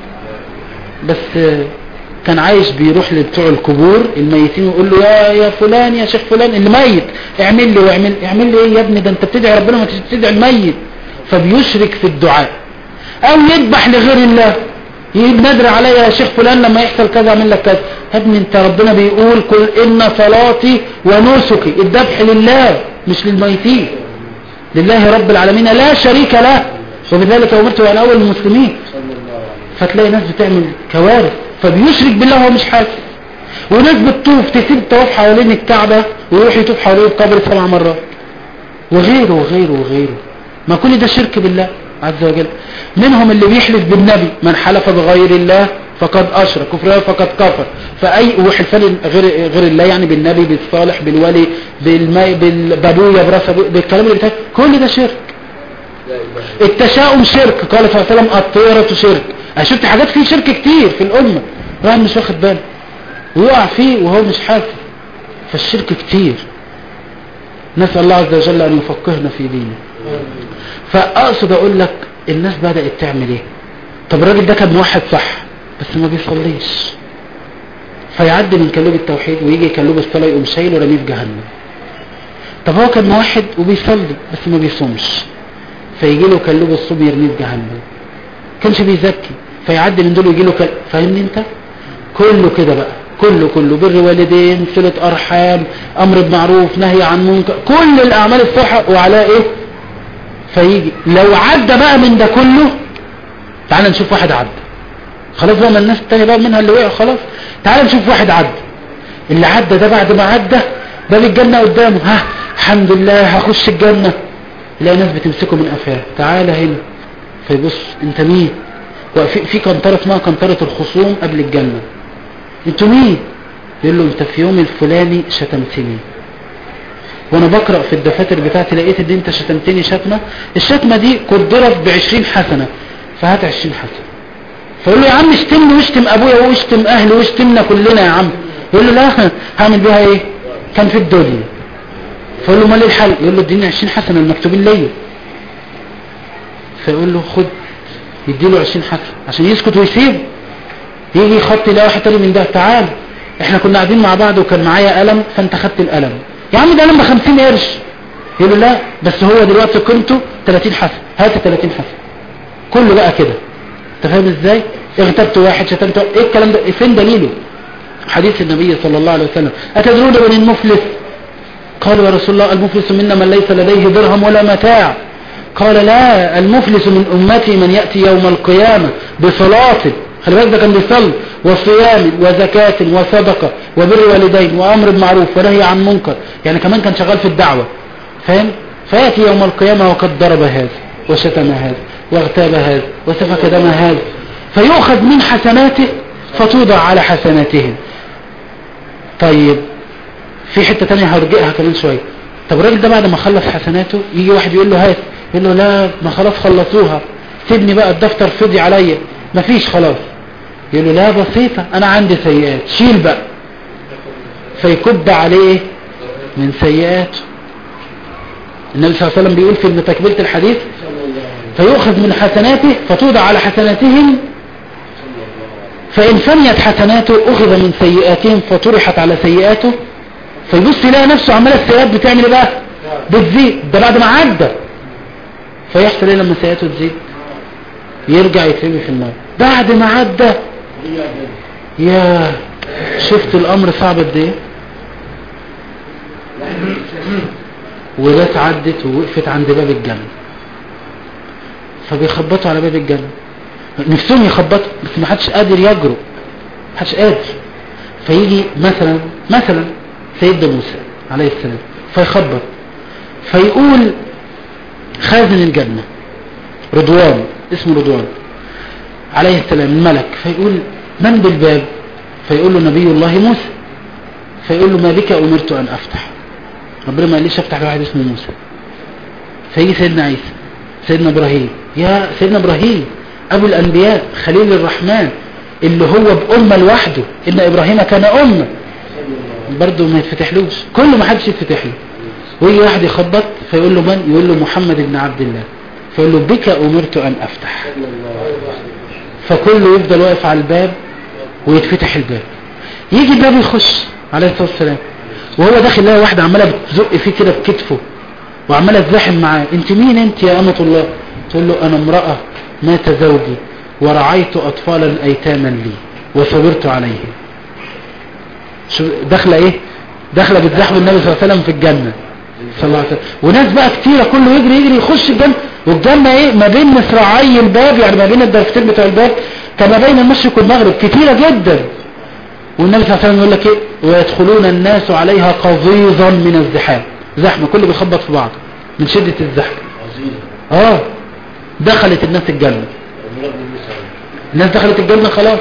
بس كان عايش بيروح لبتوع القبور الميتين ويقول له يا يا فلان يا شيخ فلان اللي ميت اعمل لي واعمل اعمل لي ايه يا ابني ده انت بتدعي ربنا ما تدعي الميت فبيشرك في الدعاء او يذبح لغير الله ينادر عليا يا شيخ فلان لما يحصل كذا اعمل لك كذا يا ابني انت ربنا بيقول قل ان صلاتي ونسكي الذبح لله مش للميتين لله رب العالمين لا شريك له وبذلك امرت وانا اول المسلمين صلى الله عليه فتلاقي ناس بتعمل كوارث فبيشرك بالله وهو مش حاسس وناس بتطوف تسيب الطواف حوالين الكعبة ويروح يطوف حوالين القبر سبع مرات وغيره وغيره وغيره ما كل ده شرك بالله عز وجل منهم اللي بيحلف بالنبي من حلف بغير الله فقد أشرك كفر فقد كفر فأي وحلفان غير غير الله يعني بالنبي بالصالح بالولي بالماء بالبابويا براس أبويا، بالكلام اللي بتاعه كل ده شرك لا اله الا التشاؤم شرك قال صلى الله عليه وسلم الطيرة شرك أنا شفت حاجات فيه شرك كتير في الأمة الواحد مش واخد باله ويقع فيه وهو مش حاسس فالشرك كتير نسأل الله عز وجل أن يفقهنا في دينه فأقصد أقول لك الناس بدأت تعمل إيه طب الراجل ده كان موحد صح بس ما بيصليش فيعدي من كلوب التوحيد ويجي يكلوب الصلاة يقوم شايله ورميه في جهنم طب هو كان موحد وبيصلي بس ما بيصومش فيجي له كلوب الصوم يرميه في جهنم كانش بيزكي فيعدي من دول ويجي له كل... فاهمني انت كله كده بقى كله كله بر والدين صلة ارحام امر بمعروف نهي عن منكر كل الاعمال الصالحة وعلى ايه فيجي لو عدى بقى من ده كله تعال نشوف واحد عدى خلاص بقى ما الناس التانية بقى منها اللي وقع خلاص تعال نشوف واحد عدى اللي عدى ده بعد ما عدى باب الجنة قدامه ها الحمد لله هخش الجنة تلاقي ناس بتمسكه من قفاه تعالى هنا فيبص انت مين وفي في قنطرة اسمها قنطرة الخصوم قبل الجنة انتوا مين يقول له انت في يوم الفلاني شتمتني وانا بقرأ في الدفاتر بتاعتي لقيت ان انت شتمتني شتمة الشتمة دي قدرت بعشرين حسنة فهات عشرين حسنة فيقول له يا عم اشتمني واشتم ابويا واشتم اهلي واشتمنا كلنا يا عم يقول له لا هعمل بيها ايه كان في الدنيا فيقول له مال الحل يقول له اديني 20 حسنه المكتوبين ليا فيقول له خد يديله 20 حسنه عشان يسكت ويسيب يجي يخط يلاقي واحد تاني من ده تعال احنا كنا قاعدين مع بعض وكان معايا قلم فانت خدت القلم يا عم ده قلم ب 50 قرش يقول له لا بس هو دلوقتي قيمته 30 حسنه هات ال 30 حسنه كله بقى كده انت فاهم ازاي اغتبت واحد شتمت واحد. ايه الكلام ده فين دليله حديث النبي صلى الله عليه وسلم أتدرون من المفلس قالوا يا رسول الله المفلس منا من ليس لديه درهم ولا متاع قال لا المفلس من أمتي من يأتي يوم القيامة بصلاة خلي بالك ده كان بيصلي وصيام وزكاة وصدقة وبر والدين وأمر بمعروف ونهي عن منكر يعني كمان كان شغال في الدعوة فاهم فيأتي يوم القيامة وقد ضرب هذا وشتم هذا واغتاب هذا وسفك دم هذا فيؤخذ من حسناته فتوضع على حسناتهم طيب في حتة تانية هرجئها كمان شوية طب الراجل ده بعد ما خلص حسناته يجي واحد يقول له هات يقول له لا ما خلاص خلصوها سيبني بقى الدفتر فضي عليا مفيش خلاص يقول له لا بسيطة انا عندي سيئات شيل بقى فيكب عليه من سيئاته النبي صلى الله عليه وسلم بيقول في تكملة الحديث فيؤخذ من حسناته فتوضع على حسناتهم فإن فنيت حسناته أخذ من سيئاتهم فطرحت على سيئاته فيبص يلاقي نفسه عمال السيئات بتعمل ايه بقى بتزيد ده بعد ما عدى فيحصل ايه لما سيئاته تزيد يرجع يترمي في النار بعد ما عدى يا شفت الامر صعب قد ايه وجت عدت ووقفت عند باب الجنة فبيخبطوا على باب الجنة نفسهم يخبطوا بس ما حدش قادر يجرؤ ما حدش قادر فيجي مثلا مثلا سيدنا موسى عليه السلام فيخبط فيقول خازن الجنة رضوان اسمه رضوان عليه السلام الملك فيقول من بالباب فيقول له نبي الله موسى فيقول له ما بك أمرت أن أفتح ربنا ما قاليش أفتح لواحد اسمه موسى فيجي سيدنا عيسى سيدنا إبراهيم يا سيدنا إبراهيم أبو الأنبياء خليل الرحمن اللي هو بأمة لوحده إن إبراهيم كان أمة برضه ما يتفتحلوش كل ما حدش يتفتح له ويجي واحد يخبط فيقول له من يقول له محمد بن عبد الله فيقول له بك أمرت أن أفتح فكله يفضل واقف على الباب ويتفتح الباب يجي الباب يخش عليه الصلاة والسلام وهو داخل لها واحدة عمالة بتزق فيه كده بكتفه وعمالة تزاحم معاه انت مين انت يا أمة الله تقول له أنا امرأة مات زوجي ورعيت أطفالا أيتاما لي وصبرت عليهم شو داخله ايه داخله بتزاحم النبي صلى الله عليه وسلم في الجنة صلى الله عليه وسلم وناس بقى كتيرة كله يجري يجري يخش الجنة والجنة ايه ما بين مصراعي الباب يعني ما بين الدرفتين بتوع الباب كما بين المشرق والمغرب كتيرة جدا والنبي صلى الله عليه وسلم يقول لك ايه ويدخلون الناس عليها قضيضا من الزحام زحمة كله بيخبط في بعض من شدة الزحمة اه دخلت الناس الجنة الناس دخلت الجنة خلاص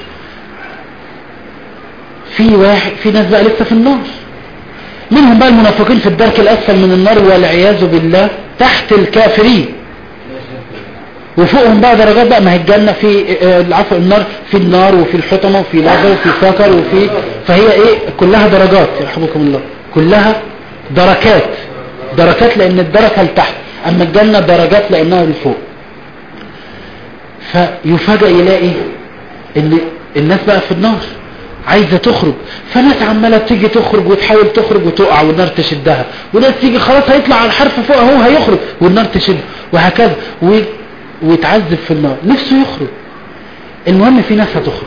في واحد في ناس بقى لسه في النار منهم بقى المنافقين في الدرك الأسفل من النار والعياذ بالله تحت الكافرين وفوقهم بقى درجات بقى ما هي الجنة في العفو النار في النار وفي الحطمة وفي لغة وفي سكر وفي فهي ايه كلها درجات يرحمكم الله كلها دركات دركات لان الدركة لتحت اما الجنة درجات لانها لفوق فيفاجئ يلاقي ان الناس بقى في النار عايزة تخرج فناس عمالة تيجي تخرج وتحاول تخرج وتقع والنار تشدها وناس تيجي خلاص هيطلع على الحرف فوق اهو هيخرج والنار تشد وهكذا و... ويتعذب في النار نفسه يخرج المهم في ناس هتخرج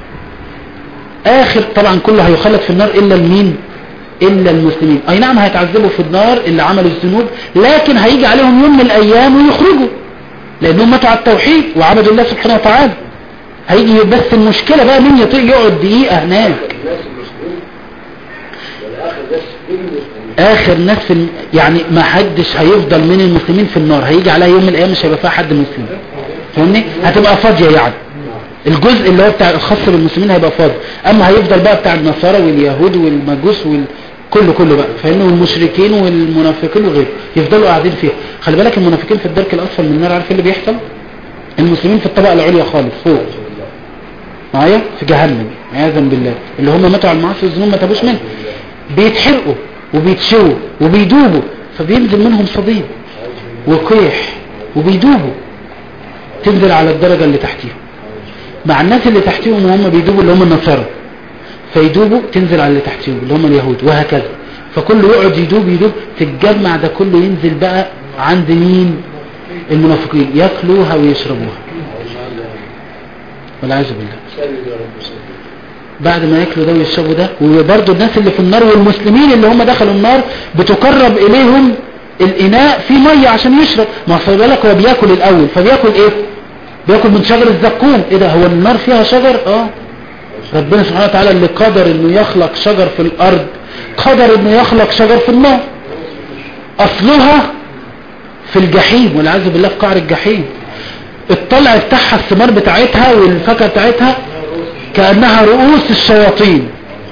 اخر طبعا كله هيخلد في النار الا المين الا المسلمين اي نعم هيتعذبوا في النار اللي عملوا الذنوب لكن هيجي عليهم يوم من الايام ويخرجوا لانهم ماتوا على التوحيد وعبدوا الله سبحانه وتعالى هيجي بس المشكلة بقى مين يطيق يقعد دقيقة هناك الناس المسلمين والآخر ناس من المسلمين اخر ناس في الم... يعني ما حدش هيفضل من المسلمين في النار هيجي عليها يوم من الايام مش هيبقى فيها حد مسلم فاهمني هتبقى فاضية يعني الجزء اللي هو بتاع الخاص بالمسلمين هيبقى فاضي اما هيفضل بقى بتاع النصارى واليهود والمجوس وال كله كله بقى فاهمني والمشركين والمنافقين وغيره يفضلوا قاعدين فيها خلي بالك المنافقين في الدرك الاسفل من النار عارف إيه اللي بيحصل المسلمين في الطبقه العليا خالص فوق معايا في جهنم عياذا بالله اللي هم ماتوا على المعاصي والذنوب ما تابوش منها بيتحرقوا وبيتشووا وبيدوبوا فبينزل منهم صديد وقيح وبيدوبوا تنزل على الدرجة اللي تحتيهم مع الناس اللي تحتيهم وهم بيدوبوا اللي هم النصارى فيدوبوا تنزل على اللي تحتيهم اللي هم اليهود وهكذا فكله يقعد يدوب يدوب تتجمع ده كله ينزل بقى عند مين المنافقين ياكلوها ويشربوها والعياذ بالله سلم يا رب سلم بعد ما ياكلوا ده ويشربوا ده وبرضه الناس اللي في النار والمسلمين اللي هم دخلوا النار بتقرب اليهم الاناء فيه ميه عشان يشرب ما خلي بالك هو بياكل الاول فبياكل ايه بياكل من شجر الزقوم ايه ده هو النار فيها شجر اه ربنا سبحانه وتعالى اللي قدر انه يخلق شجر في الارض قدر انه يخلق شجر في النار اصلها في الجحيم والعياذ بالله في قعر الجحيم الطلع بتاعها الثمار بتاعتها والفاكهه بتاعتها كأنها رؤوس الشياطين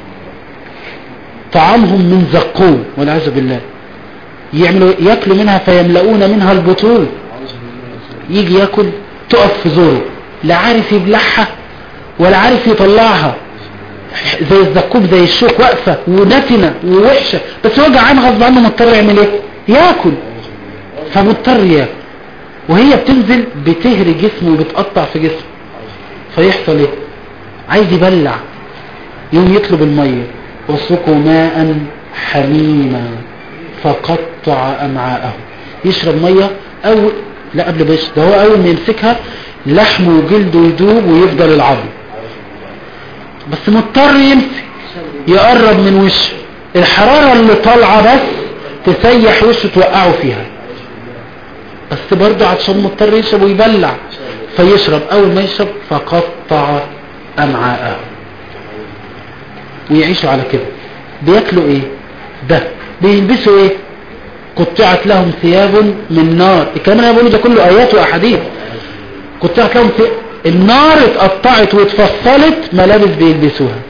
طعامهم من زقوم والعياذ بالله يعملوا ياكلوا منها فيملؤون منها البطون يجي ياكل تقف في زوره لا عارف يبلعها ولا عارف يطلعها زي الزقوم زي الشوك واقفة ونتنة ووحشة بس هو جعان غصب عنه مضطر يعمل ايه ياكل فمضطر ياكل وهي بتنزل بتهري جسمه وبتقطع في جسمه فيحصل ايه عايز يبلع يوم يطلب المية وسقوا ماء حميما فقطع امعاءه يشرب مية او لا قبل ما يشرب ده هو اول ما يمسكها لحمه وجلده يدوب ويفضل العظم بس مضطر يمسك يقرب من وشه الحرارة اللي طالعة بس تسيح وشه توقعه فيها بس برضه عشان مضطر يشرب ويبلع فيشرب اول ما يشرب فقطع امعاءه ويعيشوا على كده بياكلوا ايه ده بيلبسوا ايه قطعت لهم ثياب من نار الكلام اللي انا بقوله ده كله ايات واحاديث قطعت لهم ثياب النار اتقطعت واتفصلت ملابس بيلبسوها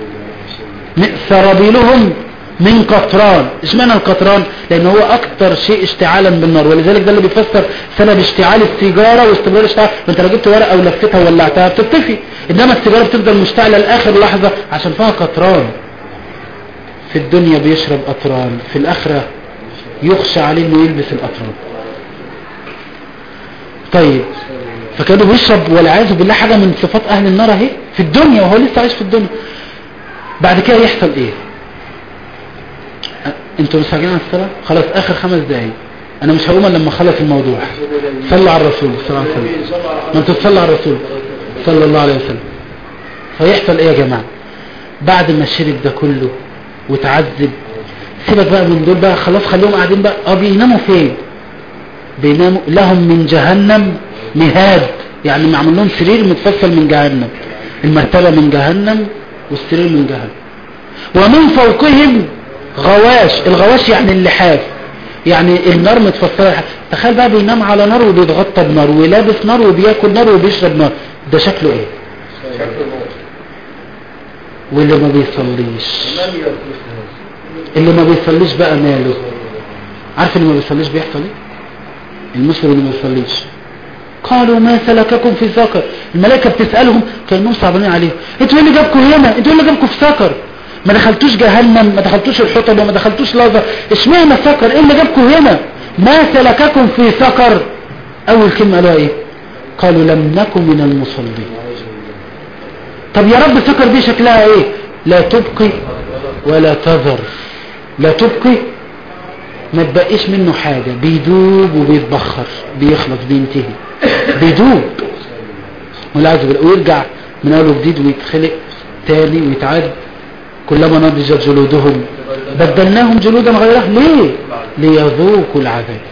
سرابيلهم من قطران اشمعنى القطران لان هو اكتر شيء اشتعالا بالنار ولذلك ده اللي بيفسر سبب اشتعال السيجاره واستمرار الاشتعال فانت لو جبت ورقه ولفتها وولعتها بتطفي انما السيجاره بتفضل مشتعله لاخر لحظه عشان فيها قطران في الدنيا بيشرب قطران في الاخره يخشى عليه انه يلبس القطران طيب فكانوا بيشرب والعياذ بالله حاجه من صفات اهل النار اهي في الدنيا وهو لسه عايش في الدنيا بعد كده يحصل ايه انتوا مستعجلين على الصلاه خلاص اخر خمس دقايق انا مش هقوم الا لما اخلص الموضوع صلوا على الرسول صلى الله عليه وسلم ما انتوا تصلوا على الرسول صلى الله عليه وسلم فيحصل ايه يا جماعه بعد ما شرب ده كله وتعذب سيبك بقى من دول بقى خلاص خليهم قاعدين بقى اه بيناموا فين بيناموا لهم من جهنم مهاد يعني معمول لهم سرير متفصل من جهنم المرتبه من جهنم والسرير من جهنم ومن فوقهم غواش الغواش يعني اللحاف يعني النار متفصلة تخيل بقى بينام على نار وبيتغطى بنار ولابس نار وبياكل نار وبيشرب نار ده شكله ايه واللي ما بيصليش اللي ما بيصليش بقى ماله عارف اللي ما بيصليش بيحصل ايه المسلم اللي ما بيصليش قالوا ما سلككم في سقر الملائكه بتسالهم كانهم صعبانين عليهم انتوا ايه اللي جابكم هنا انتوا ايه اللي جابكم في سقر ما دخلتوش جهنم ما دخلتوش الحطب ما دخلتوش لظى اشمعنى سقر ايه اللي جابكم هنا ما سلككم في سقر اول كلمه قالوها ايه قالوا لم نكن من المصلين طب يا رب سقر دي شكلها ايه لا تبقي ولا تذر لا تبقي ما تبقيش منه حاجة بيدوب وبيتبخر بيخلص بينتهي بيدوب والعياذ بالله ويرجع من اول وجديد ويتخلق تاني ويتعاد كلما نضجت جلودهم بدلناهم جلودا غيرها ليه ليذوقوا العذاب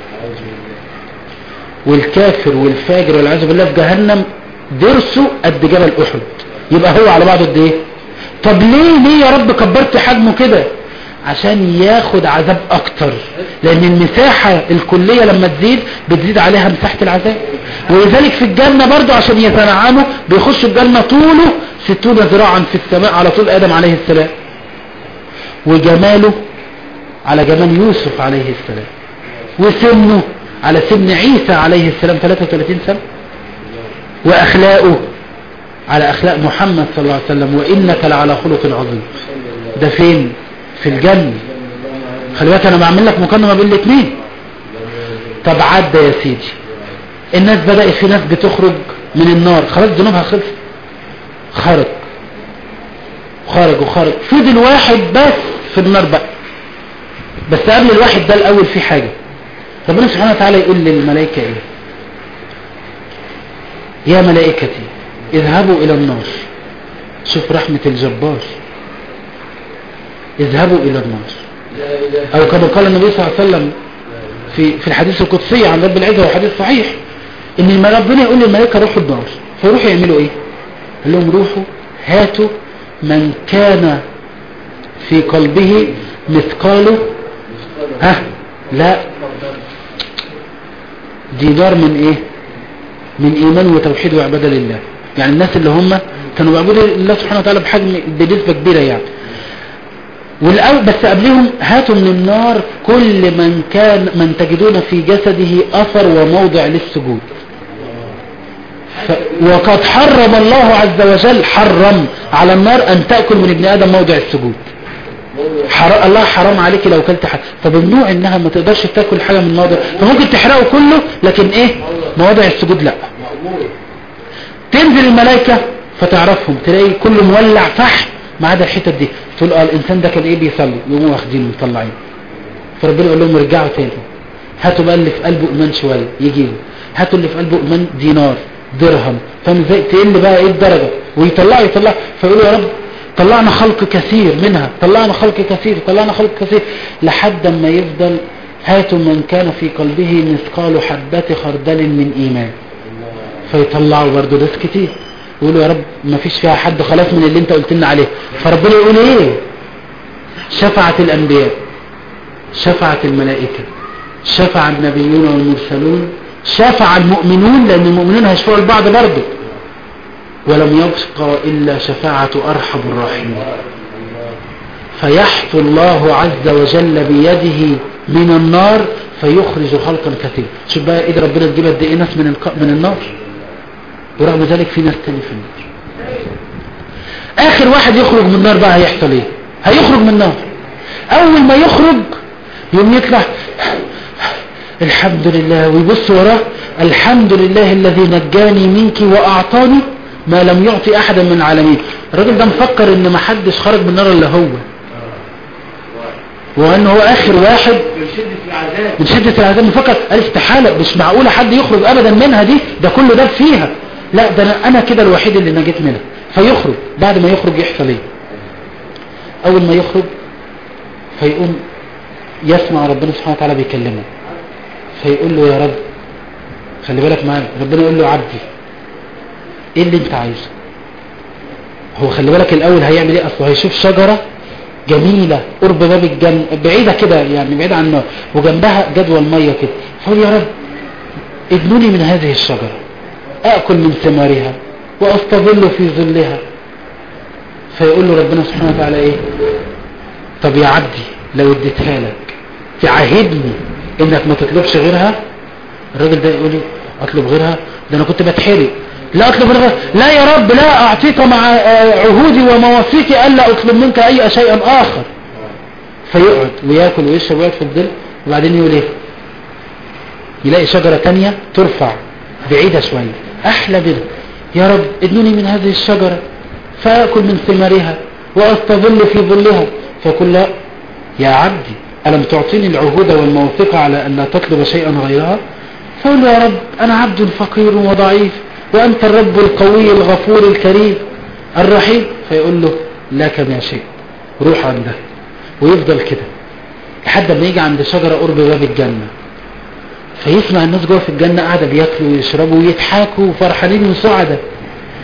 والكافر والفاجر والعياذ بالله في جهنم درسه قد جبل احد يبقى هو على بعضه قد ايه طب ليه ليه يا رب كبرت حجمه كده عشان ياخد عذاب اكتر لان المساحة الكلية لما تزيد بتزيد عليها مساحة العذاب ولذلك في الجنة برضو عشان يتنعموا بيخشوا الجنة طوله ستون ذراعا في السماء على طول ادم عليه السلام وجماله على جمال يوسف عليه السلام وسنه على سن عيسى عليه السلام 33 سنة واخلاقه على اخلاق محمد صلى الله عليه وسلم وانك لعلى خلق عظيم ده فين في الجنة خلي بالك انا بعمل لك مقارنه بين الاثنين طب عدى يا سيدي الناس بدأت في ناس بتخرج من النار خلاص ذنوبها خلص خرج خرج وخرج فضل واحد بس في النار بقى بس قبل الواحد ده الاول في حاجة ربنا سبحانه وتعالى يقول للملائكة ايه يا ملائكتي اذهبوا الى النار شوف رحمة الجبار اذهبوا الى النار او كما قال النبي صلى الله عليه وسلم في في الحديث القدسي عن رب العزة وحديث صحيح ان الم- ربنا يقول للملائكة روحوا النار فيروحوا يعملوا ايه قال لهم روحوا هاتوا من كان في قلبه مثقاله ها لا دينار من ايه من ايمان وتوحيد وعبادة لله يعني الناس اللي هم كانوا بيعبدوا الله سبحانه وتعالى بحجم بنسبة كبيرة يعني والأول بس قبلهم هاتوا من النار كل من كان من تجدون في جسده أثر وموضع للسجود ف... وقد حرم الله عز وجل حرم على النار أن تأكل من ابن آدم موضع السجود حر... الله حرام عليك لو كلت حاجة فممنوع انها ما تقدرش تاكل حاجة من الموضع فممكن تحرقه كله لكن ايه مواضع السجود لا تنزل الملائكة فتعرفهم تلاقي كله مولع فحم ما عدا الحتت دي تقول اه الانسان ده كان ايه بيصلي يقوموا واخدينه مطلعين فربنا يقول لهم ارجعوا تاني هاتوا بقى اللي في قلبه ايمان شويه يجيبوا هاتوا اللي في قلبه ايمان دينار درهم فاهم ازاي تقل بقى ايه الدرجه ويطلعوا يطلعوا فيقولوا يا رب طلعنا خلق كثير منها طلعنا خلق كثير طلعنا خلق كثير لحد ما يفضل هاتوا من كان في قلبه مثقال حبة خردل من ايمان فيطلعوا برضه ناس كتير يقولوا يا رب ما فيش فيها حد خلاص من اللي انت قلت لنا عليه فربنا يقول ايه شفعت الانبياء شفعت الملائكة شفع النبيون والمرسلون شفع المؤمنون لان المؤمنون هيشفعوا البعض برضه ولم يبقى الا شفاعة ارحم الراحمين فيحفو الله عز وجل بيده من النار فيخرج خلقا كثيرا شوف بقى ايد ربنا تجيب قد ايه ناس من الق... من النار ورغم ذلك في ناس تاني في النار اخر واحد يخرج من النار بقى هيحصل ايه هيخرج من النار اول ما يخرج يوم يطلع الحمد لله ويبص وراه الحمد لله الذي نجاني منك واعطاني ما لم يعطي احدا من العالمين الراجل ده مفكر ان ما حدش خرج من النار الا هو وان هو اخر واحد من شدة العذاب مفكر قال استحالة مش معقولة حد يخرج ابدا منها دي ده كله ده فيها لا ده انا, أنا كده الوحيد اللي نجيت منها فيخرج بعد ما يخرج يحصل ايه اول ما يخرج فيقوم يسمع ربنا سبحانه وتعالى بيكلمه فيقول له يا رب خلي بالك معايا ربنا يقول له عبدي ايه اللي انت عايزه هو خلي بالك الاول هيعمل ايه اصله هيشوف شجرة جميلة قرب باب الجنة بعيدة كده يعني بعيدة عن النار وجنبها جدول مية كده فقول يا رب ابنوني من هذه الشجرة اكل من ثمارها واستظل في ظلها فيقول له ربنا سبحانه وتعالى ايه طب يا عبدي لو اديتها لك تعاهدني انك ما تطلبش غيرها الراجل ده يقول لي اطلب غيرها ده انا كنت بتحرق لا اطلب غيرها لا يا رب لا اعطيك مع عهودي ومواثيقي الا اطلب منك اي شيء اخر فيقعد وياكل ويشرب ويقعد في الظل وبعدين يقول ايه يلاقي شجرة تانية ترفع بعيدة شوية احلى منها يا رب ادنوني من هذه الشجرة فاكل من ثمارها واستظل في ظلها فيقول لا يا عبدي ألم تعطيني العهود والموثقة على أن لا تطلب شيئا غيرها فقل يا رب أنا عبد فقير وضعيف وأنت الرب القوي الغفور الكريم الرحيم فيقول له لك ما شئت روح عنده ويفضل كده لحد ما يجي عند شجرة قرب باب الجنة فيسمع الناس جوه في الجنة قاعدة بياكلوا ويشربوا ويضحكوا وفرحانين وسعداء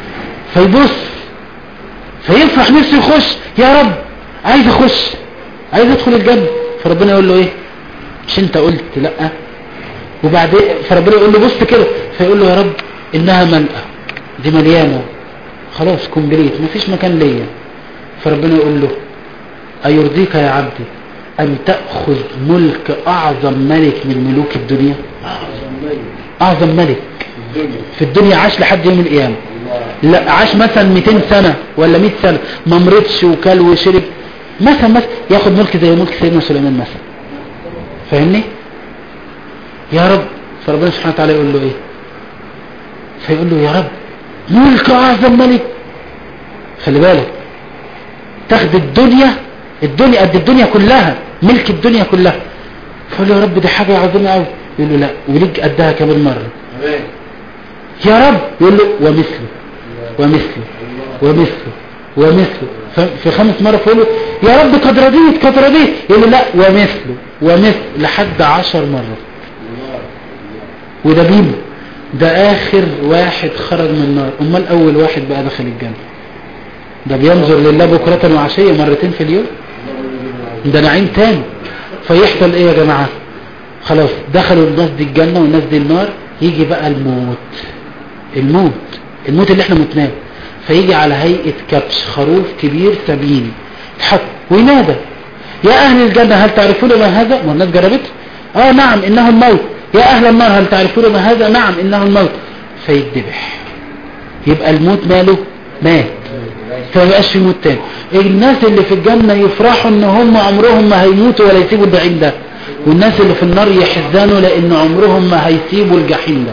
فيبص فيفرح نفسه يخش يا رب عايز اخش عايز يدخل الجنة فربنا يقول له ايه مش انت قلت لا وبعدين فربنا يقول له بص كده فيقول له يا رب انها ملأة دي مليانة خلاص كومبليت مفيش مكان ليا فربنا يقول له أيرضيك يا عبدي أن تأخذ ملك أعظم ملك من ملوك الدنيا أعظم ملك أعظم ملك في الدنيا في الدنيا عاش لحد يوم القيامة الله لا عاش مثلا 200 سنة ولا 100 سنة ما مرضش وكل وشرب مثلا مثلا ياخد ملك زي ملك سيدنا سليمان مثلا فاهمني يا رب فربنا سبحانه وتعالى يقول له ايه فيقول له يا رب ملك اعظم ملك خلي بالك تاخد الدنيا الدنيا قد الدنيا كلها ملك الدنيا كلها فيقول له يا رب دي حاجة عظيمة قوي يقول له لا وليك قدها كمان مرة تمام يا رب يقول له ومثله ومثله ومثله ومثله ف- في خمس مرة فيقول له يا رب قد رضيت قد رضيت يقول له لا ومثله ومثل لحد عشر مرات وده بيبو ده آخر واحد خرج من النار أمال أول واحد بقى دخل الجنة ده بينظر لله بكرة وعشية مرتين في اليوم ده نعيم تاني فيحصل ايه يا جماعة خلاص دخلوا الناس دي الجنة والناس دي النار يجي بقى الموت الموت الموت اللي احنا متناه فيجي على هيئة كبش خروف كبير سبيل يتحط وينادى يا أهل الجنة هل تعرفون ما هذا ما الناس جربته اه نعم إنه الموت يا أهل النار هل تعرفون ما هذا نعم إنه الموت فيتذبح يبقى الموت ماله مات فما بقاش في موت تاني الناس اللي في الجنة يفرحوا ان هم عمرهم ما هيموتوا ولا يسيبوا الجحيم ده والناس اللي في النار يحزنوا لان عمرهم ما هيسيبوا الجحيم ده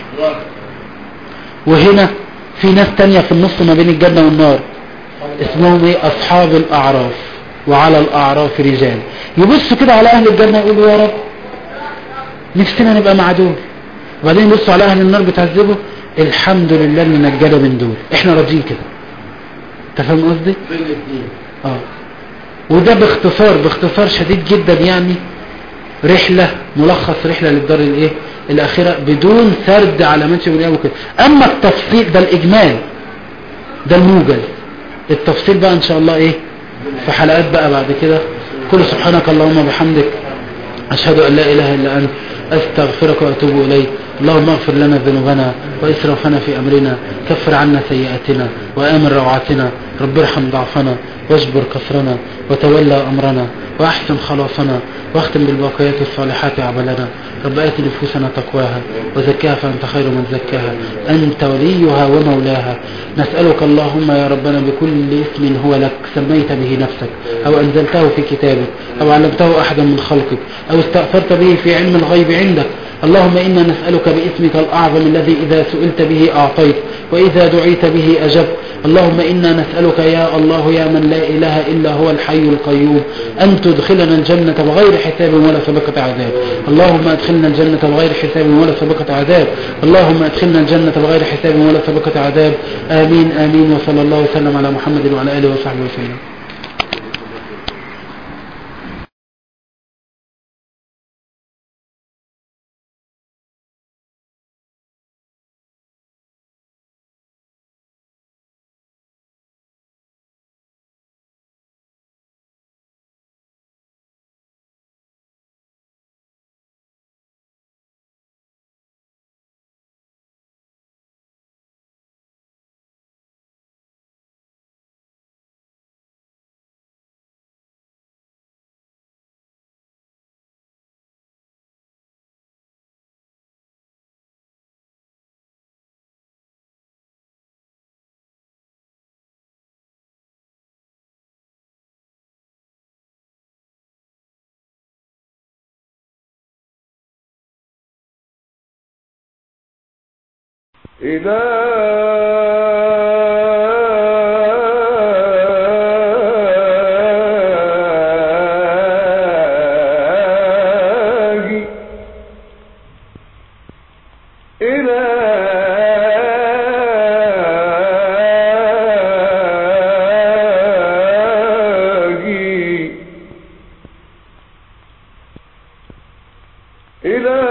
وهنا في ناس تانية في النص ما بين الجنة والنار اسمهم ايه اصحاب الاعراف وعلى الاعراف رجال يبصوا كده على اهل الجنة يقولوا يا رب نفسنا نبقى مع دول وبعدين يبصوا على اهل النار بتعذبوا الحمد لله اللي نجانا من دول احنا راضيين كده انت فاهم قصدي بين الاثنين اه وده باختصار باختصار شديد جدا يعني رحلة ملخص رحلة للدار الايه الاخرة بدون سرد على منشأ من وكده اما التفصيل ده الاجمال ده الموجز التفصيل بقى ان شاء الله ايه في حلقات بقى بعد كده كل سبحانك اللهم وبحمدك أشهد أن لا إله إلا أنت أستغفرك وأتوب إليك اللهم اغفر لنا ذنوبنا وإسرافنا في أمرنا كفر عنا سيئاتنا وآمن روعاتنا رب ارحم ضعفنا واجبر كسرنا وتولى أمرنا وأحسن خلاصنا واختم بالباقيات الصالحات أعمالنا رب آت نفوسنا تقواها وزكاها فأنت خير من زكاها أنت وليها ومولاها نسألك اللهم يا ربنا بكل اسم هو لك سميت به نفسك أو أنزلته في كتابك أو علمته أحدا من خلقك أو استأثرت به في علم الغيب عندك اللهم إنا نسألك باسمك الأعظم الذي إذا سئلت به أعطيت وإذا دعيت به أجبت اللهم إنا نسألك يا الله يا من لا إله إلا هو الحي القيوم أن تدخلنا الجنة بغير حساب ولا سبقة عذاب اللهم أدخلنا الجنة بغير حساب ولا سبقة عذاب اللهم أدخلنا الجنة بغير حساب ولا سبقة عذاب آمين آمين وصلى الله وسلم على محمد وعلى آله وصحبه وسلم إلهي إلهي إلهي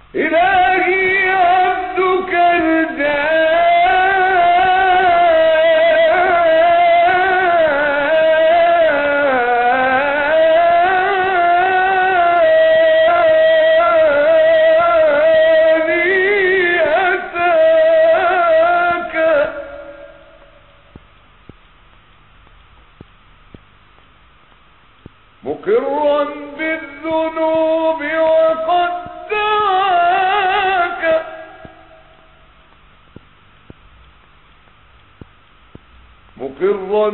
إلهي عبدك الجاني أتاك مقرا بالذنوب وقد دعاك مقرا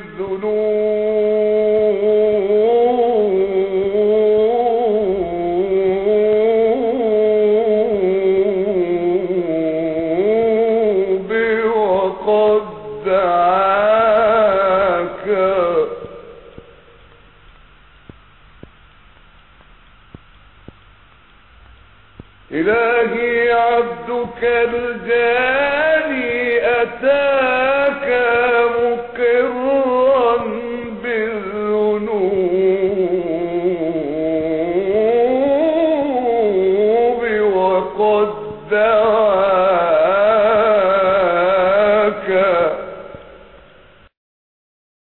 بالذنوب وقد دعاك إلهي عبدك الجاني أتاك مقرا بالذنوب وقد دعاك